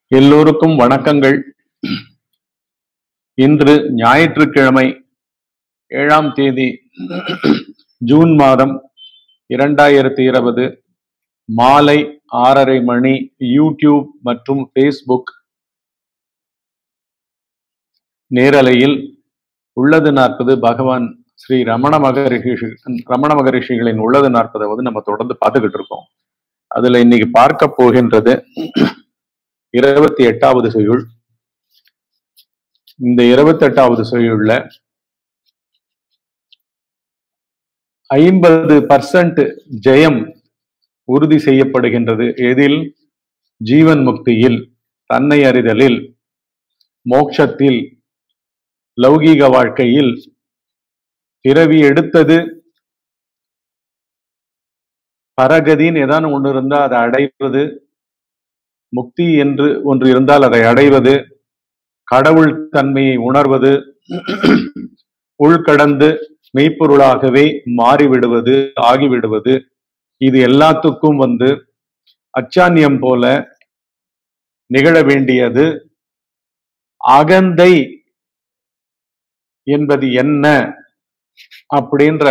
எல்லோருக்கும் வணக்கங்கள் இன்று ஞாயிற்றுக்கிழமை ஏழாம் தேதி ஜூன் மாதம் இரண்டாயிரத்தி இருபது மாலை ஆறரை மணி யூடியூப் மற்றும் ஃபேஸ்புக் நேரலையில் உள்ளது நாற்பது பகவான் ஸ்ரீ ரமண மகரிஷி ரமண மகரிஷிகளின் உள்ளது நாற்பதை வந்து நம்ம தொடர்ந்து பார்த்துக்கிட்டு இருக்கோம் அதுல இன்னைக்கு பார்க்க போகின்றது இருபத்தி எட்டாவது செய்யுள் இந்த இருபத்தி எட்டாவது செய்யுள்ல ஐம்பது பர்சன்ட் ஜெயம் உறுதி செய்யப்படுகின்றது எதில் ஜீவன் முக்தியில் தன்னை அறிதலில் மோட்சத்தில் லௌகீக வாழ்க்கையில் பிறவி எடுத்தது பரகதின்னு ஏதான ஒன்று இருந்தா அதை அடைவது முக்தி என்று ஒன்று இருந்தால் அதை அடைவது கடவுள் தன்மையை உணர்வது உள்கடந்து மெய்ப்பொருளாகவே மாறிவிடுவது ஆகிவிடுவது இது எல்லாத்துக்கும் வந்து அச்சான்யம் போல நிகழ வேண்டியது அகந்தை என்பது என்ன அப்படின்ற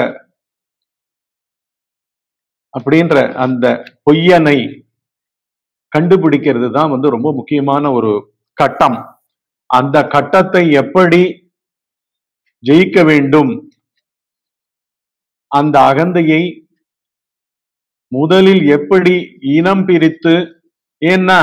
அப்படின்ற அந்த பொய்யனை கண்டுபிடிக்கிறது தான் வந்து ரொம்ப முக்கியமான ஒரு கட்டம் அந்த கட்டத்தை எப்படி ஜெயிக்க வேண்டும் அந்த அகந்தையை முதலில் எப்படி இனம் பிரித்து ஏன்னா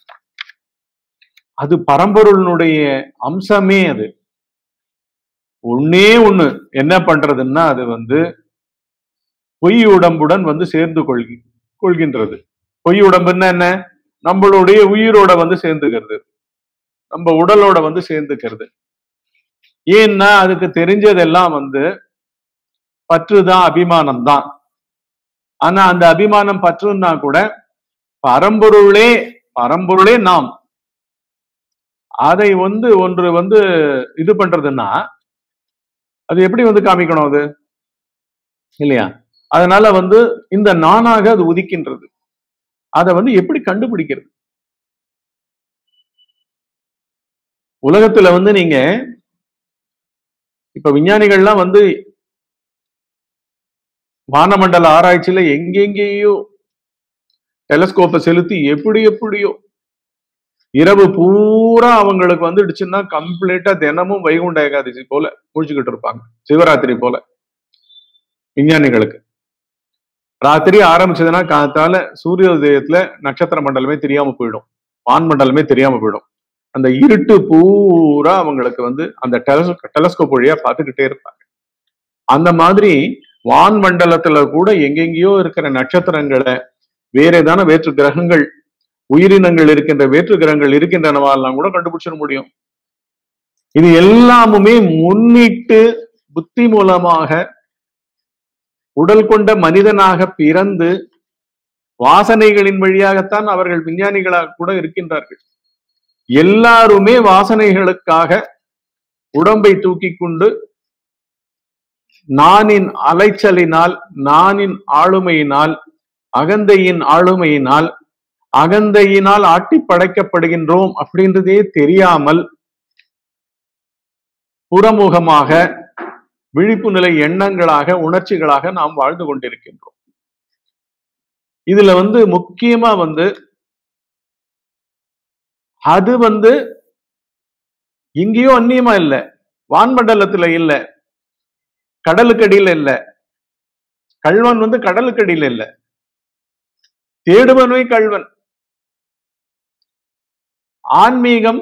அது பரம்பொருளினுடைய அம்சமே அது ஒன்னே ஒண்ணு என்ன பண்றதுன்னா அது வந்து பொய் உடம்புடன் வந்து சேர்ந்து கொள்கி கொள்கின்றது பொய் உடம்புன்னா என்ன நம்மளுடைய உயிரோட வந்து சேர்ந்துக்கிறது நம்ம உடலோட வந்து சேர்ந்துக்கிறது ஏன்னா அதுக்கு தெரிஞ்சதெல்லாம் வந்து பற்றுதான் அபிமானம் தான் ஆனா அந்த அபிமானம் பற்றுன்னா கூட பரம்பொருளே பரம்பொருளே நாம் அதை வந்து ஒன்று வந்து இது பண்றதுன்னா அது எப்படி வந்து காமிக்கணும் அது இல்லையா அதனால வந்து இந்த நானாக அது உதிக்கின்றது அதை வந்து எப்படி கண்டுபிடிக்கிறது உலகத்துல வந்து நீங்க இப்ப விஞ்ஞானிகள்லாம் வந்து வானமண்டல ஆராய்ச்சியில எங்கெங்கேயோ டெலஸ்கோப்பை செலுத்தி எப்படி எப்படியோ இரவு பூரா அவங்களுக்கு வந்துடுச்சுன்னா கம்ப்ளீட்டா தினமும் வைகுண்ட ஏகாதசி போல முடிச்சுக்கிட்டு இருப்பாங்க சிவராத்திரி போல விஞ்ஞானிகளுக்கு ராத்திரி ஆரம்பிச்சதுன்னா காத்தால சூரிய உதயத்துல நட்சத்திர மண்டலமே தெரியாம போயிடும் வான் மண்டலமே தெரியாம போயிடும் அந்த இருட்டு பூரா அவங்களுக்கு வந்து அந்த டெலஸ்கோப் வழியா பார்த்துக்கிட்டே இருப்பாங்க அந்த மாதிரி வான் மண்டலத்துல கூட எங்கெங்கேயோ இருக்கிற நட்சத்திரங்களை வேற ஏதான வேற்று கிரகங்கள் உயிரினங்கள் இருக்கின்ற வேற்று கிரகங்கள் இருக்கின்றனவாலாம் கூட கண்டுபிடிச்சிட முடியும் இது எல்லாமுமே முன்னிட்டு புத்தி மூலமாக உடல் கொண்ட மனிதனாக பிறந்து வாசனைகளின் வழியாகத்தான் அவர்கள் விஞ்ஞானிகளாக கூட இருக்கின்றார்கள் எல்லாருமே வாசனைகளுக்காக உடம்பை தூக்கி கொண்டு நானின் அலைச்சலினால் நானின் ஆளுமையினால் அகந்தையின் ஆளுமையினால் அகந்தையினால் ஆட்டி படைக்கப்படுகின்றோம் அப்படின்றதே தெரியாமல் புறமுகமாக விழிப்பு நிலை எண்ணங்களாக உணர்ச்சிகளாக நாம் வாழ்ந்து கொண்டிருக்கின்றோம் இதுல வந்து முக்கியமா வந்து அது வந்து எங்கேயோ அந்நியமா இல்ல வான்மண்டலத்துல இல்ல கடலுக்கடியில இல்ல கல்வன் வந்து கடலுக்கடியில இல்ல தேடுவனே கல்வன் ஆன்மீகம்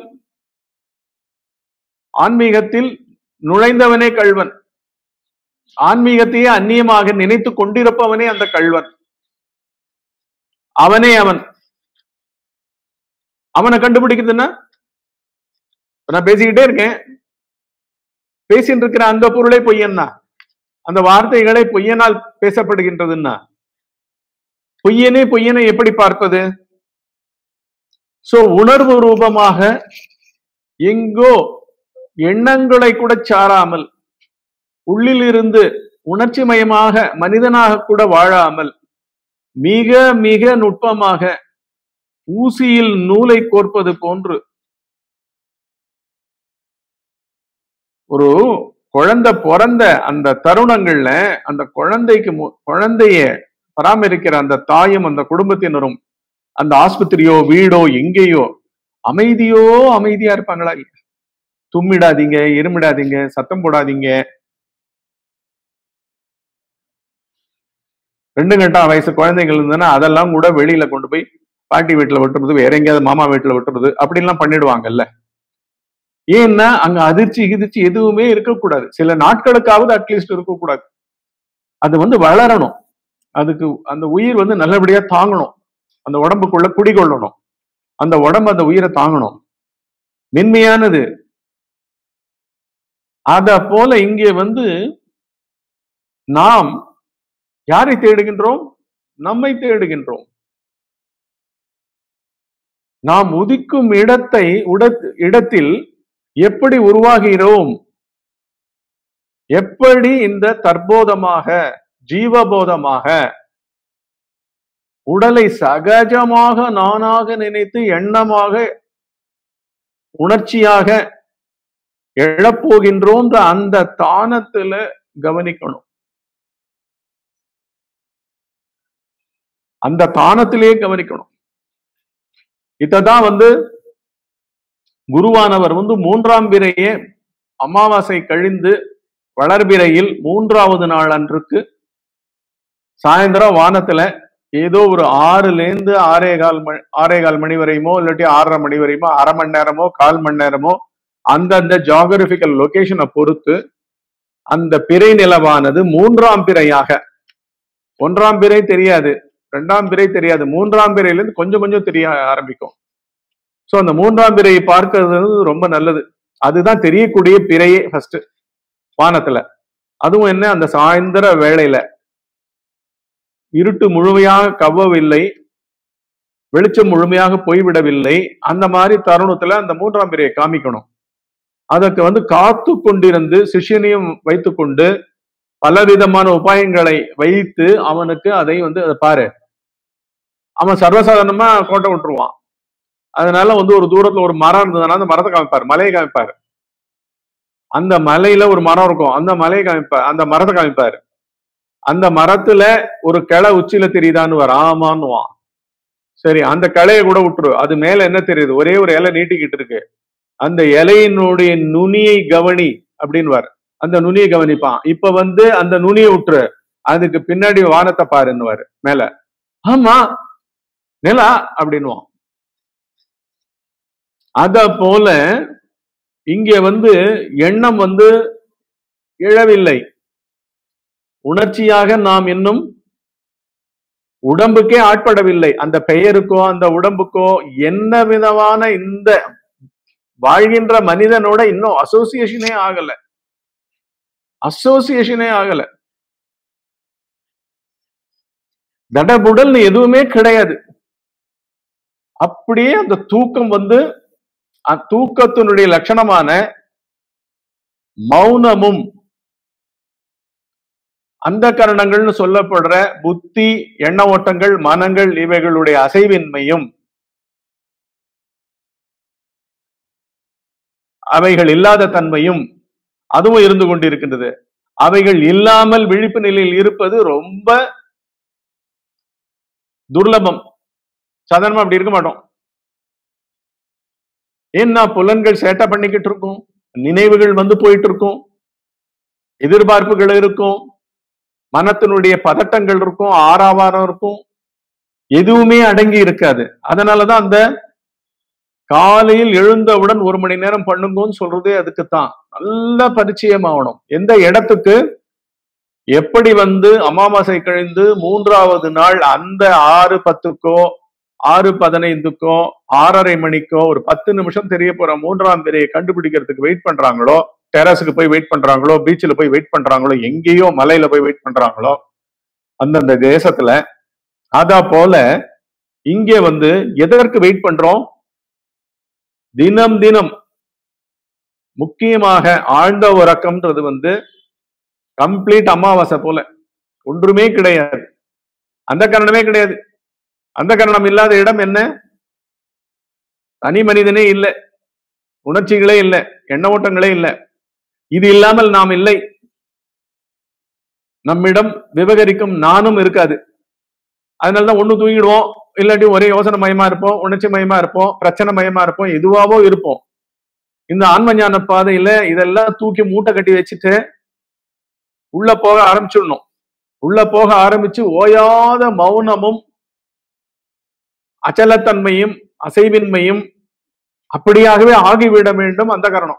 ஆன்மீகத்தில் நுழைந்தவனே கல்வன் ஆன்மீகத்தையே அந்நியமாக நினைத்து கொண்டிருப்பவனே அந்த கல்வன் அவனே அவன் அவனை கண்டுபிடிக்குதுன்னா நான் பேசிக்கிட்டே இருக்கேன் பேசிட்டு இருக்கிற அந்த பொருளே பொய்யன்னா அந்த வார்த்தைகளே பொய்யனால் பேசப்படுகின்றதுன்னா பொய்யனே பொய்யனை எப்படி பார்ப்பது சோ உணர்வு ரூபமாக எங்கோ எண்ணங்களை கூட சாராமல் உள்ளில் இருந்து உணர்ச்சி மயமாக மனிதனாக கூட வாழாமல் மிக மிக நுட்பமாக ஊசியில் நூலை கோர்ப்பது போன்று ஒரு குழந்தை பிறந்த அந்த தருணங்கள்ல அந்த குழந்தைக்கு மு- குழந்தைய பராமரிக்கிற அந்த தாயும் அந்த குடும்பத்தினரும் அந்த ஆஸ்பத்திரியோ வீடோ எங்கேயோ அமைதியோ அமைதியா இருப்பாங்களா இல்லையா? தும்மிடாதீங்க இருமிடாதீங்க சத்தம் போடாதீங்க ரெண்டு கட்டம் வயசு குழந்தைகள் இருந்ததுன்னா அதெல்லாம் கூட வெளியில கொண்டு போய் பாட்டி வீட்டுல விட்டுறது வேற எங்கேயாவது மாமா வீட்டுல விட்டுறது அப்படிலாம் பண்ணிடுவாங்கல்ல ஏன்னா அங்க அதிர்ச்சி கிதிர்ச்சி எதுவுமே இருக்கக்கூடாது சில நாட்களுக்காவது அட்லீஸ்ட் இருக்கக்கூடாது அது வந்து வளரணும் அதுக்கு அந்த உயிர் வந்து நல்லபடியா தாங்கணும் அந்த உடம்புக்குள்ள குடிகொள்ளணும் அந்த உடம்பு அந்த உயிரை தாங்கணும் மென்மையானது அத போல இங்கே வந்து நாம் யாரை தேடுகின்றோம் நம்மை தேடுகின்றோம் நாம் உதிக்கும் இடத்தை உடத்- இடத்தில் எப்படி உருவாகிறோம் எப்படி இந்த தற்போதமாக ஜீவபோதமாக உடலை சகஜமாக நானாக நினைத்து எண்ணமாக உணர்ச்சியாக எழப்போகின்றோன்ற அந்த தானத்துல கவனிக்கணும் அந்த தானத்திலேயே கவனிக்கணும் இததான் வந்து குருவானவர் வந்து மூன்றாம் பிறையே அமாவாசை கழிந்து வளர்பிறையில் மூன்றாவது நாள் அன்றுக்கு சாயந்தரம் வானத்துல ஏதோ ஒரு ஆறுல இருந்து ஆறே கால் மணி ஆறே கால் மணி வரையுமோ இல்லாட்டி ஆறரை மணி வரையுமோ அரை மணி நேரமோ கால் மணி நேரமோ அந்தந்த ஜியாகிரபிக்கல் லொகேஷனை பொறுத்து அந்த பிறை நிலவானது மூன்றாம் பிறையாக ஒன்றாம் பிறை தெரியாது ரெண்டாம் பிறை தெரியாது மூன்றாம் பிறையில இருந்து கொஞ்சம் கொஞ்சம் தெரிய ஆரம்பிக்கும் சோ அந்த மூன்றாம் பிறையை பார்க்கிறது வந்து ரொம்ப நல்லது அதுதான் தெரியக்கூடிய பிறையே ஃபர்ஸ்ட் வானத்துல அதுவும் என்ன அந்த சாயந்தர வேளையில இருட்டு முழுமையாக கவ்வவில்லை வெளிச்சம் முழுமையாக போய்விடவில்லை அந்த மாதிரி தருணத்துல அந்த மூன்றாம் பிறையை காமிக்கணும் அதற்கு வந்து காத்து கொண்டிருந்து சிஷ்யனையும் வைத்துக்கொண்டு பலவிதமான உபாயங்களை வைத்து அவனுக்கு அதை வந்து அதை பாரு அவன் சர்வசாதாரணமா கோட்டை விட்டுருவான் அதனால வந்து ஒரு தூரத்துல ஒரு மரம் இருந்ததுன்னா அந்த மரத்தை காமிப்பாரு மலையை காமிப்பாரு அந்த மலையில ஒரு மரம் இருக்கும் அந்த மலையை காமிப்பார் அந்த மரத்தை காமிப்பாரு அந்த மரத்துல ஒரு கிளை உச்சியில தெரியுதான்னு வர ஆமான்னுவான் சரி அந்த கிளைய கூட விட்டுரு அது மேல என்ன தெரியுது ஒரே ஒரு இலை நீட்டிக்கிட்டு இருக்கு அந்த இலையினுடைய நுனியை கவனி அப்படின்னு அந்த நுனியை கவனிப்பான் இப்ப வந்து அந்த நுனியை விட்டுரு அதுக்கு பின்னாடி வானத்தை பாருன்னுவாரு மேல ஆமா நிலா அப்படின்னுவான் அத போல இங்க வந்து எண்ணம் வந்து இழவில்லை உணர்ச்சியாக நாம் இன்னும் உடம்புக்கே ஆட்படவில்லை அந்த பெயருக்கோ அந்த உடம்புக்கோ என்ன விதமான இந்த வாழ்கின்ற மனிதனோட இன்னும் அசோசியேஷனே ஆகல அசோசியேஷனே ஆகல தடபுடல்னு எதுவுமே கிடையாது அப்படியே அந்த தூக்கம் வந்து அ- தூக்கத்தினுடைய லட்சணமான மௌனமும் அந்த கரணங்கள்னு சொல்லப்படுற புத்தி எண்ண ஓட்டங்கள் மனங்கள் இவைகளுடைய அசைவின்மையும் அவைகள் இல்லாத தன்மையும் அதுவும் இருந்து கொண்டிருக்கின்றது அவைகள் இல்லாமல் விழிப்பு நிலையில் இருப்பது ரொம்ப துர்லபம் சாதாரணமா அப்படி இருக்க மாட்டோம் ஏன்னா புலன்கள் சேட்டை பண்ணிக்கிட்டு இருக்கும் நினைவுகள் வந்து போயிட்டு இருக்கும் எதிர்பார்ப்புகள் இருக்கும் மனத்தினுடைய பதட்டங்கள் இருக்கும் ஆறாவாரம் இருக்கும் எதுவுமே அடங்கி இருக்காது அதனாலதான் அந்த காலையில் எழுந்தவுடன் ஒரு மணி நேரம் பண்ணுங்கன்னு சொல்றதே அதுக்குத்தான் நல்ல பரிச்சயம் ஆகணும் எந்த இடத்துக்கு எப்படி வந்து அமாவாசை கழிந்து மூன்றாவது நாள் அந்த ஆறு பத்துக்கோ ஆறு பதினைந்துக்கோ ஆறரை மணிக்கோ ஒரு பத்து நிமிஷம் தெரிய போற மூன்றாம் பிறையை கண்டுபிடிக்கிறதுக்கு வெயிட் பண்றாங்களோ டெரஸுக்கு போய் வெயிட் பண்றாங்களோ பீச்சில் போய் வெயிட் பண்றாங்களோ எங்கேயோ மலையில போய் வெயிட் பண்றாங்களோ அந்தந்த தேசத்துல அதா போல இங்கே வந்து எதற்கு வெயிட் பண்றோம் தினம் தினம் முக்கியமாக ஆழ்ந்த உறக்கம்ன்றது வந்து கம்ப்ளீட் அமாவாசை போல ஒன்றுமே கிடையாது அந்த கரணமே கிடையாது அந்த கரணம் இல்லாத இடம் என்ன தனி மனிதனே இல்லை உணர்ச்சிகளே இல்லை எண்ண ஓட்டங்களே இல்லை இது இல்லாமல் நாம் இல்லை நம்மிடம் விவகரிக்கும் நானும் இருக்காது அதனாலதான் ஒண்ணு தூங்கிடுவோம் இல்லாட்டி ஒரே யோசனை மயமா இருப்போம் உணர்ச்சி மயமா இருப்போம் பிரச்சனை மயமா இருப்போம் எதுவாவோ இருப்போம் இந்த ஆன்ம ஞான பாதையில இதெல்லாம் தூக்கி மூட்டை கட்டி வச்சுட்டு உள்ள போக ஆரம்பிச்சிடணும் உள்ள போக ஆரம்பிச்சு ஓயாத மௌனமும் அச்சலத்தன்மையும் அசைவின்மையும் அப்படியாகவே ஆகிவிட வேண்டும் அந்த காரணம்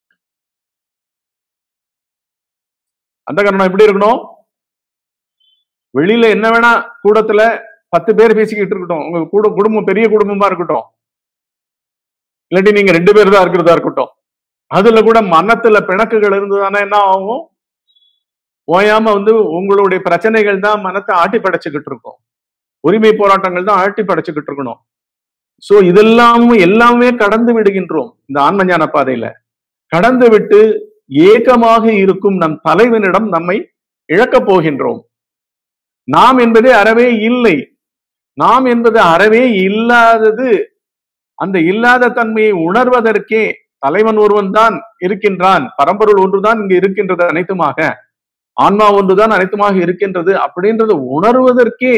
அந்த காரணம் எப்படி இருக்கணும் வெளியில என்ன வேணா கூடத்துல பத்து பேர் பேசிக்கிட்டு இருக்கட்டும் உங்க கூட குடும்பம் பெரிய குடும்பமா இருக்கட்டும் இல்லாட்டி நீங்க ரெண்டு பேர் தான் இருக்கிறதா இருக்கட்டும் அதுல கூட மனத்துல பிணக்குகள் இருந்ததுன்னா என்ன ஆகும் ஓயாம வந்து உங்களுடைய பிரச்சனைகள் தான் மனத்தை ஆட்டி படைச்சுக்கிட்டு இருக்கும் உரிமை போராட்டங்கள் தான் ஆட்டி படைச்சுக்கிட்டு இருக்கணும் சோ இதெல்லாமும் எல்லாமே கடந்து விடுகின்றோம் இந்த ஆன்ம ஞான பாதையில கடந்து விட்டு ஏகமாக இருக்கும் நம் தலைவனிடம் நம்மை இழக்கப் போகின்றோம் நாம் என்பதே அறவே இல்லை நாம் என்பது அறவே இல்லாதது அந்த இல்லாத தன்மையை உணர்வதற்கே தலைவன் ஒருவன் தான் இருக்கின்றான் பரம்பொருள் ஒன்றுதான் இங்கு இருக்கின்றது அனைத்துமாக ஆன்மா ஒன்றுதான் அனைத்துமாக இருக்கின்றது அப்படின்றது உணர்வதற்கே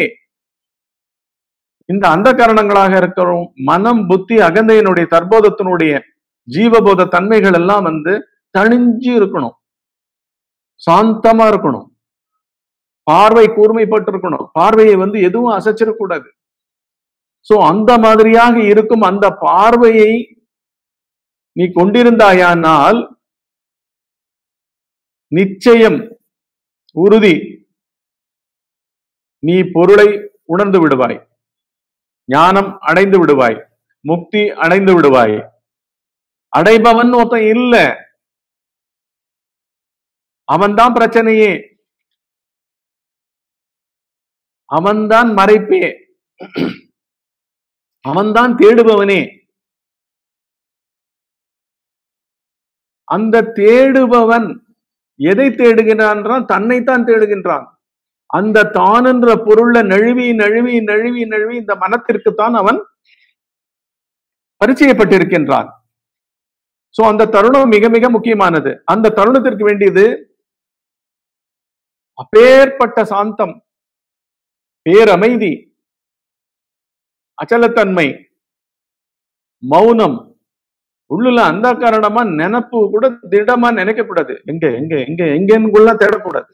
இந்த அந்த காரணங்களாக இருக்கிறோம் மனம் புத்தி அகந்தையினுடைய தற்போதத்தினுடைய ஜீவபோத தன்மைகள் எல்லாம் வந்து தணிஞ்சு இருக்கணும் சாந்தமா இருக்கணும் பார்வை கூர்மைப்பட்டு இருக்கணும் பார்வையை வந்து எதுவும் அசைச்சிடக்கூடாது சோ அந்த மாதிரியாக இருக்கும் அந்த பார்வையை நீ கொண்டிருந்தாயானால் நிச்சயம் உறுதி நீ பொருளை உணர்ந்து விடுவாய் ஞானம் அடைந்து விடுவாய் முக்தி அடைந்து விடுவாய் அடைபவன் ஒருத்தன் இல்ல அவன்தான் பிரச்சனையே அவன்தான் மறைப்பே அவன்தான் தேடுபவனே அந்த தேடுபவன் எதை தேடுகின்றான் தன்னைத்தான் தேடுகின்றான் அந்த தான் என்ற பொருள்ல நழுவி நழுவி நழுவி நழுவி இந்த மனத்திற்குத்தான் அவன் பரிச்சயப்பட்டிருக்கின்றான் சோ அந்த தருணம் மிக மிக முக்கியமானது அந்த தருணத்திற்கு வேண்டியது அப்பேற்பட்ட சாந்தம் பேரமைதி அச்சலத்தன்மை மௌனம் உள்ளுல அந்த காரணமா நினப்பு கூட திடமா நினைக்க கூடாது எங்க எங்க எங்க எங்கன்னு தேடக்கூடாது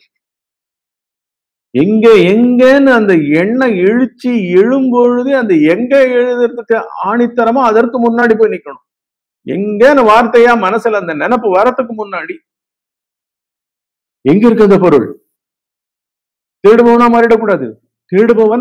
எங்க எங்கன்னு அந்த எண்ணெய் இழுச்சி எழும்பொழுது அந்த எங்க எழுதுறதுக்கு ஆணித்தரமா அதற்கு முன்னாடி போய் நிக்கணும் எங்கன்னு வார்த்தையா மனசுல அந்த நினப்பு வரத்துக்கு முன்னாடி எங்க இருக்கு அந்த பொருள் தேடுபவனா மாறிடக்கூடாது தேடுபவன்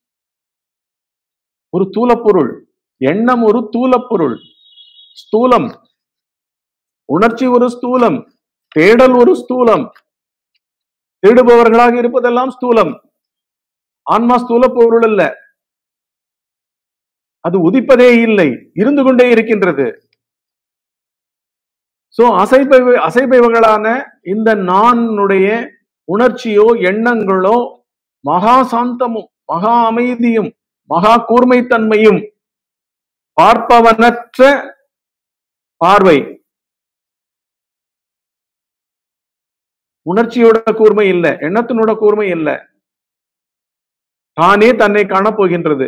ஒரு தூலப்பொருள் எண்ணம் ஒரு தூலப்பொருள் ஸ்தூலம் உணர்ச்சி ஒரு ஸ்தூலம் தேடல் ஒரு ஸ்தூலம் தேடுபவர்களாக இருப்பதெல்லாம் ஸ்தூலம் ஆன்மா ஸ்தூல பொருள் அல்ல அது உதிப்பதே இல்லை இருந்து கொண்டே இருக்கின்றது சோ அசைப்பை அசைப்பைவர்களான இந்த நானுடைய உணர்ச்சியோ எண்ணங்களோ மகா சாந்தமும் மகா அமைதியும் மகா கூர்மைத்தன்மையும் பார்ப்பவனற்ற பார்வை உணர்ச்சியோட கூர்மை இல்லை எண்ணத்தினோட கூர்மை இல்லை தானே தன்னை காணப்போகின்றது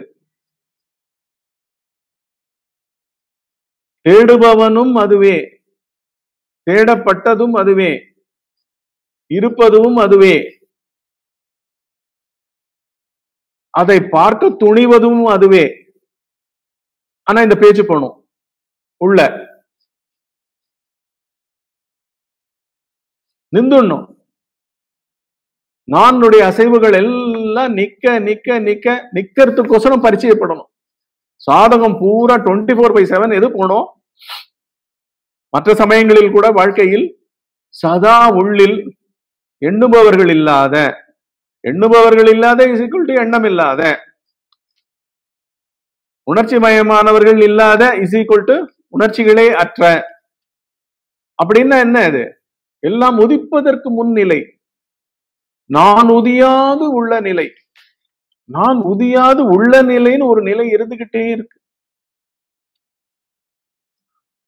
தேடுபவனும் அதுவே தேடப்பட்டதும் அதுவே இருப்பதும் அதுவே அதை பார்க்க துணிவதும் அதுவே ஆனா இந்த பேச்சு போகணும் உள்ள நிந்துடணும் நானுடைய அசைவுகள் எல்லாம் நிக்க நிக்க நிக்க நிக்கிறதுக்கோசரம் பரிச்சயப்படணும் சாதகம் பூரா டுவெண்ட்டி ஃபோர் பை செவன் எது போனோம் மற்ற சமயங்களில் கூட வாழ்க்கையில் சதா உள்ளில் எண்ணுபவர்கள் இல்லாத எண்ணுபவர்கள் இல்லாத இசைக்குள் எண்ணம் இல்லாத உணர்ச்சி மயமானவர்கள் இல்லாத இசைக்குள் உணர்ச்சிகளே அற்ற அப்படின்னா என்ன இது எல்லாம் உதிப்பதற்கு முன்னிலை நான் உதியாது உள்ள நிலை நான் உதியாது உள்ள நிலைன்னு ஒரு நிலை இருந்துகிட்டே இருக்கு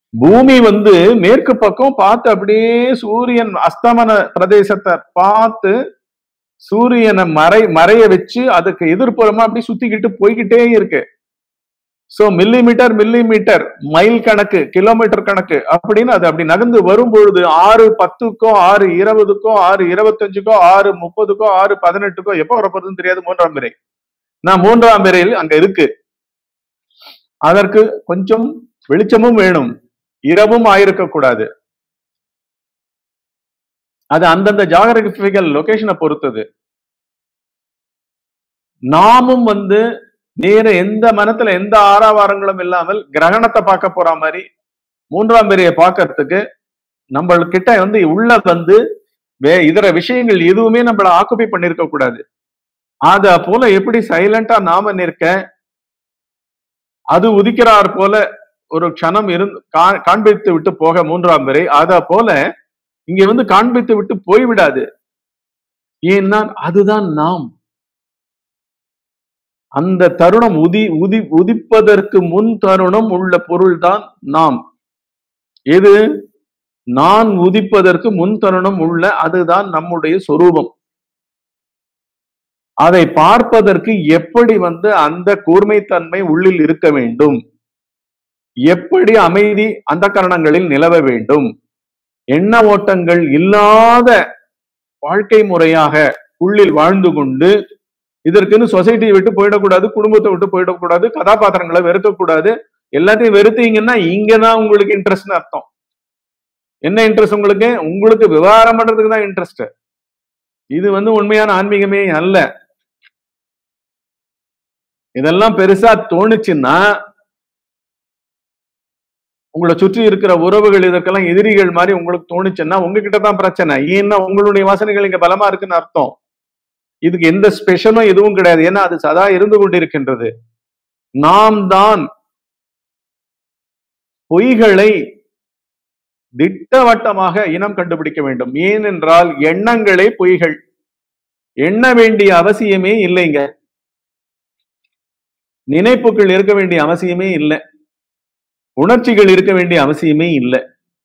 பூமி வந்து மேற்கு பக்கம் பார்த்து அப்படியே சூரியன் அஸ்தமன பிரதேசத்தை பார்த்து சூரியனை மறை மறைய வச்சு அதுக்கு எதிர்ப்புறமா அப்படி சுத்திக்கிட்டு போய்கிட்டே இருக்கு so millimetre millimetre mile கணக்கு கிலோமீட்டர் கணக்கு அப்படின்னு அது அப்படி நகர்ந்து வரும் பொழுது ஆறு பத்துக்கோ ஆறு இருபதுக்கோ ஆறு இருபத்தஞ்சுக்கோ ஆறு முப்பதுக்கோ ஆறு பதினெட்டுக்கோ எப்போ வரப்போறதுன்னு தெரியாது மூன்றாம் பிறை நான் மூன்றாம் பிறையில் அங்க இருக்கு அதற்கு கொஞ்சம் வெளிச்சமும் வேணும் இரவும் ஆயிருக்க கூடாது அது அந்தந்த ஜாகிரபிக்கல் லொகேஷனை பொறுத்தது நாமும் வந்து நேர எந்த மனத்துல எந்த ஆறாவாரங்களும் இல்லாமல் கிரகணத்தை பார்க்க போற மாதிரி மூன்றாம் பிறையை பார்க்கறதுக்கு நம்ம கிட்ட வந்து உள்ள வந்து வே இதர விஷயங்கள் எதுவுமே நம்மள ஆக்குபை பண்ணிருக்க கூடாது அத போல எப்படி சைலண்டா நாம நிற்க அது உதிக்கிறார் போல ஒரு க்ஷணம் இருந்து கா- காண்பித்து விட்டு போக மூன்றாம் பிறை அத போல இங்க வந்து காண்பித்து விட்டு போய்விடாது ஏன்னா அதுதான் நாம் அந்த தருணம் உதி உதி உதிப்பதற்கு முன் தருணம் உள்ள பொருள்தான் நாம் எது நான் உதிப்பதற்கு முன் தருணம் உள்ள அதுதான் நம்முடைய சொரூபம் அதை பார்ப்பதற்கு எப்படி வந்து அந்த கூர்மைத்தன்மை உள்ளில் இருக்க வேண்டும் எப்படி அமைதி அந்த கரணங்களில் நிலவ வேண்டும் எண்ண ஓட்டங்கள் இல்லாத வாழ்க்கை முறையாக உள்ளில் வாழ்ந்து கொண்டு இதற்குன்னு சொசைட்டியை விட்டு போயிடக்கூடாது குடும்பத்தை விட்டு போயிடக்கூடாது கதாபாத்திரங்களை வெறுக்கக்கூடாது எல்லாத்தையும் வெறுத்தீங்கன்னா இங்கதான் உங்களுக்கு இன்ட்ரெஸ்ட்னு அர்த்தம் என்ன இன்ட்ரெஸ்ட் உங்களுக்கு உங்களுக்கு விவகாரம் பண்றதுக்கு தான் இன்ட்ரெஸ்ட் இது வந்து உண்மையான ஆன்மீகமே அல்ல இதெல்லாம் பெருசா தோணுச்சுன்னா உங்களை சுற்றி இருக்கிற உறவுகள் இதற்கெல்லாம் எதிரிகள் மாதிரி உங்களுக்கு தோணுச்சுன்னா உங்ககிட்ட தான் பிரச்சனை ஏன்னா உங்களுடைய வாசனைகள் இங்க பலமா இருக்குன்னு அர்த்தம் இதுக்கு எந்த ஸ்பெஷலும் எதுவும் கிடையாது ஏன்னா அது சதா இருந்து கொண்டிருக்கின்றது நாம் தான் பொய்களை திட்டவட்டமாக இனம் கண்டுபிடிக்க வேண்டும் ஏனென்றால் எண்ணங்களே பொய்கள் எண்ண வேண்டிய அவசியமே இல்லைங்க நினைப்புகள் இருக்க வேண்டிய அவசியமே இல்லை உணர்ச்சிகள் இருக்க வேண்டிய அவசியமே இல்லை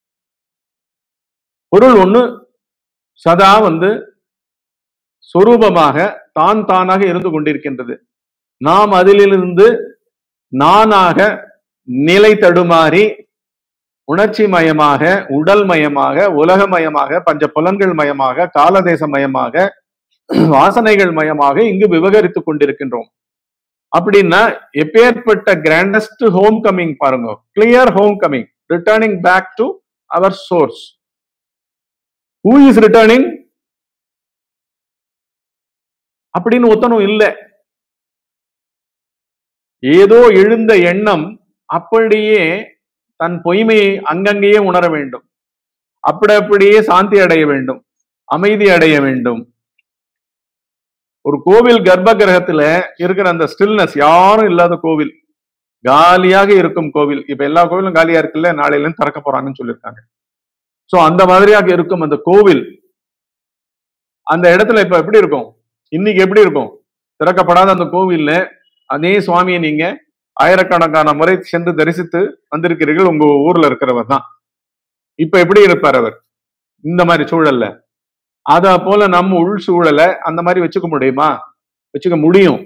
பொருள் ஒண்ணு சதா வந்து சொரூபமாக தான் தானாக இருந்து கொண்டிருக்கின்றது நாம் அதிலிருந்து நானாக நிலை தடுமாறி உணர்ச்சி மயமாக உடல் மயமாக உலகமயமாக பஞ்ச புலன்கள் மயமாக காலதேச மயமாக வாசனைகள் மயமாக இங்கு விவகரித்துக் கொண்டிருக்கின்றோம் அப்படின்னா எப்பேற்பட்ட கிராண்டஸ்ட் ஹோம் கமிங் பாருங்க clear home coming returning back to our source who is returning அப்படின்னு ஒத்தனும் இல்லை ஏதோ எழுந்த எண்ணம் அப்படியே தன் பொய்மையை அங்கங்கேயே உணர வேண்டும் அப்படி அப்படியே சாந்தி அடைய வேண்டும் அமைதி அடைய வேண்டும் ஒரு கோவில் கர்ப்ப கிரகத்துல இருக்கிற அந்த ஸ்டில்னஸ் யாரும் இல்லாத கோவில் காலியாக இருக்கும் கோவில் இப்ப எல்லா கோவிலும் காலியா இருக்குல்ல நாளையில இருந்து திறக்க போறாங்கன்னு சொல்லியிருக்காங்க சோ அந்த மாதிரியாக இருக்கும் அந்த கோவில் அந்த இடத்துல இப்ப எப்படி இருக்கும் இன்னைக்கு எப்படி இருக்கும் திறக்கப்படாத அந்த கோவில்ல அதே சுவாமியை நீங்க ஆயிரக்கணக்கான முறை சென்று தரிசித்து வந்திருக்கிறீர்கள் உங்க ஊர்ல இருக்கிறவர் தான் இப்ப எப்படி இருப்பார் அவர் இந்த மாதிரி சூழல்ல அத போல நம்ம உள் சூழலை அந்த மாதிரி வச்சுக்க முடியுமா வச்சுக்க முடியும்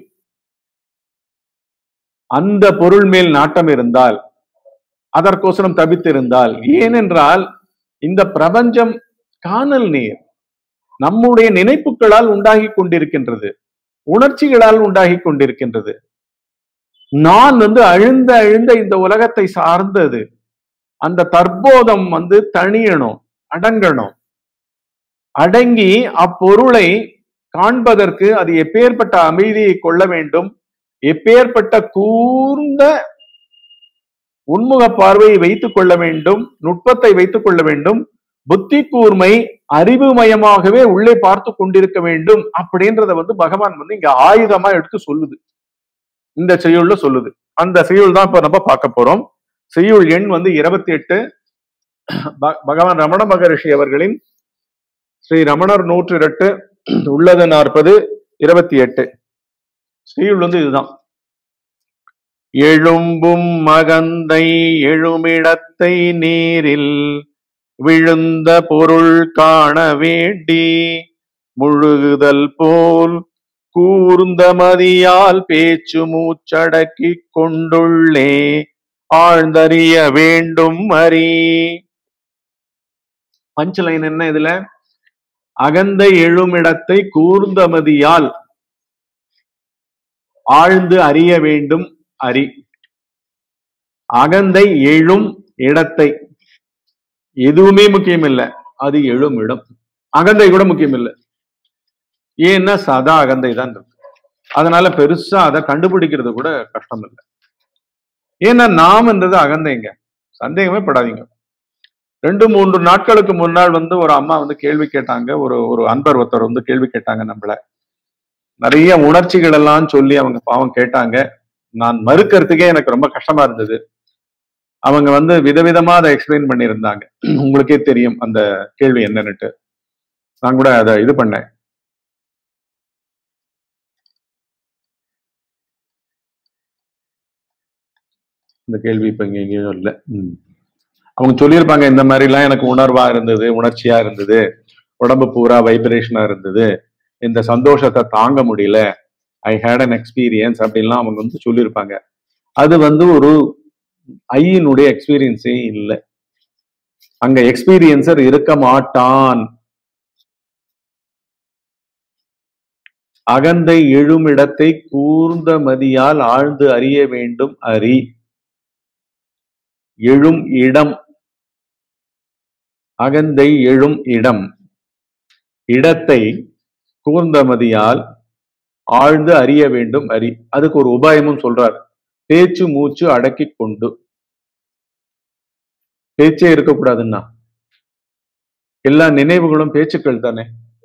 அந்த பொருள் மேல் நாட்டம் இருந்தால் அதற்கோசரம் தவித்திருந்தால் ஏனென்றால் இந்த பிரபஞ்சம் காணல் நீர் நம்முடைய நினைப்புகளால் உண்டாகி கொண்டிருக்கின்றது உணர்ச்சிகளால் உண்டாகி கொண்டிருக்கின்றது நான் வந்து அழுந்த அழுந்த இந்த உலகத்தை சார்ந்தது அந்த தற்போதம் வந்து தணியணும் அடங்கணும் அடங்கி அப்பொருளை காண்பதற்கு அது எப்பேற்பட்ட அமைதியை கொள்ள வேண்டும் எப்பேற்பட்ட கூர்ந்த உன்முக பார்வையை வைத்துக் கொள்ள வேண்டும் நுட்பத்தை வைத்துக் கொள்ள வேண்டும் புத்தி கூர்மை அறிவுமயமாகவே உள்ளே பார்த்து கொண்டிருக்க வேண்டும் அப்படின்றத வந்து பகவான் வந்து இங்க ஆயுதமா எடுத்து சொல்லுது இந்த செய்யுள்ல சொல்லுது அந்த செய்யுள் தான் இப்ப நம்ம பார்க்க போறோம் செய்யுள் எண் வந்து இருபத்தி எட்டு பகவான் ரமண மகரிஷி அவர்களின் ஸ்ரீ ரமணர் நூற்று இரட்டு உள்ளது நாற்பது இருபத்தி எட்டு செய்யுள் வந்து இதுதான் எழும்பும் மகந்தை எழுமிடத்தை நீரில் விழுந்த பொருள் காண வேண்டி முழுகுதல் போல் கூர்ந்த மதியால் பேச்சு மூச்சடக்கிக் கொண்டுள்ளே ஆழ்ந்தறிய வேண்டும் அறி பஞ்ச் லைன் என்ன இதுல அகந்தை எழுமிடத்தை கூர்ந்த மதியால் ஆழ்ந்து அறிய வேண்டும் அறி அகந்தை எழும் இடத்தை எதுவுமே முக்கியம் இல்ல அது எழும் இடம் அகந்தை கூட முக்கியம் இல்ல ஏன்னா சதா அகந்தை தான் இருக்கு அதனால பெருசா அதை கண்டுபிடிக்கிறது கூட கஷ்டம் இல்லை ஏன்னா நாம்ன்றது அகந்தைங்க சந்தேகமே படாதீங்க ரெண்டு மூன்று நாட்களுக்கு முன்னால் வந்து ஒரு அம்மா வந்து கேள்வி கேட்டாங்க ஒரு ஒரு அன்பர் ஒருத்தர் வந்து கேள்வி கேட்டாங்க நம்மள நிறைய உணர்ச்சிகள் எல்லாம் சொல்லி அவங்க பாவம் கேட்டாங்க நான் மறுக்கிறதுக்கே எனக்கு ரொம்ப கஷ்டமா இருந்தது அவங்க வந்து விதவிதமா அதை எக்ஸ்பிளைன் பண்ணியிருந்தாங்க உங்களுக்கே தெரியும் அந்த கேள்வி என்னன்னுட்டு நான் கூட அதை இது பண்ணேன் இந்த கேள்வி இப்ப இங்க எங்கேயும் இல்லை ம். அவங்க சொல்லியிருப்பாங்க இந்த மாதிரி எல்லாம் எனக்கு உணர்வா இருந்தது உணர்ச்சியா இருந்தது உடம்பு பூரா வைப்ரேஷனா இருந்தது இந்த சந்தோஷத்தை தாங்க முடியல ஐ ஹேட் அன் எக்ஸ்பீரியன்ஸ் அப்படின்லாம் அவங்க வந்து சொல்லியிருப்பாங்க அது வந்து ஒரு ஐயினுடைய எக்ஸ்பீரியன்ஸே இல்லை அங்க எக்ஸ்பீரியன்சர் இருக்க மாட்டான் அகந்தை எழுமிடத்தை கூர்ந்த மதியால் ஆழ்ந்து அறிய வேண்டும் அறி எழும் இடம் அகந்தை எழும் இடம் இடத்தை கூர்ந்த மதியால் ஆழ்ந்து அறிய வேண்டும் அறி அதுக்கு ஒரு உபாயமும் சொல்றார் பேச்சு மூச்சு அடக்கி கொண்டு பேச்சே இருக்கக்கூடாதுன்னா எல்லா நினைவுகளும் பேச்சுக்கள் தானே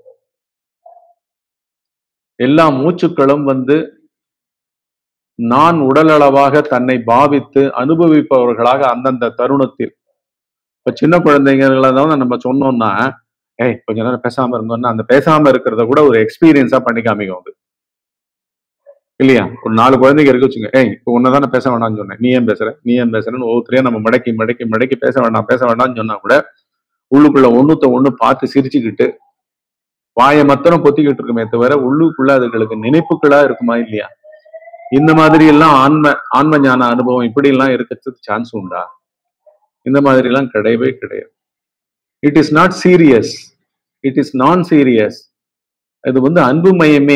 எல்லா மூச்சுக்களும் வந்து நான் உடலளவாக தன்னை பாவித்து அனுபவிப்பவர்களாக அந்தந்த தருணத்தில் இப்ப சின்ன குழந்தைங்கள தான் நம்ம சொன்னோம்னா ஏய் கொஞ்ச நேரம் பேசாம இருந்தோம்னா அந்த பேசாம இருக்கிறத கூட ஒரு எக்ஸ்பீரியன்ஸா பண்ணி காமிக்கும் அது இல்லையா ஒரு நாலு குழந்தைங்க இருக்கு வச்சுங்க ஏய் இப்போ உன்னதானே பேச வேணாம்னு சொன்னேன் நீ ஏன் பேசுற நீ ஏன் பேசுறேன்னு ஒவ்வொருத்தரையும் நம்ம மடக்கி மடக்கி மடக்கி பேச வேண்டாம் பேச வேண்டாம்னு சொன்னா கூட உள்ளுக்குள்ள ஒண்ணுத்த ஒண்ணு பார்த்து சிரிச்சுக்கிட்டு வாயை மத்தனம் பொத்திக்கிட்டு இருக்குமே தவிர உள்ளுக்குள்ள அதுகளுக்கு நினைப்புகளா இருக்குமா இல்லையா இந்த மாதிரி எல்லாம் ஆன்ம ஆன்ம ஞான அனுபவம் இப்படி எல்லாம் இருக்கிறதுக்கு சான்ஸ் உண்டா இந்த மாதிரி எல்லாம் கிடையவே கிடையாது it is not serious it is non serious இது வந்து அன்பு மயமே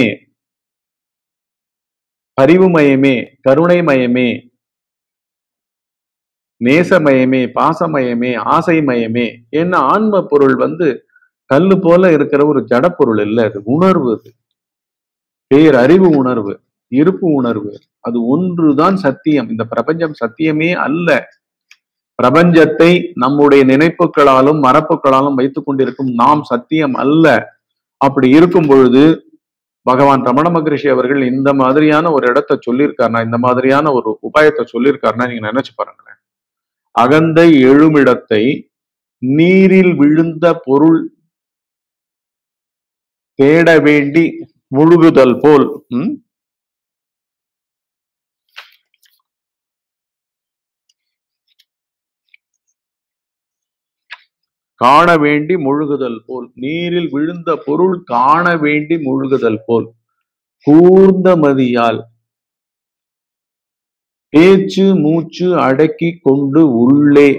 பரிவு மயமே கருணை மயமே நேசமயமே பாசமயமே ஆசை மயமே ஏன்னா ஆன்ம பொருள் வந்து கல்லு போல இருக்கிற ஒரு ஜட பொருள் இல்ல அது உணர்வு அது பேரறிவு உணர்வு இருப்பு உணர்வு அது ஒன்றுதான் சத்தியம் இந்த பிரபஞ்சம் சத்தியமே அல்ல பிரபஞ்சத்தை நம்முடைய நினைப்புகளாலும் மரப்புகளாலும் வைத்துக் கொண்டிருக்கும் நாம் சத்தியம் அல்ல அப்படி இருக்கும் பொழுது பகவான் ரமண மகரிஷி அவர்கள் இந்த மாதிரியான ஒரு இடத்த சொல்லியிருக்காருனா இந்த மாதிரியான ஒரு உபாயத்தை சொல்லியிருக்காருன்னா நீங்க நினைச்சு பாருங்களேன் அகந்தை எழுமிடத்தை நீரில் விழுந்த பொருள் தேட வேண்டி முழுகுதல் போல் ம்? காண வேண்டி முழுகுதல் போல் நீரில் விழுந்த பொருள் காண வேண்டி முழுகுதல் போல் கூர்ந்த மதியால் பேச்சு மூச்சு அடக்கி கொண்டு உள்ளே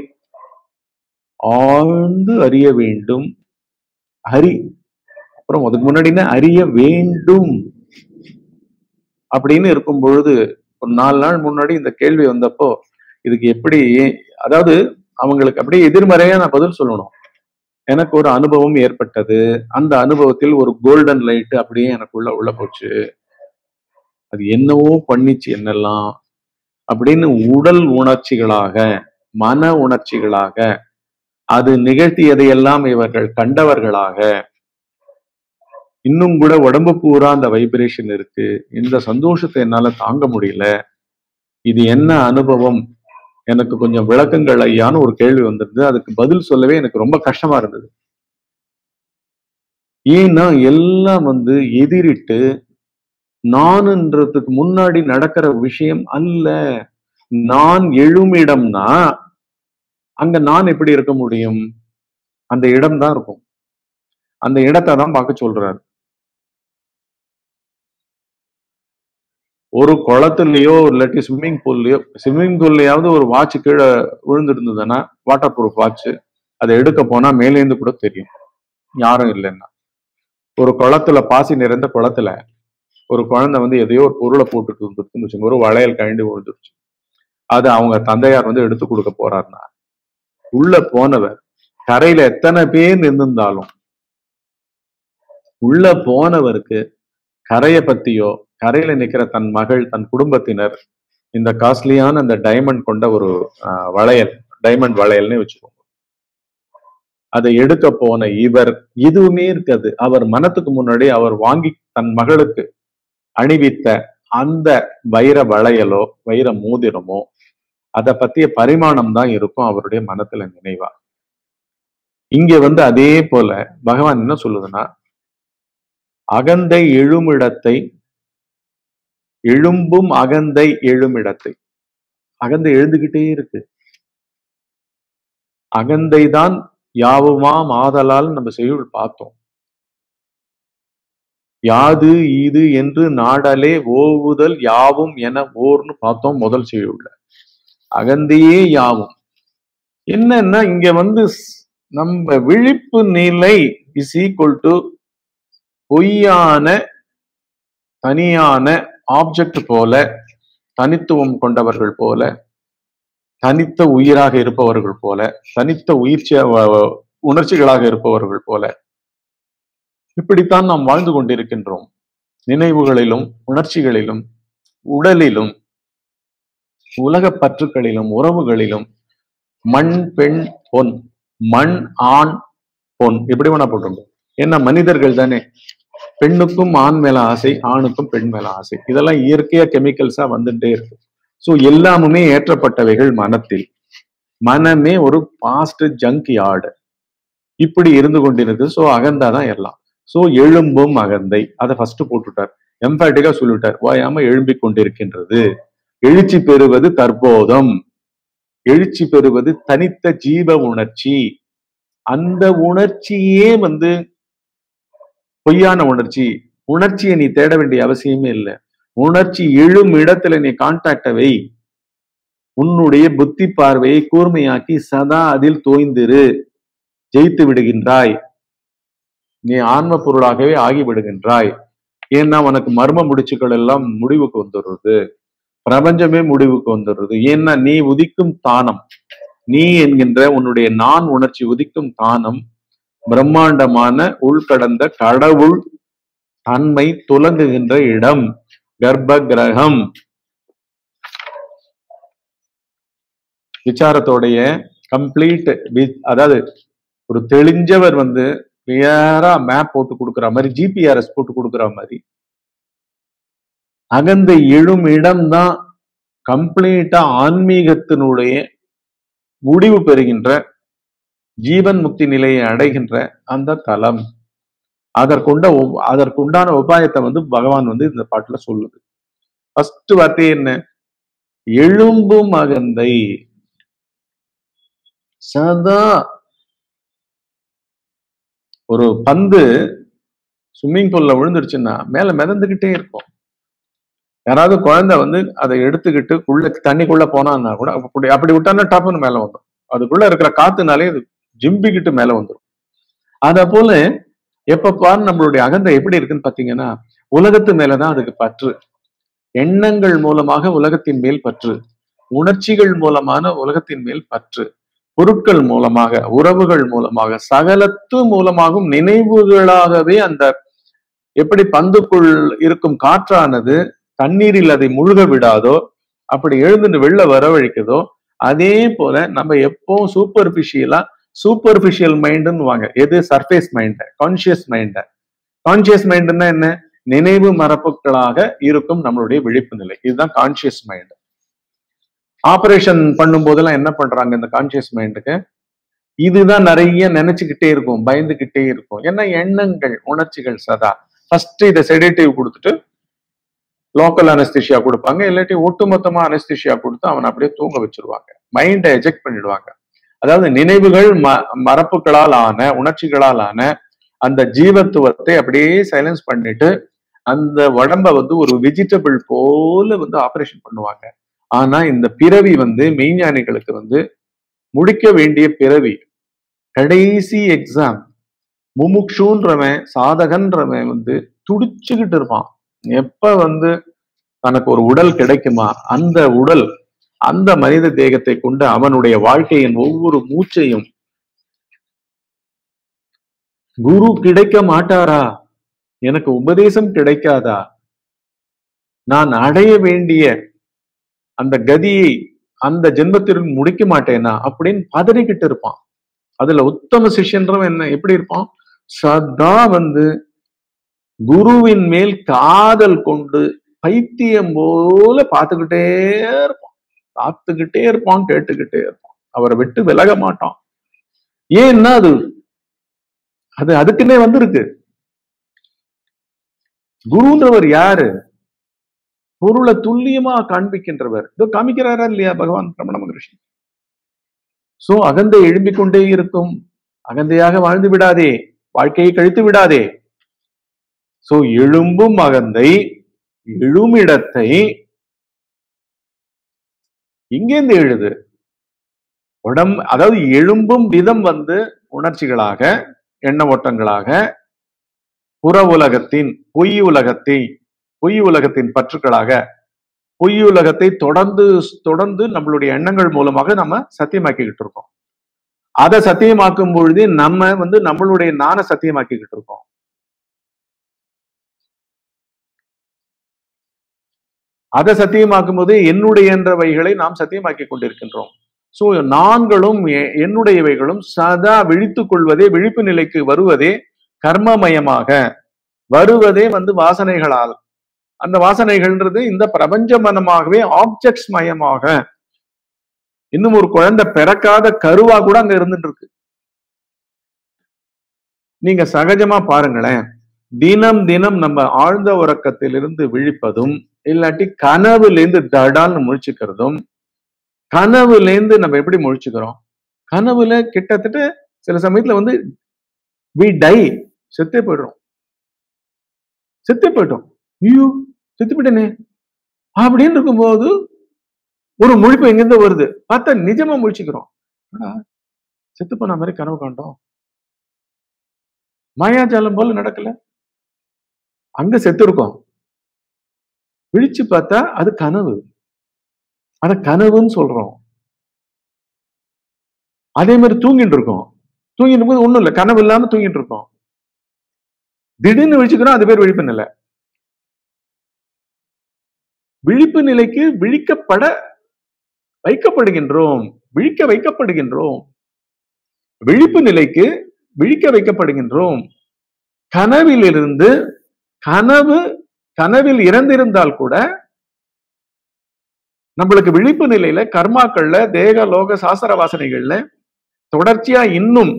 ஆழ்ந்து அறிய வேண்டும் அறி அப்புறம் அதுக்கு முன்னாடி என்ன அறிய வேண்டும் அப்படின்னு இருக்கும் பொழுது ஒரு நாலு நாள் முன்னாடி இந்த கேள்வி வந்தப்போ இதுக்கு எப்படி அதாவது அவங்களுக்கு அப்படியே எதிர்மறையா நான் பதில் சொல்லணும் எனக்கு ஒரு அனுபவம் ஏற்பட்டது அந்த அனுபவத்தில் ஒரு கோல்டன் லைட் அப்படியே எனக்குள்ள உள்ள போச்சு அது என்னவோ பண்ணிச்சு என்னெல்லாம் அப்படின்னு உடல் உணர்ச்சிகளாக மன உணர்ச்சிகளாக அது நிகழ்த்தியதையெல்லாம் இவர்கள் கண்டவர்களாக இன்னும் கூட உடம்பு பூரா அந்த வைப்ரேஷன் இருக்கு இந்த சந்தோஷத்தை என்னால தாங்க முடியல இது என்ன அனுபவம் எனக்கு கொஞ்சம் விளக்கங்கள் ஐயான்னு ஒரு கேள்வி வந்திருந்தது அதுக்கு பதில் சொல்லவே எனக்கு ரொம்ப கஷ்டமா இருந்தது ஏன்னா எல்லாம் வந்து எதிரிட்டு நானுன்றதுக்கு முன்னாடி நடக்கிற விஷயம் அல்ல நான் எழுமிடம்னா அங்க நான் எப்படி இருக்க முடியும் அந்த இடம் தான் இருக்கும் அந்த இடத்தை தான் பார்க்க சொல்றாரு ஒரு குளத்துலயோ இல்லாட்டி ஸ்விம்மிங் பூல்லயோ ஸ்விம்மிங் பூல்லையாவது ஒரு வாட்ச் கீழே விழுந்திருந்ததுன்னா வாட்டர் ப்ரூஃப் வாட்ச் அதை எடுக்க போனா மேலேந்து கூட தெரியும் யாரும் இல்லைன்னா ஒரு குளத்துல பாசி நிறைந்த குளத்துல ஒரு குழந்தை வந்து எதையோ ஒரு பொருளை போட்டுட்டு இருந்துருக்குன்னு வச்சுங்க ஒரு வளையல் கழண்டு விழுந்துருச்சு அது அவங்க தந்தையார் வந்து எடுத்து கொடுக்க போறாருன்னா உள்ள போனவர் கரையில எத்தனை பேர் நின்றுந்தாலும் உள்ள போனவருக்கு கரையை பத்தியோ கரையில நிக்கிற தன் மகள் தன் குடும்பத்தினர் இந்த காஸ்ட்லியான அந்த டைமண்ட் கொண்ட ஒரு ஆஹ், வளையல் டைமண்ட் வளையல்னு வச்சுக்கோங்க அதை எடுக்க போன இவர் எதுவுமே இருக்காது அவர் மனத்துக்கு முன்னாடி அவர் வாங்கி தன் மகளுக்கு அணிவித்த அந்த வைர வளையலோ வைர மோதிரமோ அதை பத்திய பரிமாணம் தான் இருக்கும் அவருடைய மனத்துல நினைவா இங்க வந்து அதே போல பகவான் என்ன சொல்லுதுன்னா அகந்தை எழுமிடத்தை எழும்பும் அகந்தை எழுமிடத்தை அகந்தை எழுந்துகிட்டே இருக்கு அகந்தை தான் யாவுமாம் ஆதலால் நம்ம செய்யுள் பார்த்தோம் யாது ஈது என்று நாடலே ஓவுதல் யாவும் என ஓர்னு பார்த்தோம் முதல் செய்யுள்ள அகந்தையே யாவும் என்னன்னா இங்க வந்து ஸ்- நம்ம விழிப்பு நிலை இஸ் ஈக்குவல் டு பொய்யான தனியான ஆப்ஜெக்ட் போல தனித்துவம் கொண்டவர்கள் போல தனித்த உயிராக இருப்பவர்கள் போல தனித்த உயிர்ச்சி வ- உணர்ச்சிகளாக இருப்பவர்கள் போல இப்படித்தான் நாம் வாழ்ந்து கொண்டிருக்கின்றோம் நினைவுகளிலும் உணர்ச்சிகளிலும் உடலிலும் உலக பற்றுக்களிலும் உறவுகளிலும் மண் பெண் பொன் மண் ஆண் பொன் எப்படி வேணா போட்டுருங்க ஏன்னா மனிதர்கள் தானே பெண்ணுக்கும் ஆண் மேல ஆசை ஆணுக்கும் பெண் மேல ஆசை இதெல்லாம் இயற்கையா கெமிக்கல்ஸா வந்துட்டே இருக்கு சோ எல்லாமுமே ஏற்றப்பட்டவைகள் மனத்தில் மனமே ஒரு பாஸ்ட் ஜங்க் யார்டு இப்படி இருந்து கொண்டிருக்கு சோ அகந்தா தான் எல்லாம் சோ எழும்பும் அகந்தை அதை ஃபர்ஸ்ட் போட்டுட்டார் எம்பாட்டிக்கா சொல்லிட்டார் வாயாம எழும்பிக் கொண்டிருக்கின்றது எழுச்சி பெறுவது தற்போதம் எழுச்சி பெறுவது தனித்த ஜீவ உணர்ச்சி அந்த உணர்ச்சியே வந்து பொய்யான உணர்ச்சி உணர்ச்சியை நீ தேட வேண்டிய அவசியமே இல்லை உணர்ச்சி எழும் இடத்துல நீ கான்டாக்ட வை உன்னுடைய புத்தி பார்வையை கூர்மையாக்கி சதா அதில் தோய்ந்திரு ஜெயித்து விடுகின்றாய் நீ ஆன்ம பொருளாகவே ஆகி விடுகின்றாய் ஏன்னா உனக்கு மர்ம முடிச்சுக்கள் எல்லாம் முடிவுக்கு வந்துடுறது பிரபஞ்சமே முடிவுக்கு வந்துடுறது ஏன்னா நீ உதிக்கும் தானம் நீ என்கின்ற உன்னுடைய நான் உணர்ச்சி உதிக்கும் தானம் பிரம்மாண்டமான உள்கடந்த கடவுள் தன்மை துலங்குகின்ற இடம் கர்ப்ப கிரகம் விசாரத்தோடைய கம்ப்ளீட் அதாவது ஒரு தெளிஞ்சவர் வந்து கிளியரா மேப் போட்டு கொடுக்குற மாதிரி ஜிபிஆர்எஸ் போட்டு கொடுக்குற மாதிரி அகந்த எழும் இடம்தான் கம்ப்ளீட்டா ஆன்மீகத்தினுடைய முடிவு பெறுகின்ற ஜீவன் முக்தி நிலையை அடைகின்ற அந்த தலம் அதற்குண்ட உப்- அதற்குண்டான உபாயத்தை வந்து பகவான் வந்து இந்த பாட்டுல சொல்லுது ஃபர்ஸ்ட் வார்த்தை என்ன எழும்பும் அகந்தை சதா ஒரு பந்து ஸ்விம்மிங் பூல்ல விழுந்துருச்சுன்னா மேல மிதந்துகிட்டே இருக்கும் யாராவது குழந்தை வந்து அதை எடுத்துக்கிட்டு உள்ள தண்ணிக்குள்ள போனான்னா கூட அப்படி அப்படி விட்டான்னா டப்புன்னு மேல வந்துடும் அதுக்குள்ள இருக்கிற காத்துனாலே அது ஜிம்பிக்கிட்டு மேல வந்துடும் அத போல எப்ப பாரு நம்மளுடைய அகந்தை எப்படி இருக்குன்னு பாத்தீங்கன்னா உலகத்து மேலதான் அதுக்கு பற்று எண்ணங்கள் மூலமாக உலகத்தின் மேல் பற்று உணர்ச்சிகள் மூலமான உலகத்தின் மேல் பற்று பொருட்கள் மூலமாக உறவுகள் மூலமாக சகலத்து மூலமாகவும் நினைவுகளாகவே அந்த எப்படி பந்துக்குள் இருக்கும் காற்றானது தண்ணீரில் அதை முழுக விடாதோ அப்படி எழுந்துட்டு வெளில வரவழைக்குதோ அதே போல நம்ம எப்பவும் சூப்பர்ஃபிஷியலா சூப்பர்ஃபிஷியல் மைண்டுன்னு வாங்க எது surface mind conscious mind conscious மைண்டுன்னா என்ன நினைவு மரப்புகளாக இருக்கும் நம்மளுடைய விழிப்பு நிலை இதுதான் கான்சியஸ் மைண்ட் ஆபரேஷன் பண்ணும் போதெல்லாம் என்ன பண்றாங்க இந்த கான்சியஸ் மைண்டுக்கு இதுதான் நிறைய நினைச்சுக்கிட்டே இருக்கும் பயந்துகிட்டே இருக்கும் ஏன்னா எண்ணங்கள் உணர்ச்சிகள் சதா ஃபர்ஸ்ட் இதை செடேட்டிவ் கொடுத்துட்டு லோக்கல் அனஸ்திஷியா கொடுப்பாங்க இல்லாட்டி ஒட்டுமொத்தமா அனஸ்திஷியா கொடுத்து அவனை அப்படியே தூங்க வச்சிருவாங்க மைண்டை எஜெக்ட் பண்ணிடுவாங்க அதாவது நினைவுகள் ம மரப்புகளால் ஆன உணர்ச்சிகளால் ஆன அந்த ஜீவத்துவத்தை அப்படியே சைலன்ஸ் பண்ணிட்டு அந்த உடம்ப வந்து ஒரு வெஜிடபிள் போல வந்து ஆபரேஷன் பண்ணுவாங்க ஆனா இந்த பிறவி வந்து மெய்ஞானிகளுக்கு வந்து முடிக்க வேண்டிய பிறவி கடைசி எக்ஸாம் முமுக்ஷுன்றவன் சாதகன்றவன் வந்து துடிச்சுக்கிட்டு இருப்பான் எப்ப வந்து தனக்கு ஒரு உடல் கிடைக்குமா அந்த உடல் அந்த மனித தேகத்தை கொண்டு அவனுடைய வாழ்க்கையின் ஒவ்வொரு மூச்சையும் குரு கிடைக்க மாட்டாரா எனக்கு உபதேசம் கிடைக்காதா நான் அடைய வேண்டிய அந்த கதியை அந்த ஜென்மத்திற்கு முடிக்க மாட்டேனா அப்படின்னு பதறிக்கிட்டு இருப்பான் அதுல உத்தம சிஷ்யன்றவன் என்ன எப்படி இருப்பான் சதா வந்து குருவின் மேல் காதல் கொண்டு பைத்தியம் போல பார்த்துக்கிட்டே இருப்பான் பார்த்துக்கிட்டே இருப்பான் கேட்டுக்கிட்டே இருப்பான் அவரை விட்டு விலக மாட்டான் ஏன்னா அது அது அதுக்குன்னே வந்திருக்கு குருன்றவர் யாரு பொருளை துல்லியமா காண்பிக்கின்றவர் இதோ காமிக்கிறாரா இல்லையா பகவான் ரமண மகரிஷி சோ அகந்தை எழும்பிக் கொண்டே இருக்கும் அகந்தையாக வாழ்ந்து விடாதே வாழ்க்கையை கழித்து விடாதே சோ எழும்பும் அகந்தை எழுமிடத்தை இங்கேந்து எழுது உடம் அதாவது எழும்பும் விதம் வந்து உணர்ச்சிகளாக எண்ண ஓட்டங்களாக புற உலகத்தின் பொய் உலகத்தை பொய் உலகத்தின் பற்றுக்களாக பொய் உலகத்தை தொடர்ந்து தொடர்ந்து நம்மளுடைய எண்ணங்கள் மூலமாக நம்ம சத்தியமாக்கிக்கிட்டு இருக்கோம் அதை சத்தியமாக்கும் பொழுது நம்ம வந்து நம்மளுடைய நான சத்தியமாக்கிக்கிட்டு இருக்கோம் அதை சத்தியமாக்கும் போது என்னுடையன்றவைகளை நாம் சத்தியமாக்கி கொண்டிருக்கின்றோம் சோ நான்களும் எ- என்னுடையவைகளும் சதா விழித்துக் கொள்வதே விழிப்பு நிலைக்கு வருவதே கர்மமயமாக வருவதே வந்து வாசனைகளால் அந்த வாசனைகள்ன்றது இந்த பிரபஞ்ச மனமாகவே ஆப்ஜெக்ட்ஸ் மயமாக இன்னும் ஒரு குழந்தை பிறக்காத கருவா கூட அங்க இருந்துட்டு இருக்கு நீங்க சகஜமா பாருங்களேன் தினம் தினம் நம்ம ஆழ்ந்த உறக்கத்திலிருந்து விழிப்பதும் இல்லாட்டி கனவுலேருந்து தடான்னு முழிச்சுக்கிறதும் கனவுலேருந்து நம்ம எப்படி முழிச்சுக்கிறோம் கனவுல கிட்டத்தட்ட சில சமயத்துல வந்து வி டை செத்தே போயிடுறோம் செத்தே போயிட்டோம் ஐயோ செத்து போயிட்டேனே அப்படின்னு இருக்கும்போது ஒரு முழிப்பு எங்கிருந்து வருது பார்த்தா நிஜமா முழிச்சுக்கிறோம் என்னடா, செத்து போன மாதிரி கனவு காண்டோம் மாயாஜாலம் போல நடக்கல அங்க செத்து இருக்கோம் விழிச்சு பார்த்தா அது கனவு அத கனவுன்னு சொல்றோம் அதே மாதிரி தூங்கிட்டு இருக்கோம் தூங்கிட்டு போது ஒண்ணும் இல்ல கனவு இல்லாம தூங்கிட்டு இருக்கோம் திடீர்னு விழிச்சுக்கிறோம் அது பேர் விழிப்பு நிலை விழிப்பு நிலைக்கு விழிக்கப்பட வைக்கப்படுகின்றோம் விழிக்க வைக்கப்படுகின்றோம் விழிப்பு நிலைக்கு விழிக்க வைக்கப்படுகின்றோம் கனவிலிருந்து கனவு கனவில் இறந்திருந்தால் கூட நம்மளுக்கு விழிப்பு நிலையில கர்மாக்கள்ல தேக லோக சாஸ்திர வாசனைகள்ல தொடர்ச்சியா இன்னும்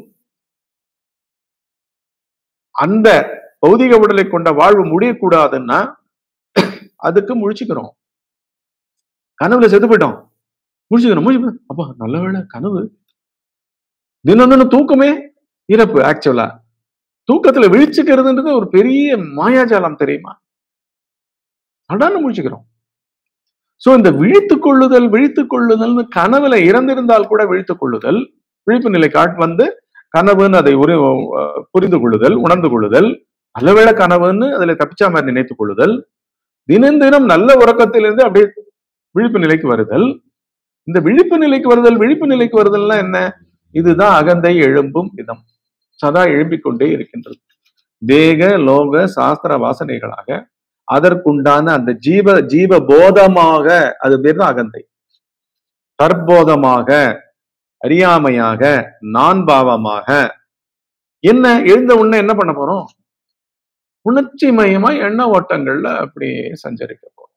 அந்த பௌதிக உடலை கொண்ட வாழ்வு முடியக்கூடாதுன்னா அதுக்கு முழிச்சுக்கிறோம் கனவுல செத்து போயிட்டோம் முழிச்சுக்கிறோம் முழிச்சு அப்பா நல்ல வேளை கனவு தினம் தினம் தூக்கமே இறப்பு ஆக்சுவலா தூக்கத்துல விழிச்சுக்கிறதுன்றது ஒரு பெரிய மாயாஜாலம் தெரியுமா அடான்னு முழிச்சுக்கிறோம் சோ இந்த விழித்துக் கொள்ளுதல் விழித்துக் கொள்ளுதல் கனவுல இறந்திருந்தால் கூட விழித்துக் கொள்ளுதல் விழிப்பு நிலை காட் வந்து கனவுன்னு அதை ஒரு அஹ், புரிந்து கொள்ளுதல் உணர்ந்து கொள்ளுதல் நல்லவேளை கனவுன்னு அதுல தப்பிச்சா மாதிரி நினைத்துக் கொள்ளுதல் தினம் தினம் நல்ல உறக்கத்திலிருந்து அப்படியே விழிப்பு நிலைக்கு வருதல் இந்த விழிப்பு நிலைக்கு வருதல் விழிப்பு நிலைக்கு வருதல்னா என்ன இதுதான் அகந்தை எழும்பும் விதம் சதா எழும்பிக் கொண்டே இருக்கின்றது தேக லோக சாஸ்திர வாசனைகளாக அதற்குண்டான அந்த ஜீவ ஜீவ போதமாக அது பேர் தான் அகந்தை தற்போதமாக அறியாமையாக நான் பாவமாக என்ன எழுந்த உடனே என்ன பண்ண போறோம் உணர்ச்சி மயமா எண்ண ஓட்டங்கள்ல அப்படியே சஞ்சரிக்க போறோம்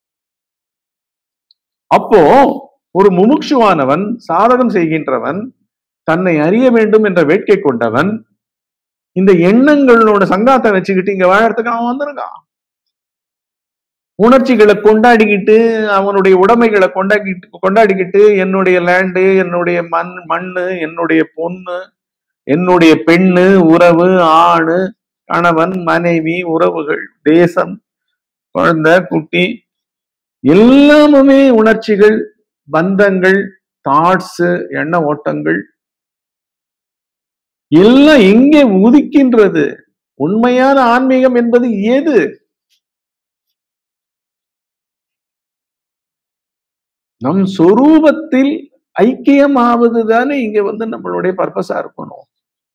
அப்போ ஒரு முமுட்சுவானவன் சாதகம் செய்கின்றவன் தன்னை அறிய வேண்டும் என்ற வேட்கை கொண்டவன் இந்த எண்ணங்களோட சங்காத்தை வச்சுக்கிட்டு இங்க வாழறதுக்கு அவன் வந்திருக்கான் உணர்ச்சிகளை கொண்டாடிக்கிட்டு அவனுடைய உடைமைகளை கொண்டாடிக்கிட்டு கொண்டாடிக்கிட்டு என்னுடைய லேண்டு என்னுடைய மண் மண்ணு என்னுடைய பொண்ணு என்னுடைய பெண்ணு உறவு ஆணு கணவன் மனைவி உறவுகள் தேசம் குழந்தை குட்டி எல்லாமுமே உணர்ச்சிகள் பந்தங்கள் தாட்ஸ் எண்ண ஓட்டங்கள் எல்லாம் எங்கே உதிக்கின்றது உண்மையான ஆன்மீகம் என்பது எது நம் சொரூபத்தில் ஐக்கியமாவது தானே இங்க வந்து நம்மளுடைய பர்பஸா இருக்கணும்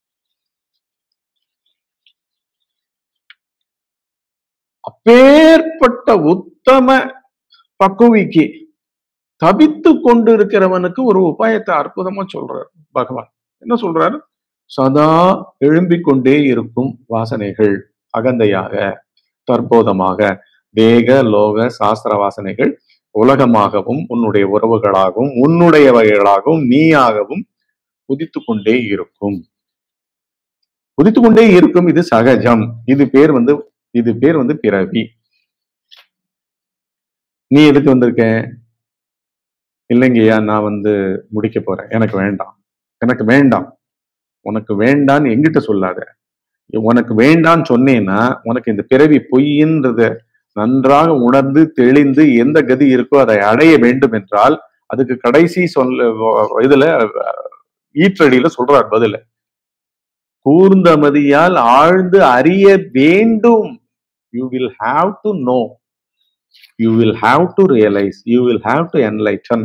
அப்பேற்பட்ட உத்தம பக்குவிக்கு தவித்து கொண்டு இருக்கிறவனுக்கு ஒரு உபாயத்தை அற்புதமா சொல்றார் பகவான் என்ன சொல்றாரு சதா எழும்பிக் கொண்டே இருக்கும் வாசனைகள் அகந்தையாக தற்போதமாக தேக லோக சாஸ்திர வாசனைகள் உலகமாகவும் உன்னுடைய உறவுகளாகவும் உன்னுடையவைகளாகவும் நீயாகவும் உதித்து கொண்டே இருக்கும் உதித்து கொண்டே இருக்கும் இது சகஜம் இது பேர் வந்து இது பேர் வந்து பிறவி நீ எதுக்கு வந்திருக்க இல்லைங்கய்யா நான் வந்து முடிக்க போறேன் எனக்கு வேண்டாம் எனக்கு வேண்டாம் உனக்கு வேண்டான்னு எங்கிட்ட சொல்லாத உனக்கு வேண்டான்னு சொன்னேன்னா உனக்கு இந்த பிறவி பொய்ன்றத நன்றாக உணர்ந்து தெளிந்து எந்த கதி இருக்கோ அதை அடைய வேண்டும் என்றால் அதுக்கு கடைசி சொல்ல இதுல ஈற்றடியில சொல்றார் பதில கூர்ந்த மதியால் ஆழ்ந்து அறிய வேண்டும் you will have to know you will have to realise you will have to enlighten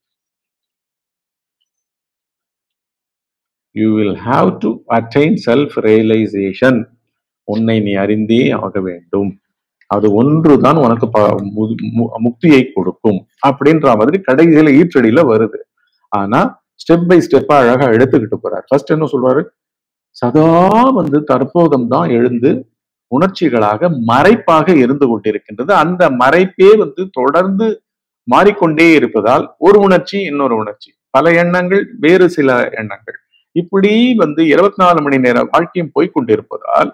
you will have to attain self realisation உன்னை நீ அறிந்தே ஆக வேண்டும் அது ஒன்றுதான் உனக்கு ப- மு- மு- முக்தியை கொடுக்கும் அப்படின்ற மாதிரி கடைசியில ஈற்றடியில வருது ஆனா ஸ்டெப் பை ஸ்டெப்பா அழகா எடுத்துக்கிட்டு போறாரு ஃபர்ஸ்ட் என்ன சொல்றாரு சதா வந்து தற்போதம் தான் எழுந்து உணர்ச்சிகளாக மறைப்பாக இருந்து கொண்டிருக்கின்றது அந்த மறைப்பே வந்து தொடர்ந்து மாறிக்கொண்டே இருப்பதால் ஒரு உணர்ச்சி இன்னொரு உணர்ச்சி பல எண்ணங்கள் வேறு சில எண்ணங்கள் இப்படி வந்து இருபத்தி நாலு மணி நேர வாழ்க்கையும் போய்க்கொண்டிருப்பதால்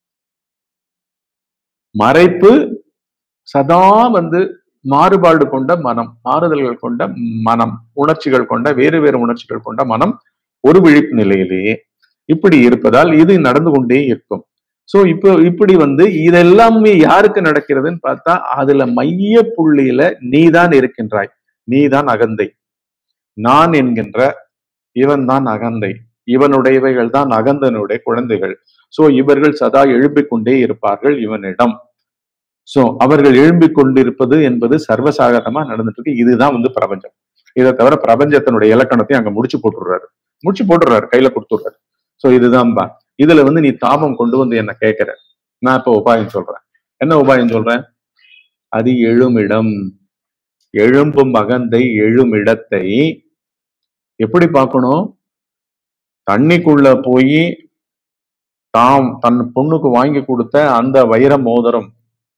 மறைப்பு சதா வந்து மாறுபாடு கொண்ட மனம் மாறுதல்கள் கொண்ட மனம் உணர்ச்சிகள் கொண்ட வேறு வேறு உணர்ச்சிகள் கொண்ட மனம் ஒரு விழிப்பு நிலையிலேயே இப்படி இருப்பதால் இது நடந்து கொண்டே இருக்கும் சோ இப்போ இப்படி வந்து இதெல்லாமே யாருக்கு நடக்கிறதுன்னு பார்த்தா அதுல மைய புள்ளியில நீதான் இருக்கின்றாய் நீதான் அகந்தை நான் என்கின்ற இவன் தான் அகந்தை இவனுடையவைகள் தான் அகந்தனுடைய குழந்தைகள் சோ இவர்கள் சதா எழுப்பிக் கொண்டே இருப்பார்கள் இவனிடம் சோ அவர்கள் எழும்பிக் கொண்டிருப்பது என்பது சர்வசாதாரணமா நடந்துட்டு இருக்கு இதுதான் வந்து பிரபஞ்சம் இதை தவிர பிரபஞ்சத்தினுடைய இலக்கணத்தையும் அங்க முடிச்சு போட்டுடுறாரு முடிச்சு போட்டுடுறாரு கையில கொடுத்துடுறாரு சோ இதுதான் பா இதுல வந்து நீ தாபம் கொண்டு வந்து என்ன கேட்கிற நான் இப்ப உபாயம் சொல்றேன் என்ன உபாயம் சொல்றேன் அது எழுமிடம் எழும்பும் அகந்தை எழுமிடத்தை எப்படி பார்க்கணும் தண்ணிக்குள்ள போய் தாம் தன் பொண்ணுக்கு வாங்கி கொடுத்த அந்த வைர மோதிரம்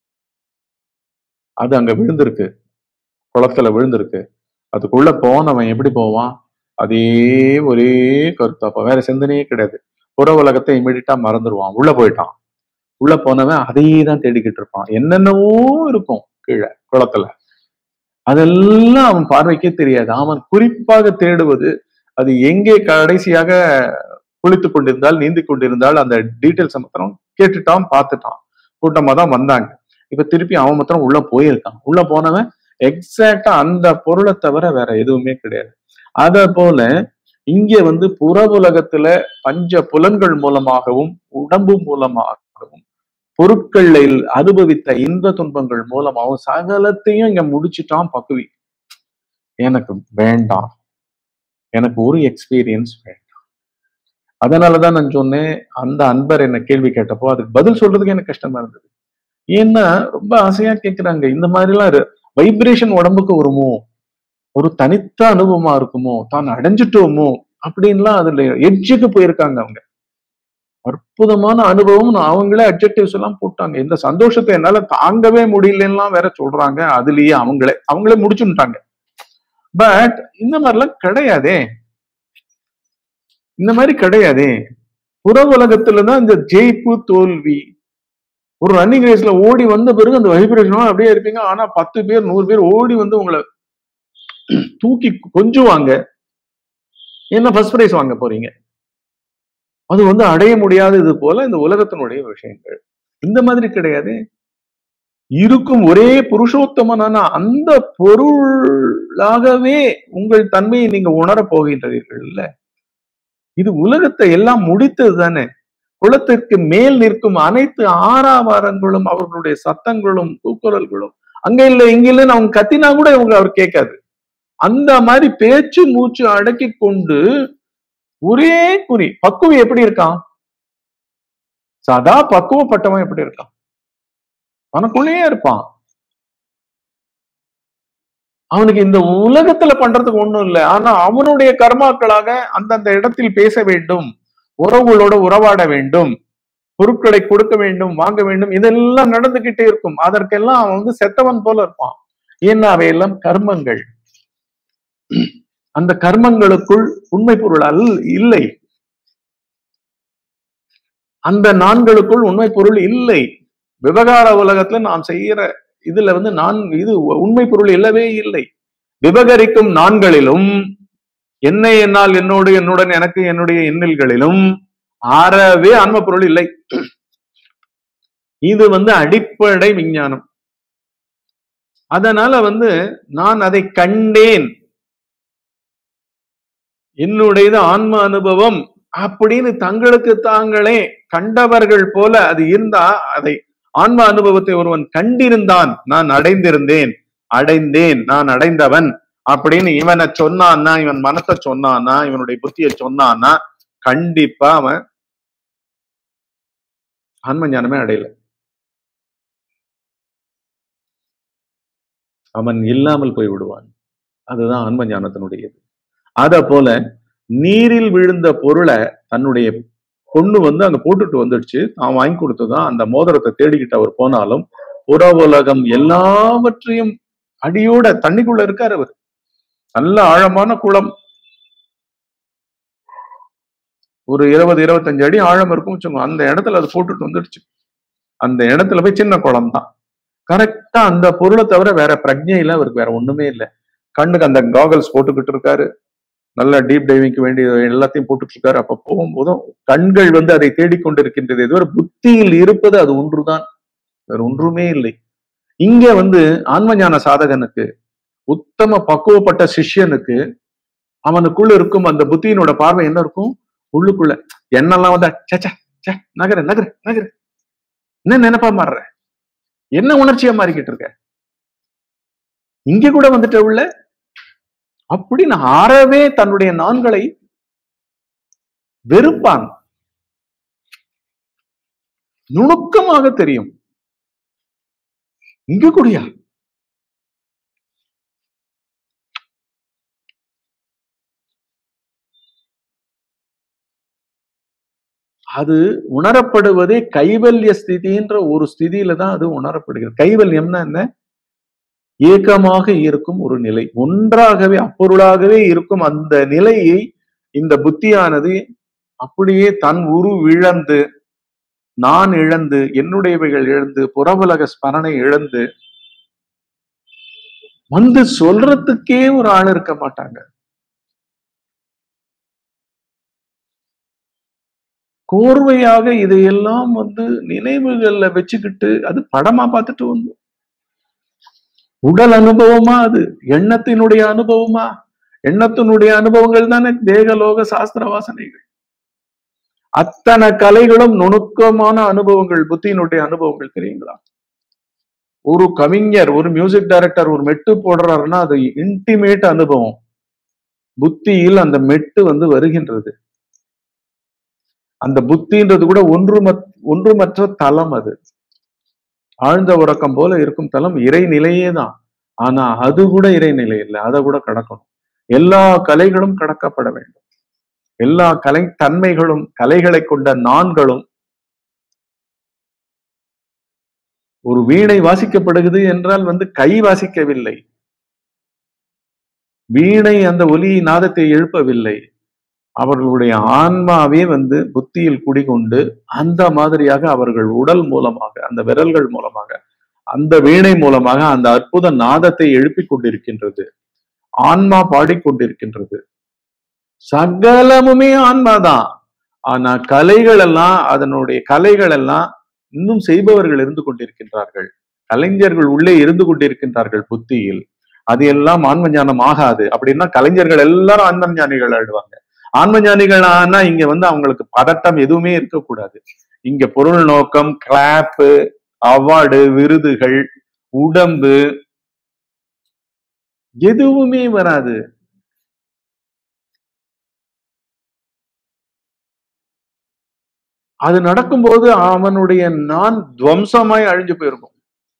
அது அங்க விழுந்திருக்கு குளத்துல விழுந்திருக்கு அதுக்குள்ள போனவன் எப்படி போவான் அதே ஒரே கருத்தாப்ப வேற சிந்தனையே கிடையாது புற உலகத்தை இமீடியட்டா மறந்துடுவான் உள்ள போயிட்டான் உள்ள போனவன் அதையே தான் தேடிக்கிட்டு இருப்பான் என்னென்னவோ இருக்கும் கீழே குளத்துல அதெல்லாம் அவன் பார்வைக்கே தெரியாது அவன் குறிப்பாக தேடுவது அது எங்கே கடைசியாக குளித்து கொண்டிருந்தால் நீந்தி கொண்டிருந்தால் அந்த டீட்டெயில்ஸ் மாத்திரம் கேட்டுட்டான் பார்த்துட்டான் கூட்டமா தான் வந்தாங்க இப்ப திருப்பி அவன் மாத்திரம் உள்ள போயிருக்கான் உள்ள போனவன் எக்ஸாக்டா அந்த பொருளை தவிர வேற எதுவுமே கிடையாது அத போல இங்க வந்து புற உலகத்துல பஞ்ச புலன்கள் மூலமாகவும் உடம்பு மூலமாகவும் பொருட்களில் அனுபவித்த இன்ப துன்பங்கள் மூலமாகவும் சகலத்தையும் இங்க முடிச்சுட்டான் பக்குவி எனக்கு வேண்டாம் எனக்கு ஒரு எக்ஸ்பீரியன்ஸ் வேண்டாம் அதனாலதான் நான் சொன்னேன் அந்த அன்பர் என்ன கேள்வி கேட்டப்போ அதுக்கு பதில் சொல்றதுக்கு எனக்கு கஷ்டமா இருந்தது ஏன்னா ரொம்ப ஆசையா கேக்குறாங்க இந்த மாதிரி எல்லாம் வைப்ரேஷன் உடம்புக்கு வருமோ ஒரு தனித்த அனுபவமா இருக்குமோ தான் அடைஞ்சிட்டோமோ அப்படின்லாம் அதுல எட்ஜுக்கு போயிருக்காங்க அவங்க அற்புதமான அனுபவம் அவங்களே அப்ஜெக்டிவ்ஸ் எல்லாம் போட்டாங்க இந்த சந்தோஷத்தை என்னால தாங்கவே முடியலன்னுலாம் வேற சொல்றாங்க அதுலயே அவங்களே அவங்களே முடிச்சுட்டாங்க பட் இந்த மாதிரிலாம் கிடையாதே இந்த மாதிரி கிடையாதே புற உலகத்துலதான் இந்த ஜெயிப்பு தோல்வி ஒரு ரன்னிங் ரேஸ்ல ஓடி வந்த பிறகு அந்த வைப்ரேஷன் அப்படியே இருப்பீங்க ஆனா பத்து பேர் நூறு பேர் ஓடி வந்து உங்களை தூக்கி கொஞ்சுவாங்க என்ன ஃபர்ஸ்ட் பிரைஸ் வாங்க போறீங்க அது வந்து அடைய முடியாதது போல இந்த உலகத்தினுடைய விஷயங்கள் இந்த மாதிரி கிடையாது இருக்கும் ஒரே புருஷோத்தமனான அந்த பொருளாகவே உங்கள் தன்மையை நீங்க உணரப் போகின்றீர்கள் இல்ல இது உலகத்தை எல்லாம் முடித்தது தானே குளத்திற்கு மேல் நிற்கும் அனைத்து ஆறாவாரங்களும் அவர்களுடைய சத்தங்களும் கூக்குரல்களும் அங்க இல்ல இங்க இல்லைன்னு அவங்க கத்தினா கூட இவங்க அவர் கேட்காது அந்த மாதிரி பேச்சு மூச்சு அடக்கி கொண்டு ஒரே குறி பக்குவி எப்படி இருக்கான் சதா பக்குவப்பட்டவன் எப்படி இருக்கான் அவனுக்குள்ளேயே இருப்பான் அவனுக்கு இந்த உலகத்துல பண்றதுக்கு ஒண்ணும் இல்லை ஆனா அவனுடைய கர்மாக்களாக அந்தந்த இடத்தில் பேச வேண்டும் உறவுகளோட உறவாட வேண்டும் பொருட்களை கொடுக்க வேண்டும் வாங்க வேண்டும் இதெல்லாம் நடந்துகிட்டே இருக்கும் அதற்கெல்லாம் அவன் வந்து செத்தவன் போல இருப்பான் ஏன்னா அவையெல்லாம் கர்மங்கள் அந்த கர்மங்களுக்குள் உண்மை பொருள் அல் இல்லை அந்த நான்களுக்குள் உண்மை பொருள் இல்லை விவகார உலகத்துல நாம் செய்யற இதுல வந்து நான் இது உண்மை பொருள் இல்லவே இல்லை விவகரிக்கும் நான்களிலும் என்னை என்னால் என்னோடு என்னுடன் எனக்கு என்னுடைய எண்ணில்களிலும் அறவே ஆன்ம பொருள் இல்லை இது வந்து அடிப்படை விஞ்ஞானம் அதனால வந்து நான் அதை கண்டேன் என்னுடையது ஆன்ம அனுபவம் அப்படின்னு தங்களுக்கு தாங்களே கண்டவர்கள் போல அது இருந்தா அதை ஆன்ம அனுபவத்தை ஒருவன் கண்டிருந்தான் நான் அடைந்திருந்தேன் அடைந்தேன் நான் அடைந்தவன் அப்படின்னு இவனை சொன்னான்னா இவன் மனசை சொன்னானா இவனுடைய புத்தியை சொன்னான்னா கண்டிப்பா அவன் ஆன்ம ஞானமே அடையல அவன் இல்லாமல் போய் விடுவான் அதுதான் ஆன்ம ஞானத்தினுடையது அத போல நீரில் விழுந்த பொருளை தன்னுடைய பொண்ணு வந்து அங்க போட்டுட்டு வந்துடுச்சு தான் வாங்கி கொடுத்ததான் அந்த மோதிரத்தை தேடிக்கிட்டு அவர் போனாலும் புற உலகம் எல்லாவற்றையும் அடியோட தண்ணிக்குள்ள இருக்காரு அவர் நல்ல ஆழமான குளம் ஒரு இருபது இருபத்தஞ்சு அடி ஆழம் இருக்கும் வச்சுக்கோங்க அந்த இடத்துல அது போட்டுட்டு வந்துடுச்சு அந்த இடத்துல போய் சின்ன குளம் தான் கரெக்டா அந்த பொருளை தவிர வேற பிரஜையில அவருக்கு வேற ஒண்ணுமே இல்லை கண்ணுக்கு அந்த காகல்ஸ் போட்டுக்கிட்டு இருக்காரு நல்ல டீப் டைவிங்க்கு வேண்டிய எல்லாத்தையும் போட்டுட்டு இருக்காரு அப்ப போகும்போதும் கண்கள் வந்து அதை தேடிக்கொண்டிருக்கின்றது இதுவரை புத்தியில் இருப்பது அது ஒன்றுதான் வேற ஒன்றுமே இல்லை இங்க வந்து ஆன்மஞான சாதகனுக்கு உத்தம பக்குவப்பட்ட சிஷ்யனுக்கு அவனுக்குள்ள இருக்கும் அந்த புத்தியினோட பார்வை என்ன இருக்கும் உள்ளுக்குள்ள என்னெல்லாம் வந்தா சச்சா சே நகர நகர நகர என்ன நினைப்பா மாறுற என்ன உணர்ச்சியா மாறிக்கிட்டு இருக்க இங்க கூட வந்துட்ட உள்ள அப்படின்னு அறவே தன்னுடைய நான்களை வெறுப்பான் நுணுக்கமாக தெரியும் இங்க கூடியா அது உணரப்படுவதே கைவல்ய ஸ்திதின்ற ஒரு ஸ்திதியில தான் அது உணரப்படுகிறது கைவல்யம்னா என்ன ஏக்கமாக இருக்கும் ஒரு நிலை ஒன்றாகவே அப்பொருளாகவே இருக்கும் அந்த நிலையை இந்த புத்தியானது அப்படியே தன் உரு இழந்து நான் இழந்து என்னுடையவைகள் இழந்து புறவுலக ஸ்மரணை இழந்து வந்து சொல்றதுக்கே ஒரு ஆள் இருக்க மாட்டாங்க கோர்வையாக இதையெல்லாம் வந்து நினைவுகள்ல வச்சுக்கிட்டு அது படமா பார்த்துட்டு வந்து உடல் அனுபவமா அது எண்ணத்தினுடைய அனுபவமா எண்ணத்தினுடைய அனுபவங்கள் தானே தேகலோக சாஸ்திர வாசனைகள் அத்தனை கலைகளும் நுணுக்கமான அனுபவங்கள் புத்தியினுடைய அனுபவங்கள் தெரியுங்களா ஒரு கவிஞர் ஒரு மியூசிக் டைரக்டர் ஒரு மெட்டு போடுறாருன்னா அது இன்டிமேட் அனுபவம் புத்தியில் அந்த மெட்டு வந்து வருகின்றது அந்த புத்தின்றது கூட ஒன்றுமற் ஒன்றுமற்ற தலம் அது ஆழ்ந்த உறக்கம் போல இருக்கும் தலம் இறைநிலையே தான் ஆனா அது கூட இறைநிலை இல்லை அதை கூட கடக்கணும் எல்லா கலைகளும் கடக்கப்பட வேண்டும் எல்லா கலை தன்மைகளும் கலைகளை கொண்ட நான்களும் ஒரு வீணை வாசிக்கப்படுகிறது என்றால் வந்து கை வாசிக்கவில்லை வீணை அந்த ஒலி நாதத்தை எழுப்பவில்லை அவர்களுடைய ஆன்மாவே வந்து புத்தியில் குடிகொண்டு அந்த மாதிரியாக அவர்கள் உடல் மூலமாக அந்த விரல்கள் மூலமாக அந்த வீணை மூலமாக அந்த அற்புத நாதத்தை எழுப்பிக் கொண்டிருக்கின்றது ஆன்மா பாடிக்கொண்டிருக்கின்றது சகலமுமே ஆன்மாதான் ஆனா கலைகள் எல்லாம் அதனுடைய கலைகள் எல்லாம் இன்னும் செய்பவர்கள் இருந்து கொண்டிருக்கின்றார்கள் கலைஞர்கள் உள்ளே இருந்து கொண்டிருக்கின்றார்கள் புத்தியில் அது எல்லாம் ஆன்ம ஞானம் ஆகாது அப்படின்னா கலைஞர்கள் எல்லாரும் ஆன்ம ஞானிகள் ஆயிடுவாங்க ஆன்ம ஞானிகள் ஆனா இங்க வந்து அவங்களுக்கு பதட்டம் எதுவுமே இருக்கக்கூடாது இங்க பொருள் நோக்கம் கிளாப்பு அவார்டு விருதுகள் உடம்பு எதுவுமே வராது அது நடக்கும்போது அவனுடைய நான் துவம்சமாய் அழிஞ்சு போயிருக்கும்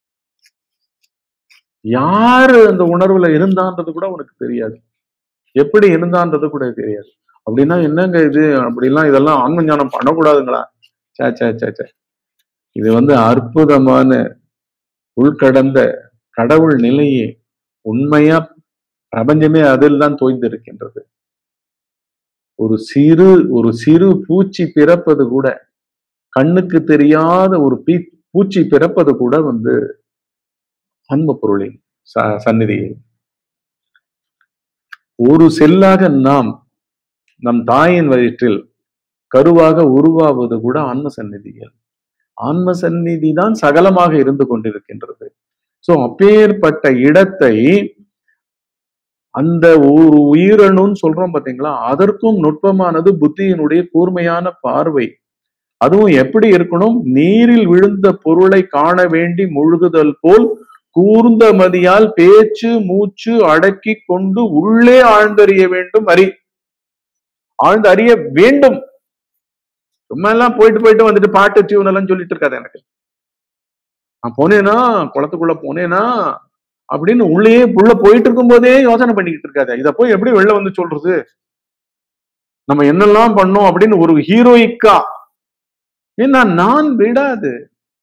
யாரு அந்த உணர்வுல இருந்தான்றது கூட உனக்கு தெரியாது எப்படி இருந்தான்றது கூட தெரியாது அப்படின்னா என்னங்க இது அப்படிலாம் இதெல்லாம் ஆன்ம ஞானம் பண்ணக்கூடாதுங்களா சே சே சே சே இது வந்து அற்புதமான உள்கடந்த கடவுள் நிலையே உண்மையா பிரபஞ்சமே அதில் தான் தோய்ந்து இருக்கின்றது ஒரு சிறு ஒரு சிறு பூச்சி பிறப்பது கூட கண்ணுக்கு தெரியாத ஒரு பீ பூச்சி பிறப்பது கூட வந்து அன்பு பொருளின் ச- சந்நிதியில் ஒரு செல்லாக நாம் நம் தாயின் வயிற்றில் கருவாக உருவாவது கூட ஆன்ம சந்நிதியில் ஆன்ம சந்நிதி தான் சகலமாக இருந்து கொண்டிருக்கின்றது சோ அப்பேற்பட்ட இடத்தை அந்த ஒரு உயிரணுன்னு சொல்றோம் பாத்தீங்களா அதற்கும் நுட்பமானது புத்தியினுடைய கூர்மையான பார்வை அதுவும் எப்படி இருக்கணும் நீரில் விழுந்த பொருளை காண வேண்டி முழுகுதல் போல் கூர்ந்த மதியால் பேச்சு மூச்சு அடக்கி கொண்டு உள்ளே ஆழ்ந்தறிய வேண்டும் அறி ஆழ்ந்து அறிய வேண்டும் சும்மா எல்லாம் போயிட்டு போயிட்டு வந்துட்டு பாட்டு டியூன் எல்லாம் சொல்லிட்டு இருக்காது எனக்கு நான் போனேனா குளத்துக்குள்ள போனேனா அப்படின்னு உள்ளே உள்ள போயிட்டு இருக்கும் போதே யோசனை பண்ணிக்கிட்டு இருக்காது இத போய் எப்படி வெளில வந்து சொல்றது நம்ம என்னெல்லாம் பண்ணோம் அப்படின்னு ஒரு ஹீரோயிக்கா ஏன்னா நான் விடாது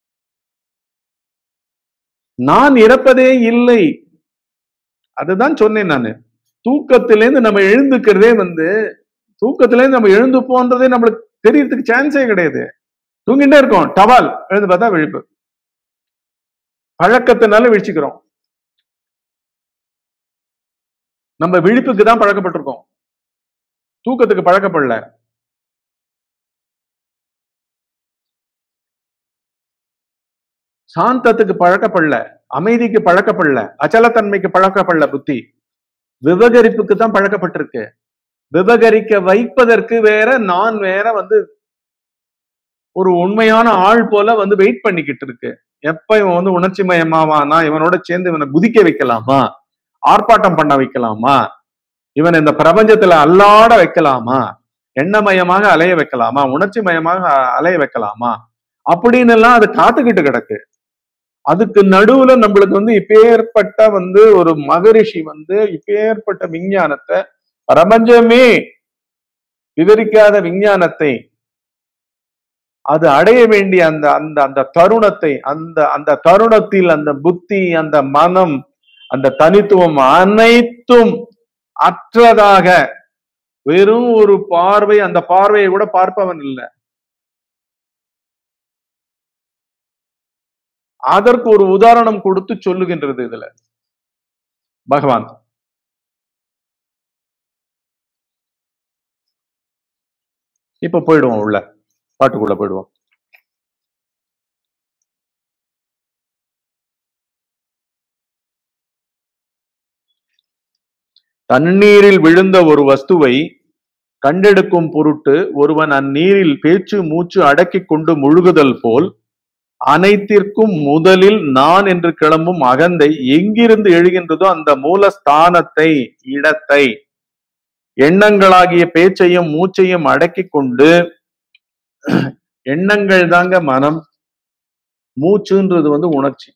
நான் இறப்பதே இல்லை அதுதான் சொன்னேன் நானு தூக்கத்திலேருந்து நம்ம எழுந்துக்கிறதே வந்து தூக்கத்திலேருந்து நம்ம எழுந்து போன்றதே நம்மளுக்கு தெரியறதுக்கு சான்ஸே கிடையாது தூங்கிட்டே இருக்கோம் டவால் எழுந்து பார்த்தா விழிப்பு பழக்கத்தினால விழிச்சுக்கிறோம் நம்ம விழிப்புக்கு தான் பழக்கப்பட்டிருக்கோம் தூக்கத்துக்கு பழக்கப்படல சாந்தத்துக்கு பழக்கப்படல அமைதிக்கு பழக்கப்படல அச்சலத்தன்மைக்கு பழக்கப்படல புத்தி விவகரிப்புக்கு தான் பழக்கப்பட்டிருக்கு விவகரிக்க வைப்பதற்கு வேற நான் வேற வந்து ஒரு உண்மையான ஆள் போல வந்து வெயிட் பண்ணிக்கிட்டு இருக்கு எப்ப இவன் வந்து உணர்ச்சி மயமாவானா இவனோட சேர்ந்து இவனை குதிக்க வைக்கலாமா ஆர்ப்பாட்டம் பண்ண வைக்கலாமா இவன் இந்த பிரபஞ்சத்துல அல்லாட வைக்கலாமா எண்ணமயமாக அலைய வைக்கலாமா உணர்ச்சி மயமாக அ- அலைய வைக்கலாமா அப்படின்னு எல்லாம் அது காத்துக்கிட்டு கிடக்கு அதுக்கு நடுவுல நம்மளுக்கு வந்து இப்பேற்பட்ட வந்து ஒரு மகரிஷி வந்து இப்பேற்பட்ட விஞ்ஞானத்தை பிரபஞ்சமே விவரிக்காத விஞ்ஞானத்தை அது அடைய வேண்டிய அந்த அந்த அந்த தருணத்தை அந்த அந்த தருணத்தில் அந்த புத்தி அந்த மனம் அந்த தனித்துவம் அனைத்தும் அற்றதாக வெறும் ஒரு பார்வை அந்த பார்வையை கூட பார்ப்பவன் இல்லை அதற்கு ஒரு உதாரணம் கொடுத்து சொல்லுகின்றது இதுல பகவான் இப்ப போயிடுவோம் உள்ள பாட்டுக்குள்ள போயிடுவோம் தண்ணீரில் விழுந்த ஒரு வஸ்துவை கண்டெடுக்கும் பொருட்டு ஒருவன் அந்நீரில் பேச்சு மூச்சு அடக்கிக் கொண்டு முழுகுதல் போல் அனைத்திற்கும் முதலில் நான் என்று கிளம்பும் அகந்தை எங்கிருந்து எழுகின்றதோ அந்த மூலஸ்தானத்தை இடத்தை எண்ணங்களாகிய பேச்சையும் மூச்சையும் அடக்கிக் கொண்டு எண்ணங்கள் தாங்க மனம் மூச்சுன்றது வந்து உணர்ச்சி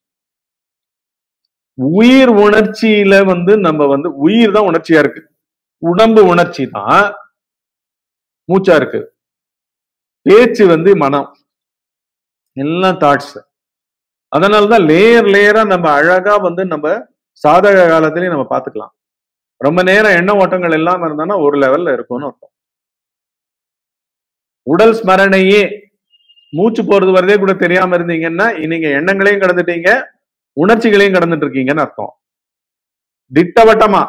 உயிர் உணர்ச்சியில வந்து நம்ம வந்து உயிர் தான் உணர்ச்சியா இருக்கு உடம்பு உணர்ச்சி தான் மூச்சா இருக்கு பேச்சு வந்து மனம் எல்லாம் தாட்ஸ் அதனாலதான் லேயர் லேயரா நம்ம அழகா வந்து நம்ம சாதக காலத்திலயும் நம்ம பாத்துக்கலாம் ரொம்ப நேரம் எண்ண ஓட்டங்கள் இல்லாம இருந்தானா ஒரு லெவல்ல இருக்கும்னு அர்த்தம் உடல் ஸ்மரணையே மூச்சு போறது வரதே கூட தெரியாம இருந்தீங்கன்னா நீங்க எண்ணங்களையும் கடந்துட்டீங்க உணர்ச்சிகளையும் கடந்துட்டு இருக்கீங்கன்னு அர்த்தம் திட்டவட்டமா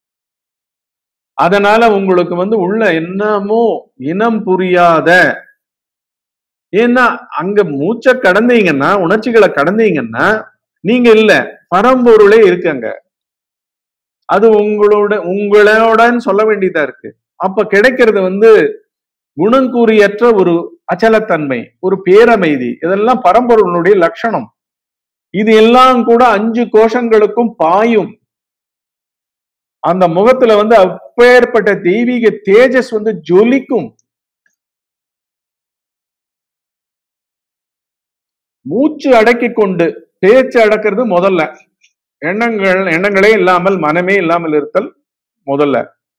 அதனால உங்களுக்கு வந்து உள்ள என்னமோ இனம் புரியாத ஏன்னா அங்க மூச்சை கடந்தீங்கன்னா உணர்ச்சிகளை கடந்தீங்கன்னா நீங்க இல்ல பரம்பொருளே இருக்குங்க அது உங்களோட உங்களோடன்னு சொல்ல வேண்டியதா இருக்கு அப்ப கிடைக்கிறது வந்து குணங்கூறியற்ற ஒரு அச்சலத்தன்மை ஒரு பேரமைதி இதெல்லாம் பரம்பொருளுடைய லட்சணம் இது எல்லாம் கூட அஞ்சு கோஷங்களுக்கும் பாயும் அந்த முகத்துல வந்து அப்பேற்பட்ட தெய்வீக தேஜஸ் வந்து ஜொலிக்கும் மூச்சு அடக்கி கொண்டு பேச்சு அடக்கிறது முதல்ல எண்ணங்கள் எண்ணங்களே இல்லாமல் மனமே இல்லாமல் இருத்தல் முதல்ல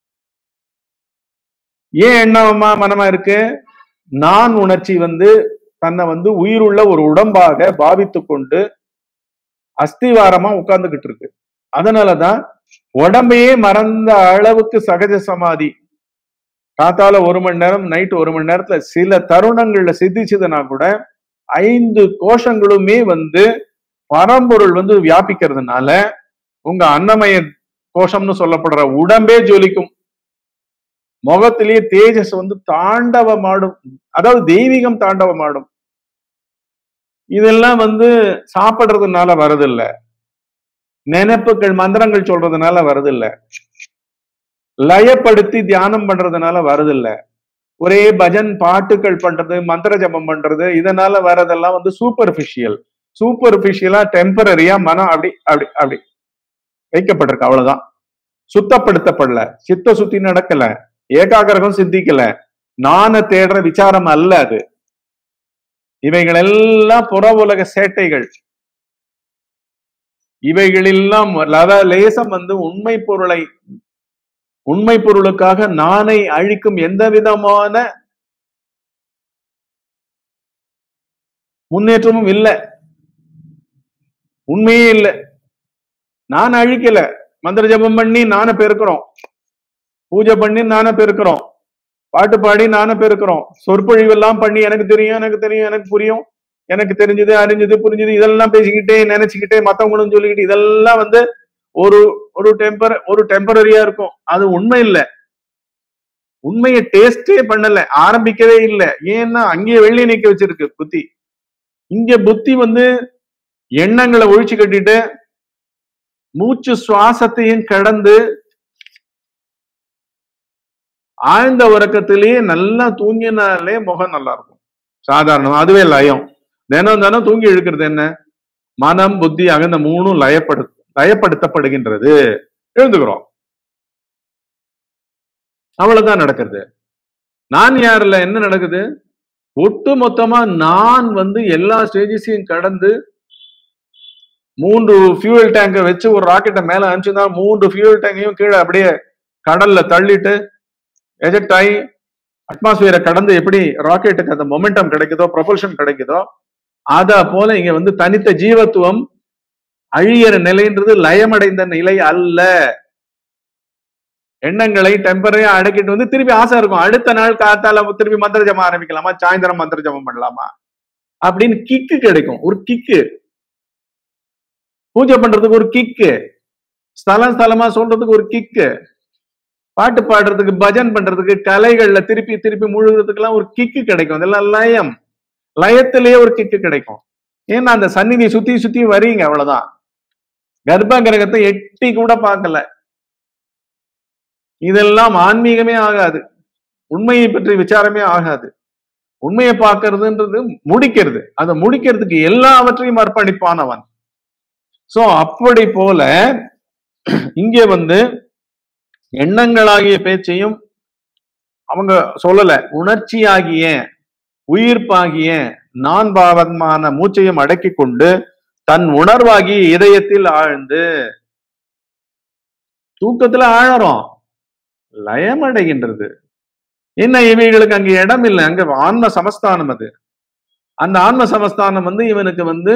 ஏன் எண்ணமா மனமா இருக்கு நான் உணர்ச்சி வந்து தன்னை வந்து உயிருள்ள ஒரு உடம்பாக பாவித்து கொண்டு அஸ்திவாரமா உட்கார்ந்துகிட்டு இருக்கு அதனாலதான் உடம்பையே மறந்த அளவுக்கு சகஜ சமாதி காத்தால ஒரு மணி நேரம் நைட் ஒரு மணி நேரத்துல சில தருணங்கள்ல சித்திச்சதுன்னா கூட ஐந்து கோஷங்களுமே வந்து பரம்பொருள் வந்து வியாபிக்கிறதுனால உங்க அன்னமய கோஷம்னு சொல்லப்படுற உடம்பே ஜொலிக்கும் முகத்திலேயே தேஜஸ் வந்து தாண்டவமாடும் அதாவது தெய்வீகம் தாண்டவமாடும் இதெல்லாம் வந்து சாப்பிடுறதுனால வரதில்ல நினைப்புகள் மந்திரங்கள் சொல்றதுனால வரதில்ல லயப்படுத்தி தியானம் பண்றதுனால வரதில்ல ஒரே பஜன் பாட்டுகள் பண்றது மந்திர ஜபம் பண்றது இதனால வரதெல்லாம் வந்து சூப்பர்பிஷியல் சூப்பர்பிஷியலா டெம்பரரியா மனம் அப்படி அப்படி அப்படி வைக்கப்பட்டிருக்கு அவ்வளவுதான் சுத்தப்படுத்தப்படல சித்த சுத்தி நடக்கல ஏகாகிரகம் சித்திக்கல நான தேடுற விசாரம் அல்ல அது இவைகள் எல்லாம் புற உலக சேட்டைகள் இவைகளெல்லாம் லத லேசம் வந்து உண்மை பொருளை உண்மை பொருளுக்காக நானை அழிக்கும் எந்த விதமான முன்னேற்றமும் இல்லை உண்மையே இல்லை நான் அழிக்கல மந்திர ஜபம் பண்ணி நானே பெருக்கிறோம் பூஜை பண்ணி நானே பெருக்கிறோம் பாட்டு பாடி நானே பெருக்கிறோம் சொற்பொழிவெல்லாம் பண்ணி எனக்கு தெரியும் எனக்கு தெரியும் எனக்கு புரியும் எனக்கு தெரிஞ்சது அறிஞ்சது புரிஞ்சது இதெல்லாம் பேசிக்கிட்டே நினைச்சுக்கிட்டே மத்தவங்களும் சொல்லிக்கிட்டு இதெல்லாம் வந்து ஒரு ஒரு டெம்பர் ஒரு டெம்பரரியா இருக்கும் அது உண்மை இல்ல உண்மையை டேஸ்டே பண்ணல ஆரம்பிக்கவே இல்லை ஏன்னா அங்கேயே வெள்ளி நிக்க வச்சிருக்கு புத்தி இங்க புத்தி வந்து எண்ணங்களை ஒழிச்சு கட்டிட்டு மூச்சு சுவாசத்தையும் கடந்து ஆழ்ந்த உறக்கத்திலேயே நல்லா தூங்கினாலே முகம் நல்லா இருக்கும் சாதாரணம் அதுவே லயம் தினம் தினம் தூங்கி இழுக்கிறது என்ன மனம் புத்தி அகந்த மூணும் லயப்படு லயப்படுத்தப்படுகின்றது எழுந்துக்கிறோம் அவ்வளவுதான் நடக்குது நான் யாருல என்ன நடக்குது ஒட்டு மொத்தமா நான் வந்து எல்லா ஸ்டேஜஸையும் கடந்து மூன்று ஃபியூவல் டேங்கை வச்சு ஒரு ராக்கெட்டை மேல அனுப்பிச்சுதான் மூன்று ஃபியூவல் டேங்கையும் கீழே அப்படியே கடல்ல தள்ளிட்டு எஜெக்ட் ஆகி அட்மாஸ்பியரை கடந்து எப்படி ராக்கெட்டுக்கு அந்த மொமெண்டம் கிடைக்குதோ ப்ரொபல்ஷன் கிடைக்குதோ அத போல இங்க வந்து தனித்த ஜீவத்துவம் அழியற நிலைன்றது லயமடைந்த நிலை அல்ல எண்ணங்களை டெம்பரரியா அடக்கிட்டு வந்து திருப்பி ஆசை இருக்கும் அடுத்த நாள் காத்தால திருப்பி மந்திர ஜபம் ஆரம்பிக்கலாமா சாயந்தரம் மந்திர ஜபம் பண்ணலாமா அப்படின்னு கிக்கு கிடைக்கும் ஒரு கிக்கு பூஜை பண்றதுக்கு ஒரு கிக்கு ஸ்தலம் ஸ்தலமா சொல்றதுக்கு ஒரு கிக்கு பாட்டு பாடுறதுக்கு பஜன் பண்றதுக்கு கலைகள்ல திருப்பி திருப்பி முழுகிறதுக்கு எல்லாம் ஒரு கிக்கு கிடைக்கும் அதெல்லாம் லயம் லயத்திலேயே ஒரு கிக்கு கிடைக்கும் ஏன்னா அந்த சந்நிதி சுத்தி சுத்தி வரீங்க அவ்வளவுதான் கர்ப்ப கிரகத்தை எட்டி கூட பார்க்கல இதெல்லாம் ஆன்மீகமே ஆகாது உண்மையை பற்றி விசாரமே ஆகாது உண்மையை பார்க்கறதுன்றது முடிக்கிறது அதை முடிக்கிறதுக்கு எல்லாவற்றையும் அர்ப்பணிப்பானவன் சோ அப்படி போல இங்கே வந்து எண்ணங்களாகிய பேச்சையும் அவங்க சொல்லல உணர்ச்சியாகிய உயிர்ப்பாகிய நான் பாவமான மூச்சையும் அடக்கி கொண்டு தன் உணர்வாகிய இதயத்தில் ஆழ்ந்து தூக்கத்துல ஆழறோம் லயமடைகின்றது என்ன இவைகளுக்கு அங்க இடம் இல்லை அங்க ஆன்ம சமஸ்தானம் அது அந்த ஆன்ம சமஸ்தானம் வந்து இவனுக்கு வந்து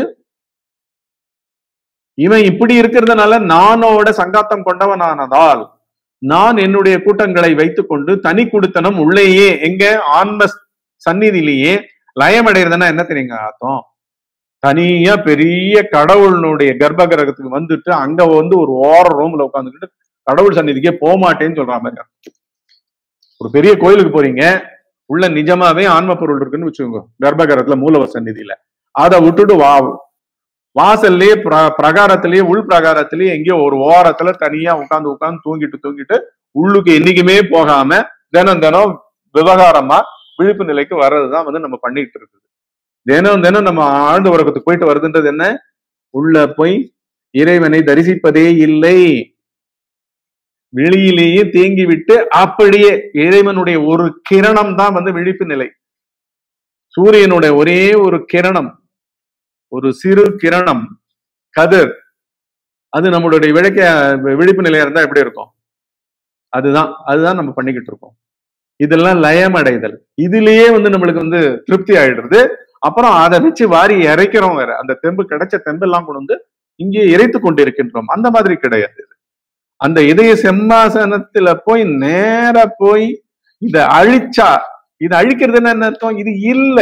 இவன் இப்படி இருக்கிறதுனால நானோட சங்காத்தம் கொண்டவனானதால் நான் என்னுடைய கூட்டங்களை வைத்துக்கொண்டு தனி குடுத்தனம் உள்ளேயே எங்க ஆன்ம சந்நிதியிலேயே லயமடைறதுன்னா என்ன தெரியுங்க அர்த்தம் தனியா பெரிய கடவுளுடைய கர்ப்ப கிரகத்துக்கு வந்துட்டு அங்க வந்து ஒரு ஓர ரூம்ல உட்காந்துக்கிட்டு கடவுள் சந்நிதிக்கே போக மாட்டேன்னு சொல்ற மாதிரி அர்த்தம். ஒரு பெரிய கோயிலுக்கு போறீங்க உள்ள நிஜமாவே ஆன்ம பொருள் இருக்குன்னு வச்சுக்கோங்க கர்ப்ப கிரகத்துல மூலவர் சந்நிதியில அதை விட்டுட்டு வா வாசல்லயே பிர- பிரகாரத்திலேயே உள் பிரகாரத்திலேயே எங்கேயோ ஒரு ஓரத்துல தனியா உட்காந்து உட்காந்து தூங்கிட்டு தூங்கிட்டு உள்ளுக்கு என்னைக்குமே போகாம தினம் தினம் விவகாரமா விழிப்பு நிலைக்கு வர்றதுதான் வந்து நம்ம பண்ணிட்டு இருக்குது தினம் தினம் நம்ம ஆழ்ந்த உறக்கத்துக்கு போயிட்டு வருதுன்றது என்ன உள்ள போய் இறைவனை தரிசிப்பதே இல்லை வெளியிலேயே தேங்கி விட்டு அப்படியே இறைவனுடைய ஒரு கிரணம் தான் வந்து விழிப்பு நிலை சூரியனுடைய ஒரே ஒரு கிரணம் ஒரு சிறு கிரணம் கதிர் அது நம்மளுடைய விளக்க விழிப்பு நிலையா இருந்தா எப்படி இருக்கும் அதுதான் அதுதான் நம்ம பண்ணிக்கிட்டு இருக்கோம் இதெல்லாம் லயமடைதல் இதுலயே வந்து நம்மளுக்கு வந்து திருப்தி ஆயிடுறது அப்புறம் அதை வச்சு வாரி இறைக்கிறோம் வேற அந்த தெம்பு கிடைச்ச தெம்பெல்லாம் கொண்டு வந்து இங்கே இறைத்து கொண்டிருக்கின்றோம் அந்த மாதிரி கிடையாது அந்த இதய செம்மாசனத்துல போய் நேர போய் இத அழிச்சா இது அழிக்கிறதுன்னு என்ன அர்த்தம் இது இல்ல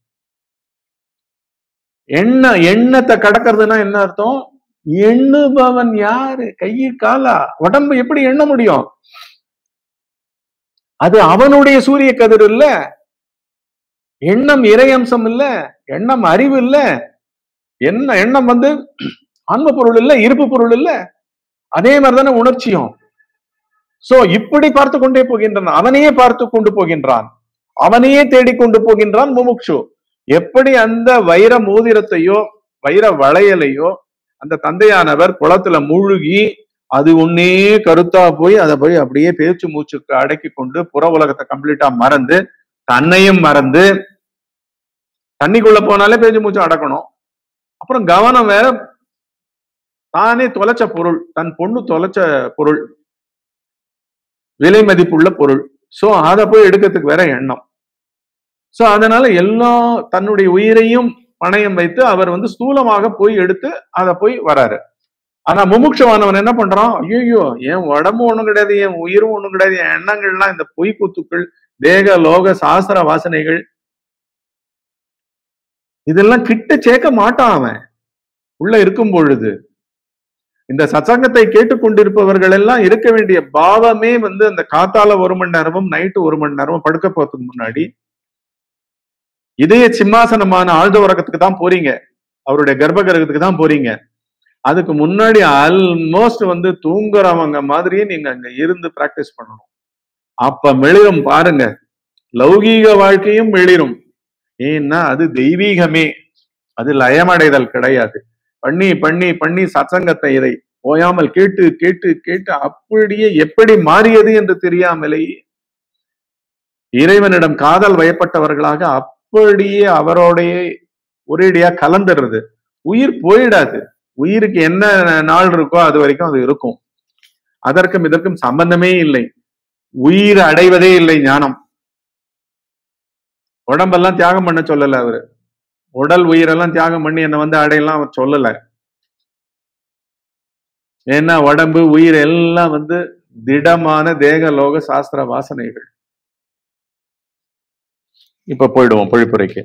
எண்ண எண்ணத்தை கடக்கிறதுனா என்ன அர்த்தம் எண்ணுபவன் யாரு கையு காலா உடம்பு எப்படி எண்ண முடியும் அது அவனுடைய சூரிய கதிர் இல்ல எண்ணம் இறையம்சம் இல்ல எண்ணம் அறிவு இல்ல என்ன எண்ணம் வந்து ஆன்ம பொருள் இல்ல இருப்பு பொருள் இல்ல அதே மாதிரிதானே உணர்ச்சியும் சோ இப்படி பார்த்து கொண்டே போகின்றான் அவனையே பார்த்து கொண்டு போகின்றான் அவனையே தேடிக்கொண்டு போகின்றான் முமுக்ஷு எப்படி அந்த வைர மோதிரத்தையோ வைர வளையலையோ அந்த தந்தையானவர் குளத்துல மூழ்கி அது ஒன்னே கருத்தா போய் அதை போய் அப்படியே பேச்சு மூச்சுக்கு அடக்கி கொண்டு புற உலகத்தை கம்ப்ளீட்டா மறந்து தன்னையும் மறந்து தண்ணிக்குள்ள போனாலே பேச்சு மூச்சு அடக்கணும் அப்புறம் கவனம் வேற தானே தொலைச்ச பொருள் தன் பொண்ணு தொலைச்ச பொருள் விலை மதிப்புள்ள பொருள் சோ அதை போய் எடுக்கிறதுக்கு வேற எண்ணம் சோ அதனால எல்லா தன்னுடைய உயிரையும் பணயம் வைத்து அவர் வந்து ஸ்தூலமாக போய் எடுத்து அதை போய் வராரு ஆனா முமுட்சமானவன் என்ன பண்றான் ஐயோ என் உடம்பு ஒண்ணும் கிடையாது என் உயிரும் ஒண்ணும் கிடையாது என் எண்ணங்கள்லாம் இந்த பொய் கூத்துக்கள் தேக லோக சாஸ்திர வாசனைகள் இதெல்லாம் கிட்ட சேர்க்க மாட்டான் அவன் உள்ள இருக்கும் பொழுது இந்த சத்சங்கத்தை கேட்டுக்கொண்டிருப்பவர்கள் எல்லாம் இருக்க வேண்டிய பாவமே வந்து அந்த காத்தால ஒரு மணி நேரமும் நைட்டு ஒரு மணி நேரமும் படுக்க போறதுக்கு முன்னாடி இதய சிம்மாசனமான ஆழ்ந்த உறக்கத்துக்கு தான் போறீங்க அவருடைய கர்ப்ப கிரகத்துக்கு தான் போறீங்க அதுக்கு முன்னாடி ஆல்மோஸ்ட் வந்து தூங்குறவங்க மாதிரியே நீங்க அங்க இருந்து பிராக்டிஸ் பண்ணணும் அப்ப மெளிரும் பாருங்க லௌகீக வாழ்க்கையும் மெளிரும் ஏன்னா அது தெய்வீகமே அது லயமடைதல் கிடையாது பண்ணி பண்ணி பண்ணி சத்சங்கத்தை இதை ஓயாமல் கேட்டு கேட்டு கேட்டு அப்படியே எப்படி மாறியது என்று தெரியாமலேயே இறைவனிடம் காதல் வயப்பட்டவர்களாக அப்படியே அவரோடைய ஒரேடியா கலந்துடுறது உயிர் போயிடாது உயிருக்கு என்ன நாள் இருக்கோ அது வரைக்கும் அது இருக்கும் அதற்கும் இதற்கும் சம்பந்தமே இல்லை உயிர் அடைவதே இல்லை ஞானம் உடம்பெல்லாம் தியாகம் பண்ண சொல்லல அவரு உடல் உயிரெல்லாம் தியாகம் பண்ணி என்ன வந்து அடையலாம் அவர் சொல்லல ஏன்னா உடம்பு உயிர் எல்லாம் வந்து திடமான தேக லோக சாஸ்திர வாசனைகள் இப்ப போயிடுவோம் பொழிப்புரைக்கு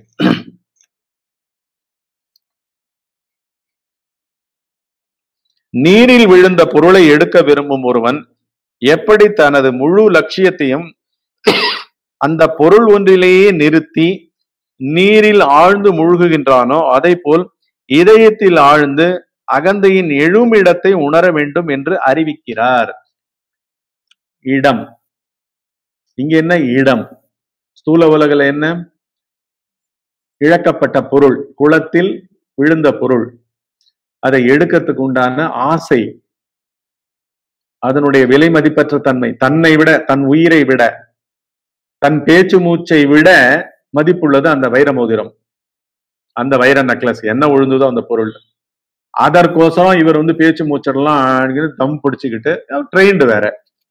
நீரில் விழுந்த பொருளை எடுக்க விரும்பும் ஒருவன் எப்படி தனது முழு லட்சியத்தையும் அந்த பொருள் ஒன்றிலேயே நிறுத்தி நீரில் ஆழ்ந்து முழுகுகின்றானோ அதை போல் இதயத்தில் ஆழ்ந்து அகந்தையின் எழுமிடத்தை உணர வேண்டும் என்று அறிவிக்கிறார் இடம் இங்க என்ன இடம் ஸ்தூல உலகில் என்ன இழக்கப்பட்ட பொருள் குளத்தில் விழுந்த பொருள் அதை எடுக்கிறதுக்கு உண்டான ஆசை அதனுடைய விலை மதிப்பற்ற தன்மை தன்னை விட தன் உயிரை விட தன் பேச்சு மூச்சை விட மதிப்புள்ளது அந்த வைர மோதிரம் அந்த வைர நெக்லஸ் என்ன விழுந்ததோ அந்த பொருள் அதற்கோசரம் இவர் வந்து பேச்சு மூச்செல்லாம் தம் பிடிச்சுக்கிட்டு ட்ரெயின்டு வேற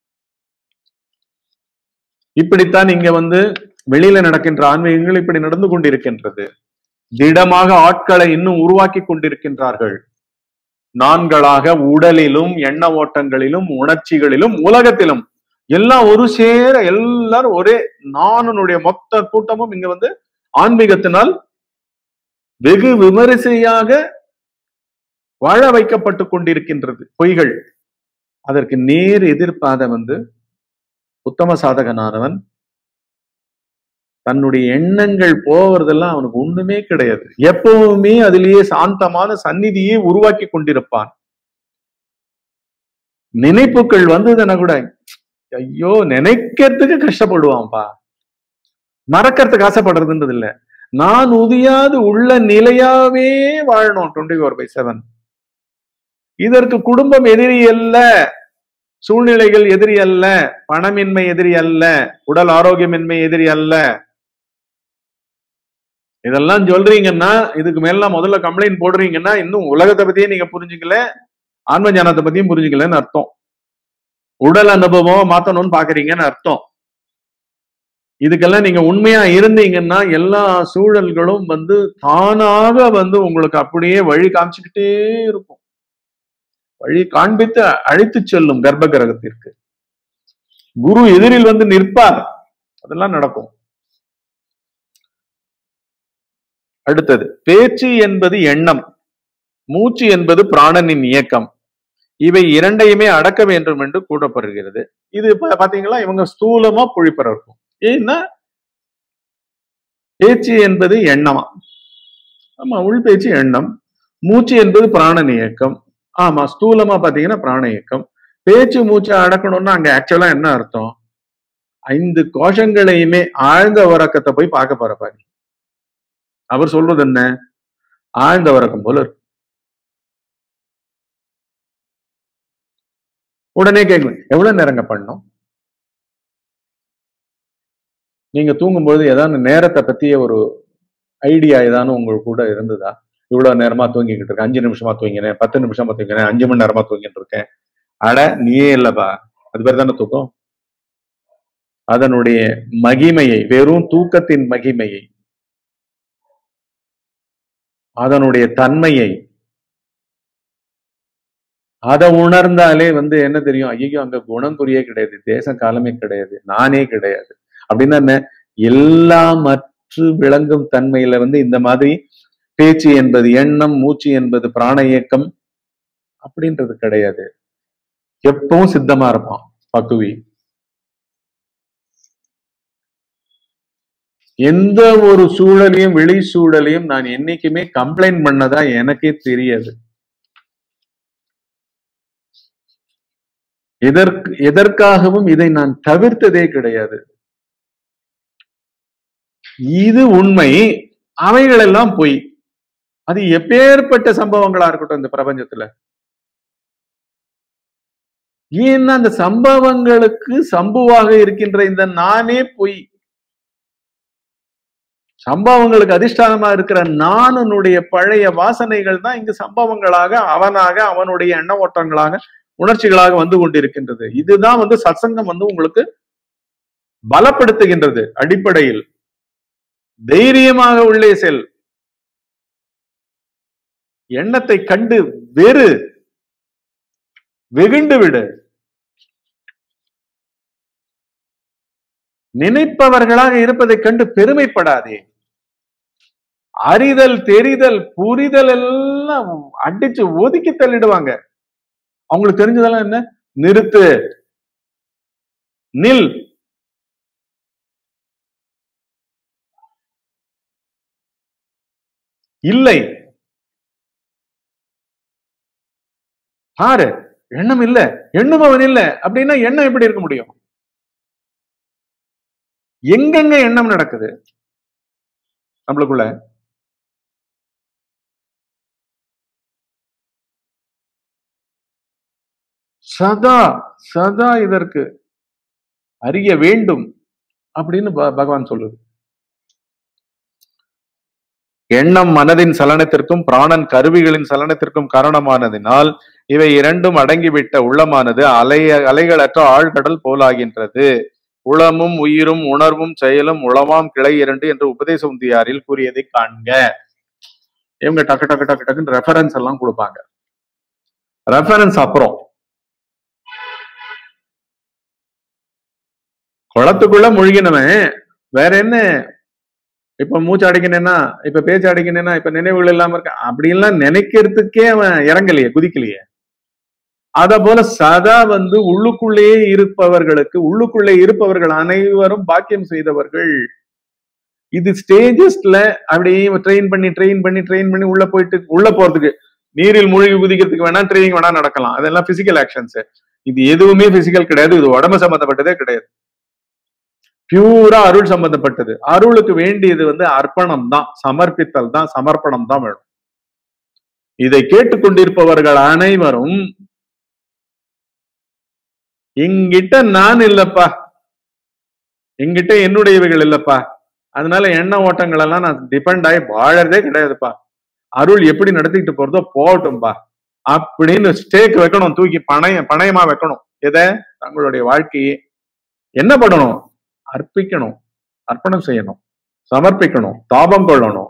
இப்படித்தான் இங்க வந்து வெளியில நடக்கின்ற ஆன்மீகங்கள் இப்படி நடந்து கொண்டிருக்கின்றது திடமாக ஆட்களை இன்னும் உருவாக்கி கொண்டிருக்கின்றார்கள் நான்களாக உடலிலும் எண்ண ஓட்டங்களிலும் உணர்ச்சிகளிலும் உலகத்திலும் எல்லாம் ஒரு சேர எல்லாரும் ஒரே நானுடைய மொத்த கூட்டமும் இங்க வந்து ஆன்மீகத்தினால் வெகு விமரிசையாக வாழ வைக்கப்பட்டு கொண்டிருக்கின்றது பொய்கள் அதற்கு நேர் எதிர்ப்பாத வந்து உத்தம சாதகனானவன் தன்னுடைய எண்ணங்கள் போவதெல்லாம் அவனுக்கு ஒண்ணுமே கிடையாது எப்பவுமே அதிலேயே சாந்தமான சந்நிதியை உருவாக்கி கொண்டிருப்பான் நினைப்புகள் வந்ததுன்னா கூட ஐயோ நினைக்கிறதுக்கு கஷ்டப்படுவான்ப்பா மறக்கிறதுக்கு ஆசைப்படுறதுன்றது இல்ல நான் உதியாது உள்ள நிலையாவே வாழணும் டுவெண்ட்டி ஃபோர் பை செவன் இதற்கு குடும்பம் எதிரி அல்ல சூழ்நிலைகள் எதிரி அல்ல பணமின்மை எதிரி அல்ல உடல் ஆரோக்கியமின்மை எதிரி அல்ல இதெல்லாம் சொல்றீங்கன்னா இதுக்கு மேல முதல்ல கம்ப்ளைண்ட் போடுறீங்கன்னா இன்னும் உலகத்தை பத்தியே நீங்க புரிஞ்சுக்கல ஆன்ம ஞானத்தை பத்தியும் புரிஞ்சுக்கலன்னு அர்த்தம் உடல் அனுபவம் மாத்தணும்னு பாக்குறீங்கன்னு அர்த்தம் இதுக்கெல்லாம் நீங்க உண்மையா இருந்தீங்கன்னா எல்லா சூழல்களும் வந்து தானாக வந்து உங்களுக்கு அப்படியே வழி காமிச்சுக்கிட்டே இருக்கும் வழி காண்பித்து அழைத்து செல்லும் கர்ப்ப கிரகத்திற்கு குரு எதிரில் வந்து நிற்பார் அதெல்லாம் நடக்கும் அடுத்தது பேச்சு என்பது எண்ணம் மூச்சு என்பது பிராணனின் இயக்கம் இவை இரண்டையுமே அடக்க வேண்டும் என்று கூறப்படுகிறது இது பா- பாத்தீங்களா இவங்க ஸ்தூலமா பொழிப்பற இருக்கும் ஏன்னா பேச்சு என்பது எண்ணமா ஆமா உள் பேச்சு எண்ணம் மூச்சு என்பது பிராணன் இயக்கம் ஆமா ஸ்தூலமா பாத்தீங்கன்னா பிராண இயக்கம் பேச்சு மூச்சை அடக்கணும்னா அங்க ஆக்சுவலா என்ன அர்த்தம் ஐந்து கோஷங்களையுமே ஆழ்ந்த உறக்கத்தை போய் பார்க்க போற பாரு அவர் சொல்றது என்ன ஆழ்ந்த உறக்கம் போல இருக்கு உடனே கேட்கணும் எவ்வளவு நேரங்க பண்ணோம் நீங்க தூங்கும்போது ஏதாவது நேரத்தை பத்திய ஒரு ஐடியா ஏதானு உங்களுக்கு கூட இருந்ததா இவ்வளவு நேரமா தூங்கிக்கிட்டு இருக்கேன் அஞ்சு நிமிஷமா தூங்கினேன் பத்து நிமிஷமா தூங்கினேன் அஞ்சு மணி நேரமா தூங்கிட்டு இருக்கேன் அட நீயே இல்லப்பா அது பேர் தானே தூக்கம் அதனுடைய மகிமையை வெறும் தூக்கத்தின் மகிமையை அதனுடைய தன்மையை அதை உணர்ந்தாலே வந்து என்ன தெரியும் ஐயோ அங்க குணங்குறியே கிடையாது தேசம் காலமே கிடையாது நானே கிடையாது அப்படின்னா என்ன எல்லாம் மற்ற விளங்கும் தன்மையில வந்து இந்த மாதிரி பேச்சு என்பது எண்ணம் மூச்சு என்பது பிராண இயக்கம் அப்படின்றது கிடையாது எப்பவும் சித்தமா இருப்பான் பக்குவி எந்த ஒரு சூழலையும் வெளி சூழலையும் நான் என்னைக்குமே கம்ப்ளைண்ட் பண்ணதா எனக்கே தெரியாது எதற்கு எதற்காகவும் இதை நான் தவிர்த்ததே கிடையாது இது உண்மை அவைகள் எல்லாம் பொய் அது எப்பேற்பட்ட சம்பவங்களா இருக்கட்டும் இந்த பிரபஞ்சத்துல ஏன்னா அந்த சம்பவங்களுக்கு சம்புவாக இருக்கின்ற இந்த நானே பொய் சம்பவங்களுக்கு அதிஷ்டானமா இருக்கிற நானனுடைய பழைய வாசனைகள் தான் இங்கு சம்பவங்களாக அவனாக அவனுடைய எண்ண ஓட்டங்களாக உணர்ச்சிகளாக வந்து கொண்டிருக்கின்றது இதுதான் வந்து சத்சங்கம் வந்து உங்களுக்கு பலப்படுத்துகின்றது அடிப்படையில் தைரியமாக உள்ளே செல் எண்ணத்தை கண்டு வெறு வெகுண்டு விடு நினைப்பவர்களாக இருப்பதைக் கண்டு பெருமைப்படாதே அறிதல் தெரிதல் புரிதல் எல்லாம் அடிச்சு ஒதுக்கி தள்ளிடுவாங்க அவங்களுக்கு தெரிஞ்சதெல்லாம் என்ன நிறுத்து நில் இல்லை பாரு எண்ணம் இல்ல எண்ணம் அவன் இல்ல அப்படின்னா எண்ணம் எப்படி இருக்க முடியும் எங்கெங்க எண்ணம் நடக்குது நம்மளுக்குள்ள சதா சதா இதற்கு அறிய வேண்டும் அப்படின்னு ப- பகவான் சொல்லுது எண்ணம் மனதின் சலனத்திற்கும் பிராணன் கருவிகளின் சலனத்திற்கும் காரணமானதினால் இவை இரண்டும் அடங்கிவிட்ட உள்ளமானது அலைய அலைகளற்ற ஆழ்கடல் போலாகின்றது உளமும் உயிரும் உணர்வும் செயலும் உளமாம் கிளை இரண்டு என்று உபதேச உந்தியாரில் கூறியதை காண்க இவங்க டக்கு டக்கு டக்கு டக்குன்னு ரெஃபரன்ஸ் எல்லாம் கொடுப்பாங்க ரெஃபரன்ஸ் அப்புறம் குளத்துக்குள்ள முழுகினவன் வேற என்ன இப்ப மூச்சு அடைக்கணும்னா இப்ப பேச்சு அடைக்கணும்னா இப்ப நினைவுகள் இல்லாம இருக்க அப்படின்லாம் நினைக்கிறதுக்கே அவன் இறங்கலையே குதிக்கலையே அத போல சதா வந்து உள்ளுக்குள்ளேயே இருப்பவர்களுக்கு உள்ளுக்குள்ளே இருப்பவர்கள் அனைவரும் பாக்கியம் செய்தவர்கள் இது ஸ்டேஜஸ்ல அப்படியே ட்ரெயின் பண்ணி ட்ரெயின் பண்ணி ட்ரெயின் பண்ணி உள்ள போயிட்டு உள்ள போறதுக்கு நீரில் மூழ்கி குதிக்கிறதுக்கு வேணா ட்ரைனிங் வேணா நடக்கலாம் அதெல்லாம் பிசிக்கல் ஆக்ஷன்ஸ் இது எதுவுமே பிசிக்கல் கிடையாது இது உடம்பு சம்பந்தப்பட்டதே கிடையாது பியூரா அருள் சம்பந்தப்பட்டது அருளுக்கு வேண்டியது வந்து அர்ப்பணம் தான் சமர்ப்பித்தல் தான் சமர்ப்பணம் தான் வேணும் இதை கேட்டுக்கொண்டிருப்பவர்கள் அனைவரும் எங்கிட்ட நான் இல்லப்பா எங்கிட்ட என்னுடையவைகள் இல்லப்பா அதனால எண்ண ஓட்டங்கள் எல்லாம் நான் டிபெண்ட் ஆகி வாழறதே கிடையாதுப்பா அருள் எப்படி நடத்திக்கிட்டு போறதோ போகட்டும்பா அப்படின்னு ஸ்டேக் வைக்கணும் தூக்கி பணைய பணயமா வைக்கணும் எதை தங்களுடைய வாழ்க்கையே என்ன பண்ணணும் அர்ப்பிக்கணும் அர்ப்பணம் செய்யணும் சமர்ப்பிக்கணும் தாபம் கொள்ளணும்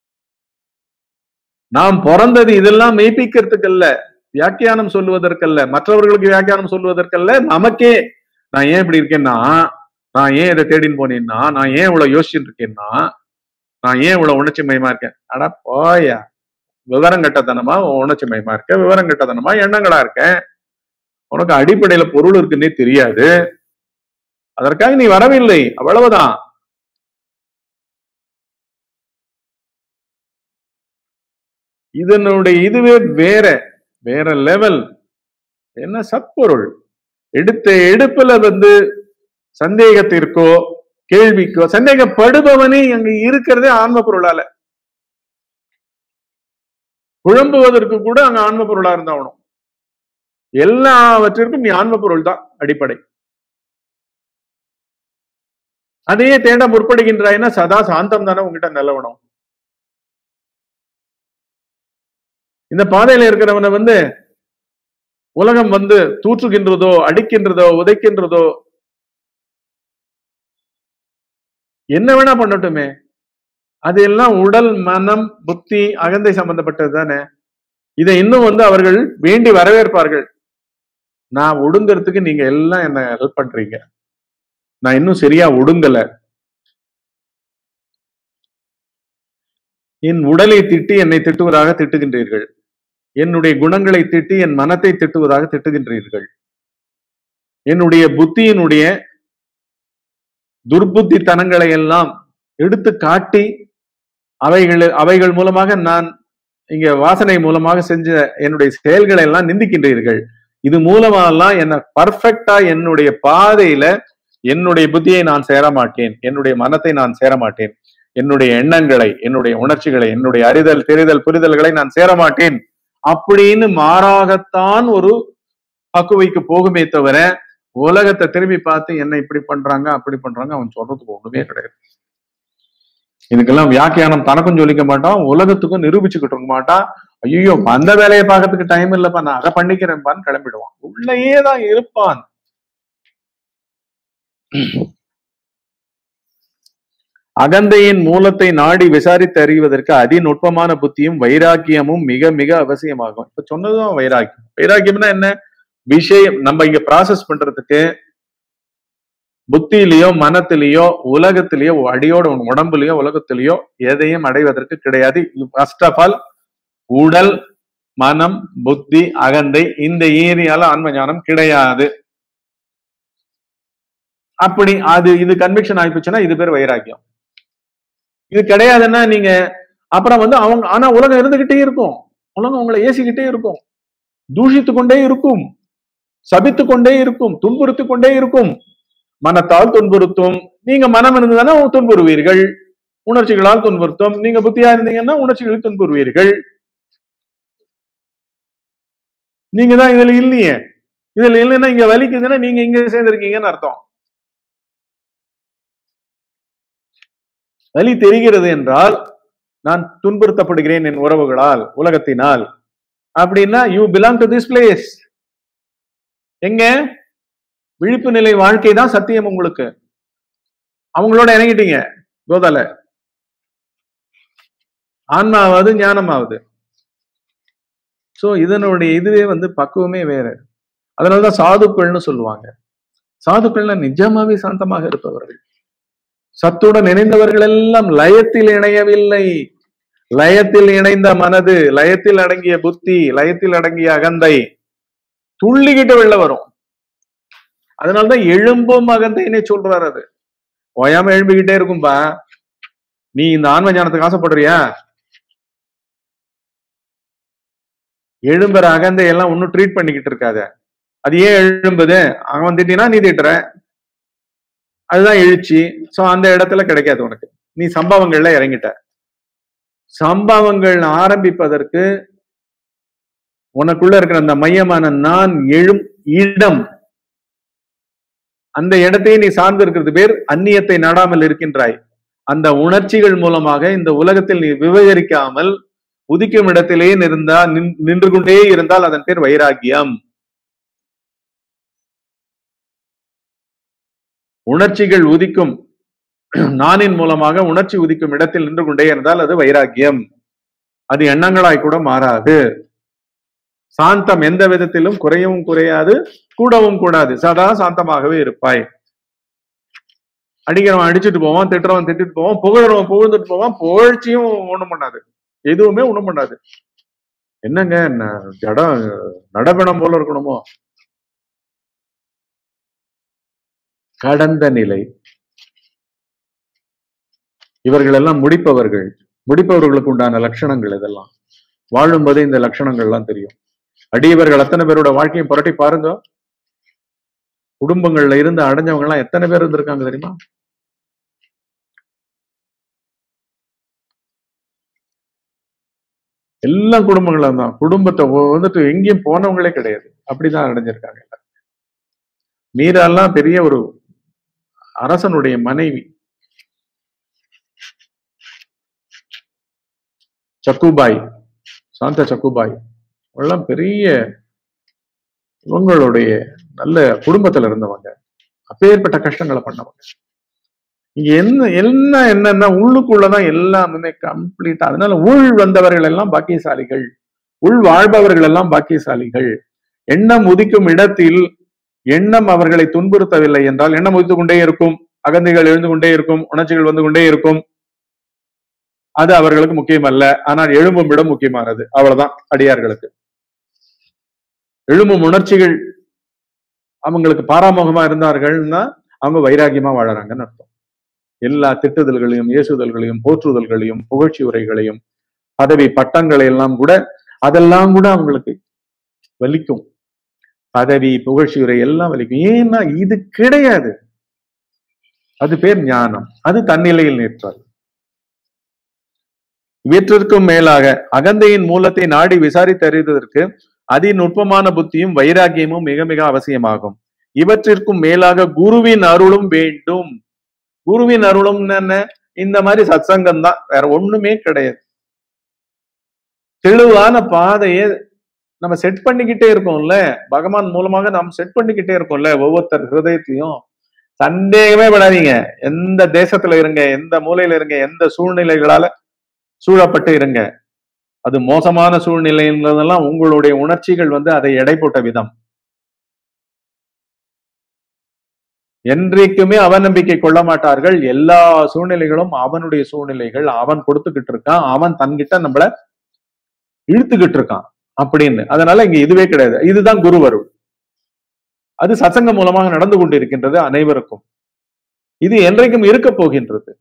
நாம் பிறந்தது இதெல்லாம் மெய்ப்பிக்கிறதுக்கல்ல வியாக்கியானம் சொல்லுவதற்கல்ல மற்றவர்களுக்கு வியாக்கியானம் சொல்லுவதற்கல்ல நமக்கே நான் ஏன் இப்படி இருக்கேன்னா நான் ஏன் இதை தேடின்னு போனேன்னா நான் ஏன் இவ்வளவு யோசிச்சுட்டு இருக்கேன்னா நான் ஏன் இவ்வளவு உணர்ச்சி மயமா இருக்கேன் அடா போயா விவரம் கட்டத்தனமா உணர்ச்சி மயமா இருக்க விவரம் கட்டத்தனமா எண்ணங்களா இருக்கேன் உனக்கு அடிப்படையில பொருள் இருக்குன்னே தெரியாது அதற்காக நீ வரவில்லை அவ்வளவுதான் இதனுடைய இதுவே வேற வேற லெவல் என்ன சத்பொருள் எடுத்த எடுப்புல வந்து சந்தேகத்திற்கோ கேள்விக்கோ சந்தேகப்படுபவனே அங்க இருக்கிறதே ஆன்ம பொருளால குழம்புவதற்கு கூட அங்க ஆன்ம பொருளா இருந்தாகணும் எல்லாவற்றிற்கும் நீ ஆன்ம பொருள் தான் அடிப்படை அதையே தேட முற்படுகின்றாய்னா சதா சாந்தம் தானே உங்ககிட்ட நிலவணும் இந்த பாதையில இருக்கிறவனை வந்து உலகம் வந்து தூற்றுகின்றதோ அடிக்கின்றதோ உதைக்கின்றதோ என்ன வேணா பண்ணட்டுமே அது எல்லாம் உடல் மனம் புத்தி அகந்தை சம்பந்தப்பட்டது தானே இதை இன்னும் வந்து அவர்கள் வேண்டி வரவேற்பார்கள் நான் ஒடுங்கிறதுக்கு நீங்க எல்லாம் என்ன ஹெல்ப் பண்றீங்க நான் இன்னும் சரியா ஒடுங்கல என் உடலை திட்டி என்னை திட்டுவதாக திட்டுகின்றீர்கள் என்னுடைய குணங்களை திட்டி என் மனத்தை திட்டுவதாக திட்டுகின்றீர்கள் என்னுடைய புத்தியினுடைய துர்புத்தித்தனங்களை எல்லாம் எடுத்து காட்டி அவைகள் அவைகள் மூலமாக நான் இங்க வாசனை மூலமாக செஞ்ச என்னுடைய செயல்களை எல்லாம் நிந்திக்கின்றீர்கள் இது மூலமாலாம் என்ன பர்ஃபெக்டா என்னுடைய பாதையில என்னுடைய புத்தியை நான் சேர மாட்டேன் என்னுடைய மனத்தை நான் சேர மாட்டேன் என்னுடைய எண்ணங்களை என்னுடைய உணர்ச்சிகளை என்னுடைய அறிதல் தெரிதல் புரிதல்களை நான் சேர மாட்டேன் அப்படின்னு மாறாகத்தான் ஒரு பக்குவைக்கு போகுமே தவிர உலகத்தை திரும்பி பார்த்து என்ன இப்படி பண்றாங்க அப்படி பண்றாங்க அவன் சொல்றதுக்கு ஒண்ணுமே கிடையாது இதுக்கெல்லாம் வியாக்கியானம் தனக்கும் சொல்லிக்க மாட்டான் உலகத்துக்கும் நிரூபிச்சுக்கிட்டு இருக்க மாட்டான் ஐயோ அந்த வேலையை பார்க்கறதுக்கு டைம் இல்லப்பா நான் அதை பண்ணிக்கிறேன்பான்னு கிளம்பிடுவான் உள்ளேயே தான் இருப்பான் அகந்தையின் மூலத்தை நாடி விசாரித்து அறிவதற்கு அதிநுட்பமான புத்தியும் வைராக்கியமும் மிக மிக அவசியமாகும் இப்ப சொன்னதும் வைராக்கியம் வைராக்கியம்னா என்ன விஷயம் நம்ம இங்க ப்ராசஸ் பண்றதுக்கு புத்தியிலேயோ மனத்திலேயோ உலகத்திலேயோ அடியோட உன் உடம்புலயோ உலகத்திலேயோ எதையும் அடைவதற்கு கிடையாது ஃபர்ஸ்ட் ஆஃப் ஆல் உடல் மனம் புத்தி அகந்தை இந்த ஏரியால ஆன்ம ஞானம் கிடையாது அப்படி அது இது கன்விக்ஷன் ஆயிப்போச்சுன்னா இது பேர் வைராக்கியம் இது கிடையாதுன்னா நீங்க அப்புறம் வந்து அவங்க ஆனா உலகம் இருந்துகிட்டே இருக்கும் உலகம் உங்களை ஏசிக்கிட்டே இருக்கும் தூஷித்து கொண்டே இருக்கும் சபித்து கொண்டே இருக்கும் துன்புறுத்தி கொண்டே இருக்கும் மனத்தால் துன்புறுத்தும் நீங்க மனம் இருந்ததுன்னா துன்புறுவீர்கள் உணர்ச்சிகளால் துன்புறுத்தும் நீங்க புத்தியா இருந்தீங்கன்னா உணர்ச்சிகளில் துன்புறுவீர்கள் நீங்க தான் இதுல இல்லையே இதுல இல்லைன்னா இங்க வலிக்குதுன்னா நீங்க இங்க சேர்ந்திருக்கீங்கன்னு அர்த்தம் வலி தெரிகிறது என்றால் நான் துன்புறுத்தப்படுகிறேன் என் உறவுகளால் உலகத்தினால் அப்படின்னா you belong to this place எங்க விழிப்பு நிலை வாழ்க்கை தான் சத்தியம் உங்களுக்கு அவங்களோட இறங்கிட்டீங்க கோதால ஆன்மாவது ஞானமாவது சோ இதனுடைய இதுவே வந்து பக்குவமே வேற அதனாலதான் சாதுக்கள்னு சொல்லுவாங்க சாதுக்கள்னா நிஜமாவே சாந்தமாக இருப்பவர்கள் சத்துடன் இணைந்தவர்கள் எல்லாம் லயத்தில் இணையவில்லை லயத்தில் இணைந்த மனது லயத்தில் அடங்கிய புத்தி லயத்தில் அடங்கிய அகந்தை துள்ளிக்கிட்டு வெளில வரும் அதனாலதான் எழும்பும் அகந்தைன்னே சொல்றாரு அது ஓயாம எழும்பிக்கிட்டே இருக்கும்பா நீ இந்த ஆன்ம ஞானத்துக்கு ஆசைப்படுறியா எழும்புற அகந்தை எல்லாம் ஒன்னும் ட்ரீட் பண்ணிக்கிட்டு இருக்காத அது ஏன் எழும்புது அவன் திட்டினா நீ திட்டுற அதுதான் எழுச்சி சோ அந்த இடத்துல கிடைக்காது உனக்கு நீ சம்பவங்கள்ல இறங்கிட்ட சம்பவங்கள் ஆரம்பிப்பதற்கு உனக்குள்ள இருக்கிற அந்த மையமான நான் எழும் இடம் அந்த இடத்தையே நீ சார்ந்து இருக்கிறது பேர் அந்நியத்தை நாடாமல் இருக்கின்றாய் அந்த உணர்ச்சிகள் மூலமாக இந்த உலகத்தில் நீ விவகரிக்காமல் உதிக்கும் இடத்திலே இருந்தா நின்- நின்று கொண்டே இருந்தால் அதன் பேர் வைராக்கியம் உணர்ச்சிகள் உதிக்கும் நானின் மூலமாக உணர்ச்சி உதிக்கும் இடத்தில் நின்று கொண்டே இருந்தால் அது வைராக்கியம் அது எண்ணங்களாய் கூட மாறாது சாந்தம் எந்த விதத்திலும் குறையவும் குறையாது கூடவும் கூடாது சதா சாந்தமாகவே இருப்பாய் அடிக்கிறவன் அடிச்சுட்டு போவான் திட்டுறவன் திட்டிட்டு போவான் புகழறவன் புகழ்ந்துட்டு போவான் புகழ்ச்சியும் ஒண்ணும் பண்ணாது எதுவுமே ஒண்ணும் பண்ணாது என்னங்க ந- ஜடம் நடபணம் போல இருக்கணுமோ கடந்த நிலை இவர்கள் எல்லாம் முடிப்பவர்கள் முடிப்பவர்களுக்கு உண்டான லட்சணங்கள் இதெல்லாம் வாழும்போது இந்த லட்சணங்கள் எல்லாம் தெரியும் அடியவர்கள் அத்தனை பேரோட வாழ்க்கையை புரட்டி பாருங்க குடும்பங்கள்ல இருந்து அடைஞ்சவங்க எல்லாம் எத்தனை பேர் இருந்திருக்காங்க தெரியுமா எல்லாம் குடும்பங்களும் தான் குடும்பத்தை ஒ- வந்துட்டு எங்கேயும் போனவங்களே கிடையாது அப்படிதான் அடைஞ்சிருக்காங்க எல்லாரும். மீராலாம் பெரிய ஒரு அரசனுடைய மனைவி சக்குபாய் சாந்த சக்குபாய் எல்லாம் பெரிய இவங்களுடைய நல்ல குடும்பத்துல இருந்தவங்க அப்பேற்பட்ட கஷ்டங்களை பண்ணவங்க இங்க என்ன என்ன என்னன்னா உள்ளுக்குள்ளதான் எல்லாமே கம்ப்ளீட்டா அதனால உள் வந்தவர்கள் எல்லாம் பாக்கியசாலிகள் உள் வாழ்பவர்கள் எல்லாம் பாக்கியசாலிகள் எண்ணம் உதிக்கும் இடத்தில் எண்ணம் அவர்களை துன்புறுத்தவில்லை என்றால் எண்ணம் உதித்து கொண்டே இருக்கும் அகந்தைகள் எழுந்து கொண்டே இருக்கும் உணர்ச்சிகள் வந்து கொண்டே இருக்கும் அது அவர்களுக்கு முக்கியம் அல்ல ஆனால் எழும்பும் இடம் முக்கியமானது அவ்வளவுதான் அடியார்களுக்கு எழும்பும் உணர்ச்சிகள் அவங்களுக்கு பாராமுகமா இருந்தார்கள்னா அவங்க வைராகியமா வாழறாங்கன்னு அர்த்தம் எல்லா திட்டுதல்களையும் ஏசுதல்களையும் போற்றுதல்களையும் புகழ்ச்சி உரைகளையும் பதவி பட்டங்களை எல்லாம் கூட அதெல்லாம் கூட அவங்களுக்கு வலிக்கும் பதவி புகழ்ச்சி உரை எல்லாம் வலிக்கும் ஏன்னா இது கிடையாது அது பேர் ஞானம் அது தன்னிலையில் நிற்றல் இவற்றிற்கும் மேலாக அகந்தையின் மூலத்தை நாடி விசாரித்தறிவதற்கு அதிநுட்பமான புத்தியும் வைராகியமும் மிக மிக அவசியமாகும் இவற்றிற்கும் மேலாக குருவின் அருளும் வேண்டும் குருவின் அருளும் என்ன இந்த மாதிரி சத்சங்கம் தான் வேற ஒண்ணுமே கிடையாது தெளிவான பாதையை நம்ம செட் பண்ணிக்கிட்டே இருக்கோம்ல பகவான் மூலமாக நாம் செட் பண்ணிக்கிட்டே இருக்கோம்ல ஒவ்வொருத்தர் ஹிருதயத்தையும் சந்தேகமே படாதீங்க எந்த தேசத்துல இருங்க எந்த மூலையில இருங்க எந்த சூழ்நிலைகளால சூழப்பட்டு இருங்க அது மோசமான சூழ்நிலைன்றதெல்லாம் உங்களுடைய உணர்ச்சிகள் வந்து அதை எடை போட்ட விதம் என்றைக்குமே அவநம்பிக்கை கொள்ள மாட்டார்கள் எல்லா சூழ்நிலைகளும் அவனுடைய சூழ்நிலைகள் அவன் கொடுத்துக்கிட்டு இருக்கான் அவன் தன்கிட்ட நம்மள இழுத்துக்கிட்டு இருக்கான் அப்படின்னு அதனால இங்க இதுவே கிடையாது இதுதான் குருவருள் அது சத்சங்கம் மூலமாக நடந்து கொண்டிருக்கின்றது அனைவருக்கும் இது என்றைக்கும் இருக்க போகின்றது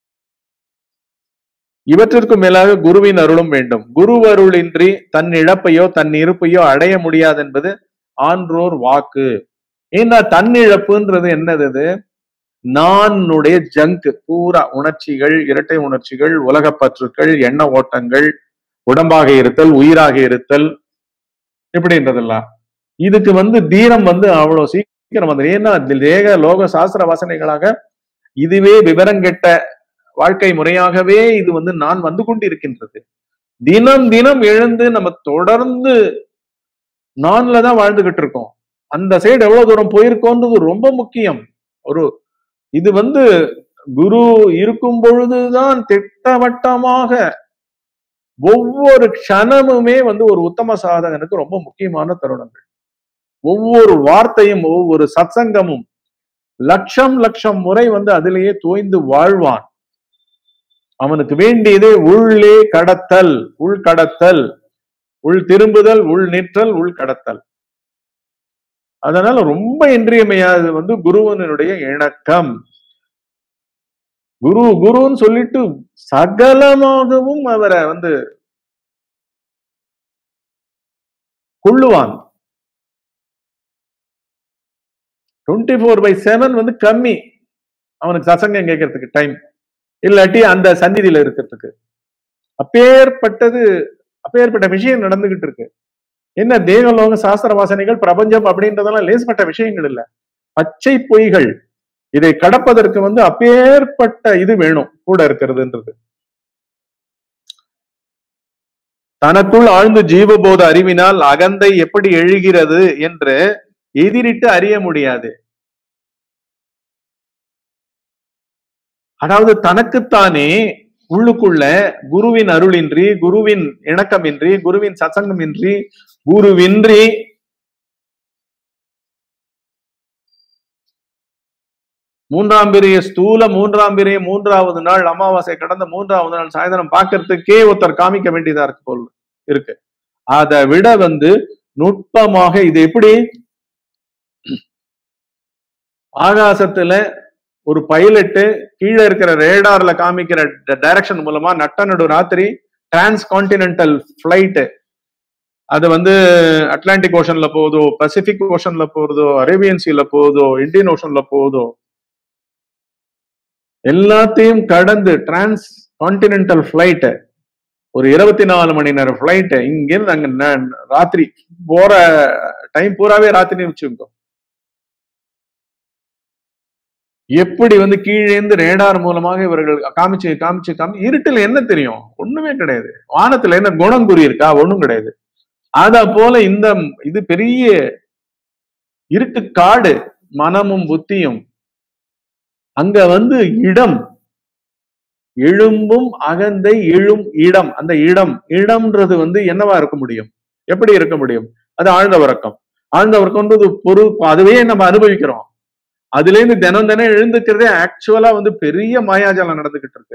இவற்றிற்கும் மேலாக குருவின் அருளும் வேண்டும் குருவருளின்றி தன் இழப்பையோ தன் இருப்பையோ அடைய முடியாது என்பது ஆன்றோர் வாக்கு ஏன்னா தன் இழப்புன்றது என்னது இது நானுடைய ஜங்க் பூரா உணர்ச்சிகள் இரட்டை உணர்ச்சிகள் உலகப்பற்றுக்கள் எண்ண ஓட்டங்கள் உடம்பாக இருத்தல் உயிராக இருத்தல் இப்படின்றதெல்லாம் இதுக்கு வந்து தீரம் வந்து அவ்வளவு சீக்கிரம் வந்து ஏன்னா தேக லோக சாஸ்திர வாசனைகளாக இதுவே விவரங்கெட்ட வாழ்க்கை முறையாகவே இது வந்து நான் வந்து கொண்டிருக்கின்றது தினம் தினம் எழுந்து நம்ம தொடர்ந்து நான்ல தான் வாழ்ந்துகிட்டு இருக்கோம் அந்த சைடு எவ்வளவு தூரம் போயிருக்கோன்றது ரொம்ப முக்கியம் ஒரு இது வந்து குரு இருக்கும் பொழுதுதான் திட்டவட்டமாக ஒவ்வொரு க்ஷணமுமே வந்து ஒரு உத்தம சாதகனுக்கு ரொம்ப முக்கியமான தருணங்கள் ஒவ்வொரு வார்த்தையும் ஒவ்வொரு சத்சங்கமும் லட்சம் லட்சம் முறை வந்து அதிலேயே தோய்ந்து வாழ்வான் அவனுக்கு வேண்டியது உள்ளே கடத்தல் உள் கடத்தல் உள் திரும்புதல் உள் நிற்றல் உள் கடத்தல் அதனால ரொம்ப இன்றியமையாதது வந்து குருவனுடைய இணக்கம் குரு குருன்னு சொல்லிட்டு சகலமாகவும் அவரை வந்து கொள்ளுவான் டுவெண்ட்டி ஃபோர் பை செவன் வந்து கம்மி அவனுக்கு சசங்கம் கேட்கறதுக்கு டைம் இல்லாட்டி அந்த சந்நிதியில இருக்கிறதுக்கு அப்பேற்பட்டது அப்பேற்பட்ட விஷயம் நடந்துகிட்டு இருக்கு என்ன தேவலோக சாஸ்திர வாசனைகள் பிரபஞ்சம் அப்படின்றதெல்லாம் லேசப்பட்ட விஷயங்கள் இல்ல பச்சை பொய்கள் இதை கடப்பதற்கு வந்து அப்பேற்பட்ட இது வேணும் கூட இருக்கிறதுன்றது தனக்குள் ஆழ்ந்து ஜீவபோத அறிவினால் அகந்தை எப்படி எழுகிறது என்று எதிரிட்டு அறிய முடியாது அதாவது தனக்குத்தானே உள்ளுக்குள்ள குருவின் அருளின்றி குருவின் இணக்கமின்றி குருவின் சசங்கமின்றி குருவின்றி மூன்றாம் பிரிய ஸ்தூல மூன்றாம் பிரிய மூன்றாவது நாள் அமாவாசை கடந்த மூன்றாவது நாள் சாயந்தரம் பார்க்கறதுக்கே ஒருத்தர் காமிக்க வேண்டியதா இருக்கு போல் இருக்கு அதை விட வந்து நுட்பமாக இது எப்படி ஆகாசத்துல ஒரு பைலட்டு கீழே இருக்கிற ரேடார்ல காமிக்கிற டைரக்ஷன் மூலமா நட்ட நடு ராத்திரி டிரான்ஸ் கான்டினென்டல் ஃபிளைட் அது வந்து அட்லாண்டிக் ஓஷன்ல போகுதோ பசிபிக் ஓஷன்ல போகுதோ அரேபியன் சீல போகுதோ இந்தியன் ஓஷன்ல போகுதோ எல்லாத்தையும் கடந்து டிரான்ஸ் கான்டினென்டல் ஃபிளைட் ஒரு இருபத்தி நாலு மணி நேரம் ஃபிளைட் இங்கிருந்து அங்க ந- ராத்திரி போற டைம் பூராவே ராத்திரி வச்சுக்கோ எப்படி வந்து கீழே இருந்து ரேடார் மூலமாக இவர்கள் காமிச்சு காமிச்சு காமி இருட்டுல என்ன தெரியும் ஒண்ணுமே கிடையாது வானத்துல என்ன குணங்குறி இருக்கா ஒண்ணும் கிடையாது அத போல இந்த இது பெரிய இருட்டு காடு மனமும் புத்தியும் அங்க வந்து இடம் எழும்பும் அகந்தை எழும் இடம் அந்த இடம் இடம்ன்றது வந்து என்னவா இருக்க முடியும் எப்படி இருக்க முடியும் அது ஆழ்ந்த உறக்கம் ஆழ்ந்த உறக்கம்ன்றது பொருள் அதுவே நம்ம அனுபவிக்கிறோம் அதுல இருந்து தினம் தினம் எழுந்துக்கிறதே ஆக்சுவலா வந்து பெரிய மாயாஜாலம் நடந்துகிட்டு இருக்கு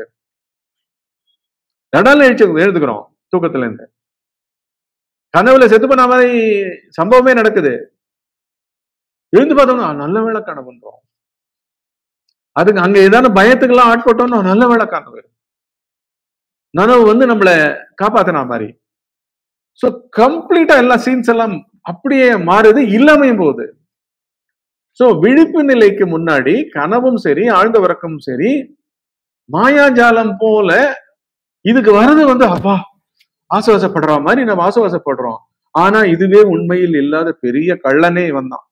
நடால எழுச்சி எழுதுக்கிறோம் தூக்கத்துல இருந்து கனவுல செத்து பண்ண மாதிரி சம்பவமே நடக்குது எழுந்து பார்த்தோம்னா நல்ல வேலை கனவுன்றோம் அதுக்கு அங்க ஏதாவது பயத்துக்கெல்லாம் ஆட்பட்டோம்னா நல்ல வேலை கனவு நனவு வந்து நம்மள காப்பாத்தினா மாதிரி சோ கம்ப்ளீட்டா எல்லா சீன்ஸ் எல்லாம் அப்படியே மாறுது இல்லாமையும் போகுது சோ விழிப்பு நிலைக்கு முன்னாடி கனவும் சரி ஆழ்ந்த உறக்கமும் சரி மாயாஜாலம் போல இதுக்கு வர்றது வந்து அப்பா ஆசுவாசப்படுற மாதிரி நம்ம ஆசுவாசப்படுறோம் ஆனா இதுவே உண்மையில் இல்லாத பெரிய கள்ளனே வந்தான்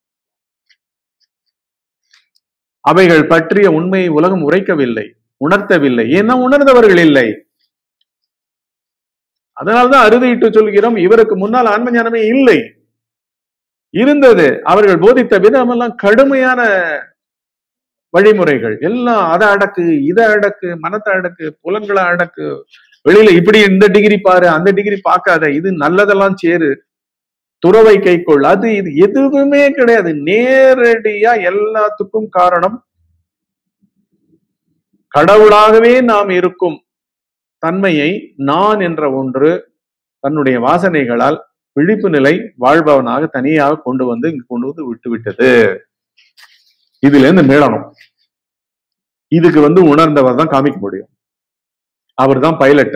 அவைகள் பற்றிய உண்மையை உலகம் உரைக்கவில்லை உணர்த்தவில்லை ஏன்னா உணர்ந்தவர்கள் இல்லை அதனால்தான் அறுதியிட்டு சொல்கிறோம் இவருக்கு முன்னால் ஆன்ம ஞானமே இல்லை இருந்தது அவர்கள் போதித்த விதமெல்லாம் கடுமையான வழிமுறைகள் எல்லாம் அதை அடக்கு இதை அடக்கு மனத்தை அடக்கு புலன்களை அடக்கு வெளியில இப்படி இந்த டிகிரி பாரு அந்த டிகிரி பார்க்காத இது நல்லதெல்லாம் சேரு துறவை கைக்கொள் அது இது எதுவுமே கிடையாது நேரடியா எல்லாத்துக்கும் காரணம் கடவுளாகவே நாம் இருக்கும் தன்மையை நான் என்ற ஒன்று தன்னுடைய வாசனைகளால் விழிப்பு நிலை வாழ்பவனாக தனியாக கொண்டு வந்து இங்கு கொண்டு வந்து விட்டு விட்டது இதுல இருந்து மீளணும் இதுக்கு வந்து உணர்ந்தவர் தான் காமிக்க முடியும் அவர் தான் பைலட்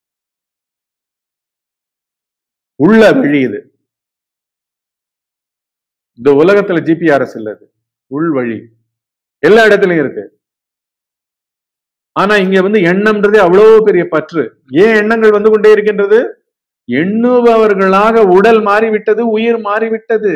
உள்ள வழி இது இந்த உலகத்துல ஜிபிஆர்எஸ் இல்ல இது உள் வழி எல்லா இடத்துலயும் இருக்கு ஆனா இங்க வந்து எண்ணம்ன்றதே அவ்வளவு பெரிய பற்று ஏன் எண்ணங்கள் வந்து கொண்டே இருக்கின்றது எண்ணுபவர்களாக உடல் மாறிவிட்டது உயிர் மாறிவிட்டது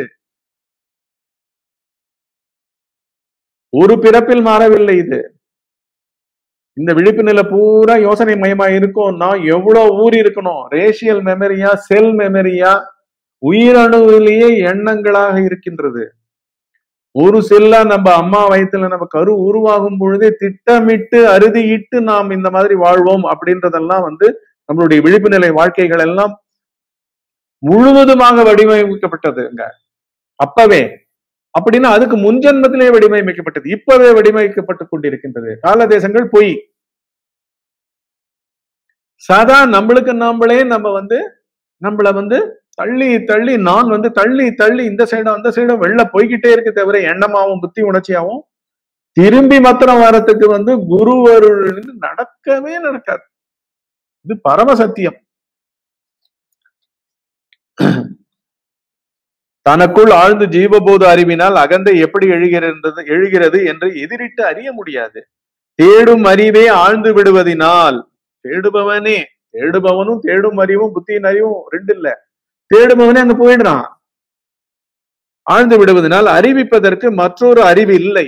ஒரு பிறப்பில் மாறவில்லை இது இந்த விழிப்பு நிலை பூரா யோசனை மயமா இருக்கும்னா எவ்வளவு ஊறி இருக்கணும் ரேஷியல் மெமரியா செல் மெமரியா உயிரணுவிலேயே எண்ணங்களாக இருக்கின்றது ஒரு செல்லா நம்ம அம்மா வயித்துல நம்ம கரு உருவாகும் பொழுதே திட்டமிட்டு அறுதியிட்டு நாம் இந்த மாதிரி வாழ்வோம் அப்படின்றதெல்லாம் வந்து நம்மளுடைய விழிப்பு நிலை வாழ்க்கைகள் எல்லாம் முழுவதுமாக வடிவமைக்கப்பட்டதுங்க அப்பவே அப்படின்னா அதுக்கு முன்ஜென்மத்திலே வடிவமைக்கப்பட்டது இப்பவே வடிவமைக்கப்பட்டுக் கொண்டிருக்கின்றது கால தேசங்கள் பொய் சதா நம்மளுக்கு நாமளே நம்ம வந்து நம்மள வந்து தள்ளி தள்ளி நான் வந்து தள்ளி தள்ளி இந்த சைடும் அந்த சைடும் வெளில போய்கிட்டே இருக்கு தவிர எண்ணமாவும் புத்தி உணர்ச்சியாவும் திரும்பி மாத்திரம் வரத்துக்கு வந்து குரு அருள் நடக்கவே நடக்காது இது பரம சத்தியம் தனக்குள் ஆழ்ந்து ஜீவபோத அறிவினால் அகந்தை எப்படி எழுகிறது எழுகிறது என்று எதிரிட்டு அறிய முடியாது தேடும் அறிவே ஆழ்ந்து விடுவதினால் தேடுபவனே தேடுபவனும் தேடும் அறிவும் புத்தியின் அறிவும் ரெண்டு இல்ல தேடுபவனே அங்க போயிடுறான் ஆழ்ந்து விடுவதனால் அறிவிப்பதற்கு மற்றொரு அறிவு இல்லை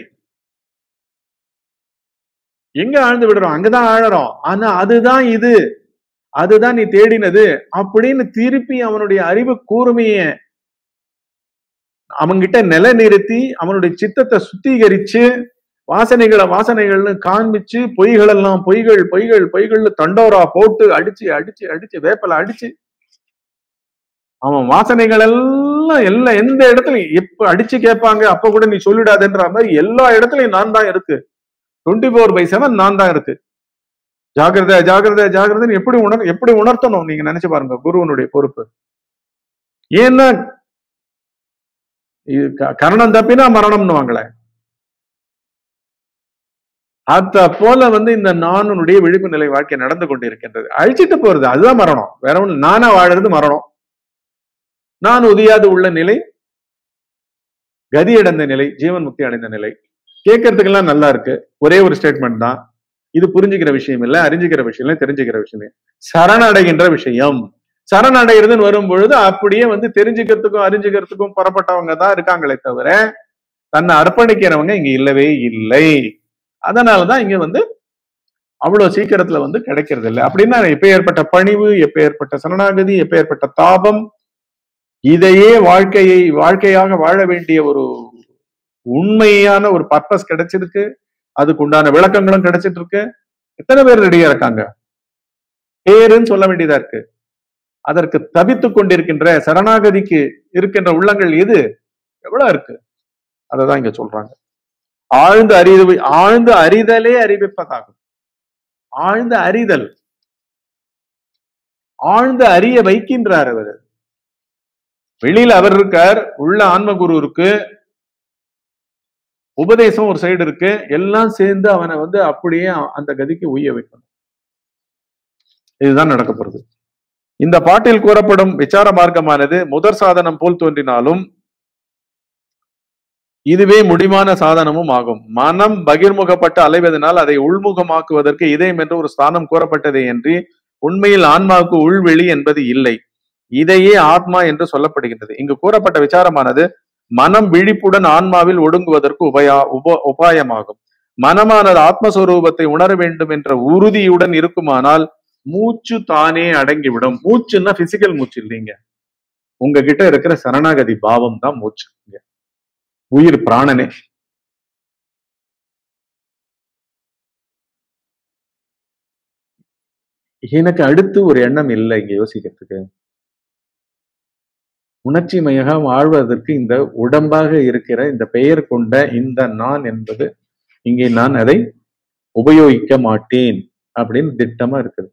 எங்க ஆழ்ந்து விடுறோம் அங்கதான் ஆழறோம் ஆனா அதுதான் இது அதுதான் நீ தேடினது அப்படின்னு திருப்பி அவனுடைய அறிவு கூர்மைய அவன்கிட்ட நிலை நிறுத்தி அவனுடைய சித்தத்தை சுத்திகரிச்சு வாசனைகளை வாசனைகள்னு காண்பிச்சு பொய்கள் எல்லாம் பொய்கள் பொய்கள் பொய்கள்னு தண்டோரா போட்டு அடிச்சு அடிச்சு அடிச்சு வேப்பல அடிச்சு அவன் வாசனைகள் எல்லாம் எல்லா எந்த இடத்துலயும் எப்ப அடிச்சு கேட்பாங்க அப்ப கூட நீ சொல்லிடாதுன்ற மாதிரி எல்லா இடத்துலயும் நான் தான் இருக்கு டுவெண்ட்டி ஃபோர் பை செவன் நான் தான் இருக்கு ஜாகிரதை ஜாகிரதை ஜாகிரதைன்னு எப்படி உணர் எப்படி உணர்த்தணும் நீங்க நினைச்சு பாருங்க குருவனுடைய பொறுப்பு ஏன்னா இது க- கரணம் தப்பினா மரணம்னுவாங்களே அத போல வந்து இந்த நானுடைய விழிப்பு நிலை வாழ்க்கை நடந்து கொண்டிருக்கின்றது அழிச்சிட்டு போறது அதுதான் மரணம் வேற ஒண்ணு நானா வாழறது மரணம் நான் உதியாது உள்ள நிலை கதி அடைந்த நிலை ஜீவன் முக்தி அடைந்த நிலை கேட்கறதுக்கெல்லாம் நல்லா இருக்கு ஒரே ஒரு ஸ்டேட்மெண்ட் தான் இது புரிஞ்சுக்கிற விஷயம் இல்ல அறிஞ்சுக்கிற விஷயம் இல்ல தெரிஞ்சுக்கிற விஷயம் சரணடைகின்ற விஷயம் சரணடைகிறதுன்னு வரும் பொழுது அப்படியே வந்து தெரிஞ்சுக்கிறதுக்கும் அறிஞ்சுக்கிறதுக்கும் புறப்பட்டவங்க தான் இருக்காங்களே தவிர தன்னை அர்ப்பணிக்கிறவங்க இங்க இல்லவே இல்லை அதனாலதான் இங்க வந்து அவ்வளவு சீக்கிரத்துல வந்து கிடைக்கிறது இல்லை அப்படின்னா எப்ப ஏற்பட்ட பணிவு எப்ப ஏற்பட்ட சரணாகதி எப்ப ஏற்பட்ட தாபம் இதையே வாழ்க்கையை வாழ்க்கையாக வாழ வேண்டிய ஒரு உண்மையான ஒரு பர்பஸ் கிடைச்சிருக்கு அதுக்கு உண்டான விளக்கங்களும் கிடைச்சிட்டு இருக்கு எத்தனை பேர் ரெடியா இருக்காங்க பேருன்னு சொல்ல வேண்டியதா இருக்கு அதற்கு தவித்துக் கொண்டிருக்கின்ற சரணாகதிக்கு இருக்கின்ற உள்ளங்கள் எது எவ்வளவு இருக்கு அததான் இங்க சொல்றாங்க ஆழ்ந்த அறிவு ஆழ்ந்த அறிதலே அறிவிப்பதாகும் ஆழ்ந்த அறிதல் ஆழ்ந்த அறிய வைக்கின்றார் அவர் வெளியில அவர் இருக்கார் உள்ள ஆன்மகுரு இருக்கு உபதேசம் ஒரு சைடு இருக்கு எல்லாம் சேர்ந்து அவனை வந்து அப்படியே அந்த கதிக்கு உய்ய வைக்கணும் இதுதான் நடக்க போறது இந்த பாட்டில் கூறப்படும் விசார மார்க்கமானது முதற் சாதனம் போல் தோன்றினாலும் இதுவே முடிவான சாதனமும் ஆகும் மனம் பகிர்முகப்பட்டு அலைவதனால் அதை உள்முகமாக்குவதற்கு இதயம் என்று ஒரு ஸ்தானம் கூறப்பட்டதே என்று உண்மையில் ஆன்மாவுக்கு உள்வெளி என்பது இல்லை இதையே ஆத்மா என்று சொல்லப்படுகின்றது இங்கு கூறப்பட்ட விசாரமானது மனம் விழிப்புடன் ஆன்மாவில் ஒடுங்குவதற்கு உபயா உப உபாயமாகும் மனமானது ஆத்மஸ்வரூபத்தை உணர வேண்டும் என்ற உறுதியுடன் இருக்குமானால் மூச்சு தானே அடங்கிவிடும் மூச்சுன்னா பிசிக்கல் மூச்சு இல்லைங்க உங்ககிட்ட இருக்கிற சரணாகதி பாவம் தான் மூச்சு இங்க. உயிர் பிராணனே எனக்கு அடுத்து ஒரு எண்ணம் இல்லை இங்க யோசிக்கிறதுக்கு உணர்ச்சி மயகம் வாழ்வதற்கு இந்த உடம்பாக இருக்கிற இந்த பெயர் கொண்ட இந்த நான் என்பது இங்கே நான் அதை உபயோகிக்க மாட்டேன் அப்படின்னு திட்டமா இருக்குது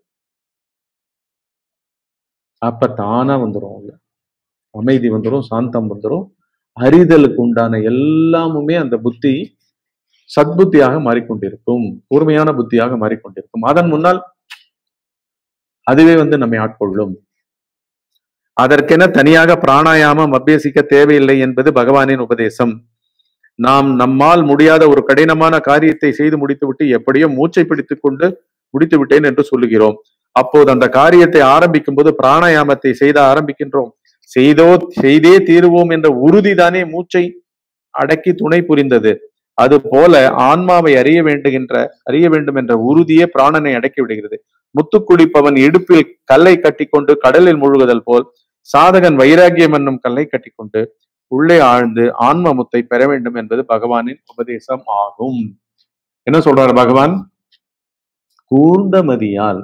அப்ப தானா வந்துரும் உள்ள அமைதி வந்துரும் சாந்தம் வந்துரும் அறிதலுக்கு உண்டான எல்லாமுமே அந்த புத்தி சத்புத்தியாக மாறிக்கொண்டிருக்கும் கூர்மையான புத்தியாக மாறிக்கொண்டிருக்கும் அதன் முன்னால் அதுவே வந்து நம்மை ஆட்கொள்ளும் அதற்கென தனியாக பிராணாயாமம் அபியசிக்க தேவையில்லை என்பது பகவானின் உபதேசம் நாம் நம்மால் முடியாத ஒரு கடினமான காரியத்தை செய்து முடித்துவிட்டு எப்படியோ மூச்சை பிடித்துக் கொண்டு முடித்து விட்டேன் என்று சொல்லுகிறோம் அப்போது அந்த காரியத்தை ஆரம்பிக்கும் போது பிராணாயாமத்தை செய்த ஆரம்பிக்கின்றோம் செய்தோ செய்தே தீருவோம் என்ற உறுதிதானே மூச்சை அடக்கி துணை புரிந்தது அது போல ஆன்மாவை அறிய வேண்டுகின்ற அறிய வேண்டும் என்ற உறுதியே பிராணனை அடக்கி விடுகிறது முத்து குடிப்பவன் இடுப்பில் கல்லை கட்டிக்கொண்டு கடலில் முழுகுதல் போல் சாதகன் வைராகியம் என்னும் கல்லை கட்டிக்கொண்டு உள்ளே ஆழ்ந்து ஆன்ம முத்தை பெற வேண்டும் என்பது பகவானின் உபதேசம் ஆகும் என்ன சொல்றாரு பகவான் கூர்ந்த மதியால்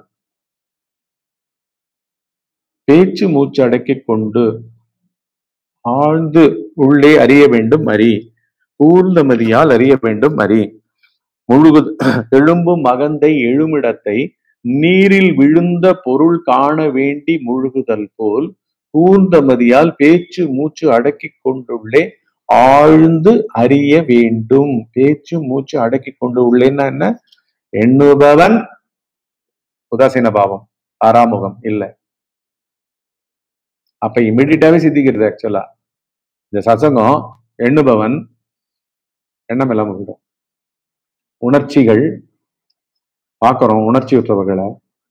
பேச்சு மூச்சு அடக்கிக் கொண்டு ஆழ்ந்து உள்ளே அறிய வேண்டும் அறி கூர்ந்த மதியால் அறிய வேண்டும் அறி முழுகு எழும்பும் மகந்தை எழுமிடத்தை நீரில் விழுந்த பொருள் காண வேண்டி முழுகுதல் போல் கூர்ந்த மதியால் பேச்சு மூச்சு அடக்கி கொண்டுள்ளே ஆழ்ந்து அறிய வேண்டும் பேச்சு மூச்சு அடக்கி கொண்டு உள்ளேன்னா என்ன எண்ணுபவன் உதாசீன பாவம் ஆறாமுகம் இல்ல அப்ப இமிடியட்டாவே சித்திக்கிறது ஆக்சுவலா இந்த சசங்கம் எண்ணுபவன் எண்ணம் இல்லாம போயிடும் உணர்ச்சிகள் பார்க்கறோம் உணர்ச்சி விட்டுறவர்களை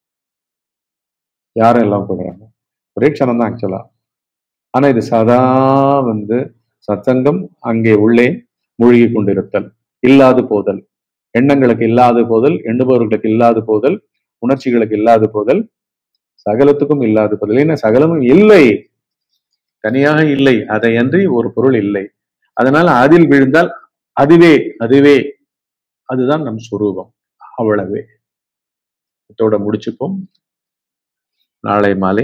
யாரும் இல்லாம போயிடுறாங்க ஒரே க்ஷணம் தான் ஆக்சுவலா ஆனா இது சதா வந்து சத்சங்கம் அங்கே உள்ளே மூழ்கி கொண்டிருத்தல் இல்லாது போதல் எண்ணங்களுக்கு இல்லாது போதல் எண்ணுபவர்களுக்கு இல்லாது போதல் உணர்ச்சிகளுக்கு இல்லாது போதல் சகலத்துக்கும் இல்லாது போதல் ஏன்னா சகலமும் இல்லை தனியாக இல்லை அதை அன்றி ஒரு பொருள் இல்லை அதனால அதில் விழுந்தால் அதுவே அதுவே அதுதான் நம் சுரூபம் அவ்வளவே இதோட முடிச்சுப்போம் நாளை மாலை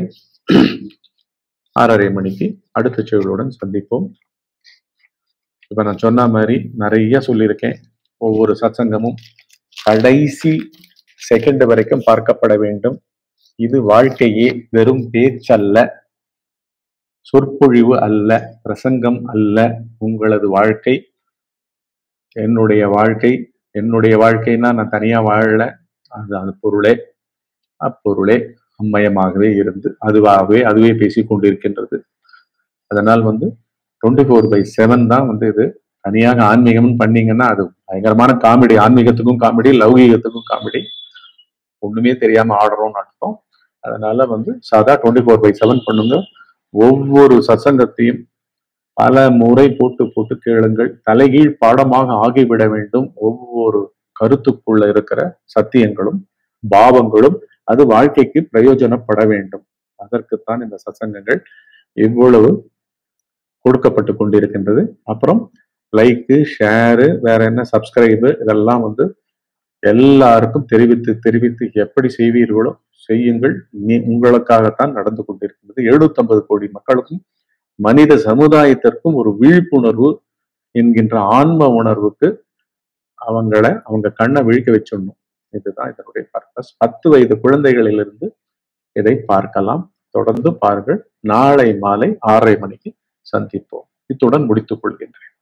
ஆறரை மணிக்கு அடுத்த செயலுடன் சந்திப்போம் இப்ப நான் சொன்ன மாதிரி நிறைய சொல்லியிருக்கேன் ஒவ்வொரு சத்சங்கமும் கடைசி செகண்ட் வரைக்கும் பார்க்கப்பட வேண்டும் இது வாழ்க்கையே வெறும் பேச்சல்ல சொற்பொழிவு அல்ல பிரசங்கம் அல்ல உங்களது வாழ்க்கை என்னுடைய வாழ்க்கை என்னுடைய வாழ்க்கைனா நான் தனியா வாழல அது அது பொருளே அப்பொருளே அம்மயமாகவே இருந்து அதுவாகவே அதுவே பேசிக் கொண்டிருக்கின்றது அதனால் வந்து டுவெண்ட்டி ஃபோர் பை செவன் தான் வந்து இது தனியாக ஆன்மீகம்னு பண்ணீங்கன்னா அது பயங்கரமான காமெடி ஆன்மீகத்துக்கும் காமெடி லௌகீகத்துக்கும் காமெடி ஒண்ணுமே தெரியாம ஆடுறோம்னு அர்த்தம் அதனால வந்து சாதா டுவெண்ட்டி ஃபோர் பை செவன் பண்ணுங்க ஒவ்வொரு சசங்கத்தையும் பல முறை போட்டு போட்டு கேளுங்கள் தலைகீழ் பாடமாக ஆகிவிட வேண்டும் ஒவ்வொரு கருத்துக்குள்ள இருக்கிற சத்தியங்களும் பாவங்களும் அது வாழ்க்கைக்கு பிரயோஜனப்பட வேண்டும் அதற்குத்தான் இந்த சத்சங்கங்கள் இவ்வளவு கொடுக்கப்பட்டு கொண்டிருக்கின்றது அப்புறம் லைக்கு ஷேரு வேற என்ன சப்ஸ்கிரைபு இதெல்லாம் வந்து எல்லாருக்கும் தெரிவித்து தெரிவித்து எப்படி செய்வீர்களோ செய்யுங்கள் நீ உங்களுக்காகத்தான் நடந்து கொண்டிருக்கின்றது எழுநூத்தம்பது கோடி மக்களுக்கும் மனித சமுதாயத்திற்கும் ஒரு விழிப்புணர்வு என்கின்ற ஆன்ம உணர்வுக்கு அவங்கள அவங்க கண்ணை விழிக்க வச்சிடணும் இதுதான் இதனுடைய பர்பஸ் பத்து வயது குழந்தைகளிலிருந்து இதை பார்க்கலாம் தொடர்ந்து பாருங்கள் நாளை மாலை ஆறரை மணிக்கு சந்திப்போம் இத்துடன் முடித்துக் கொள்கின்றேன்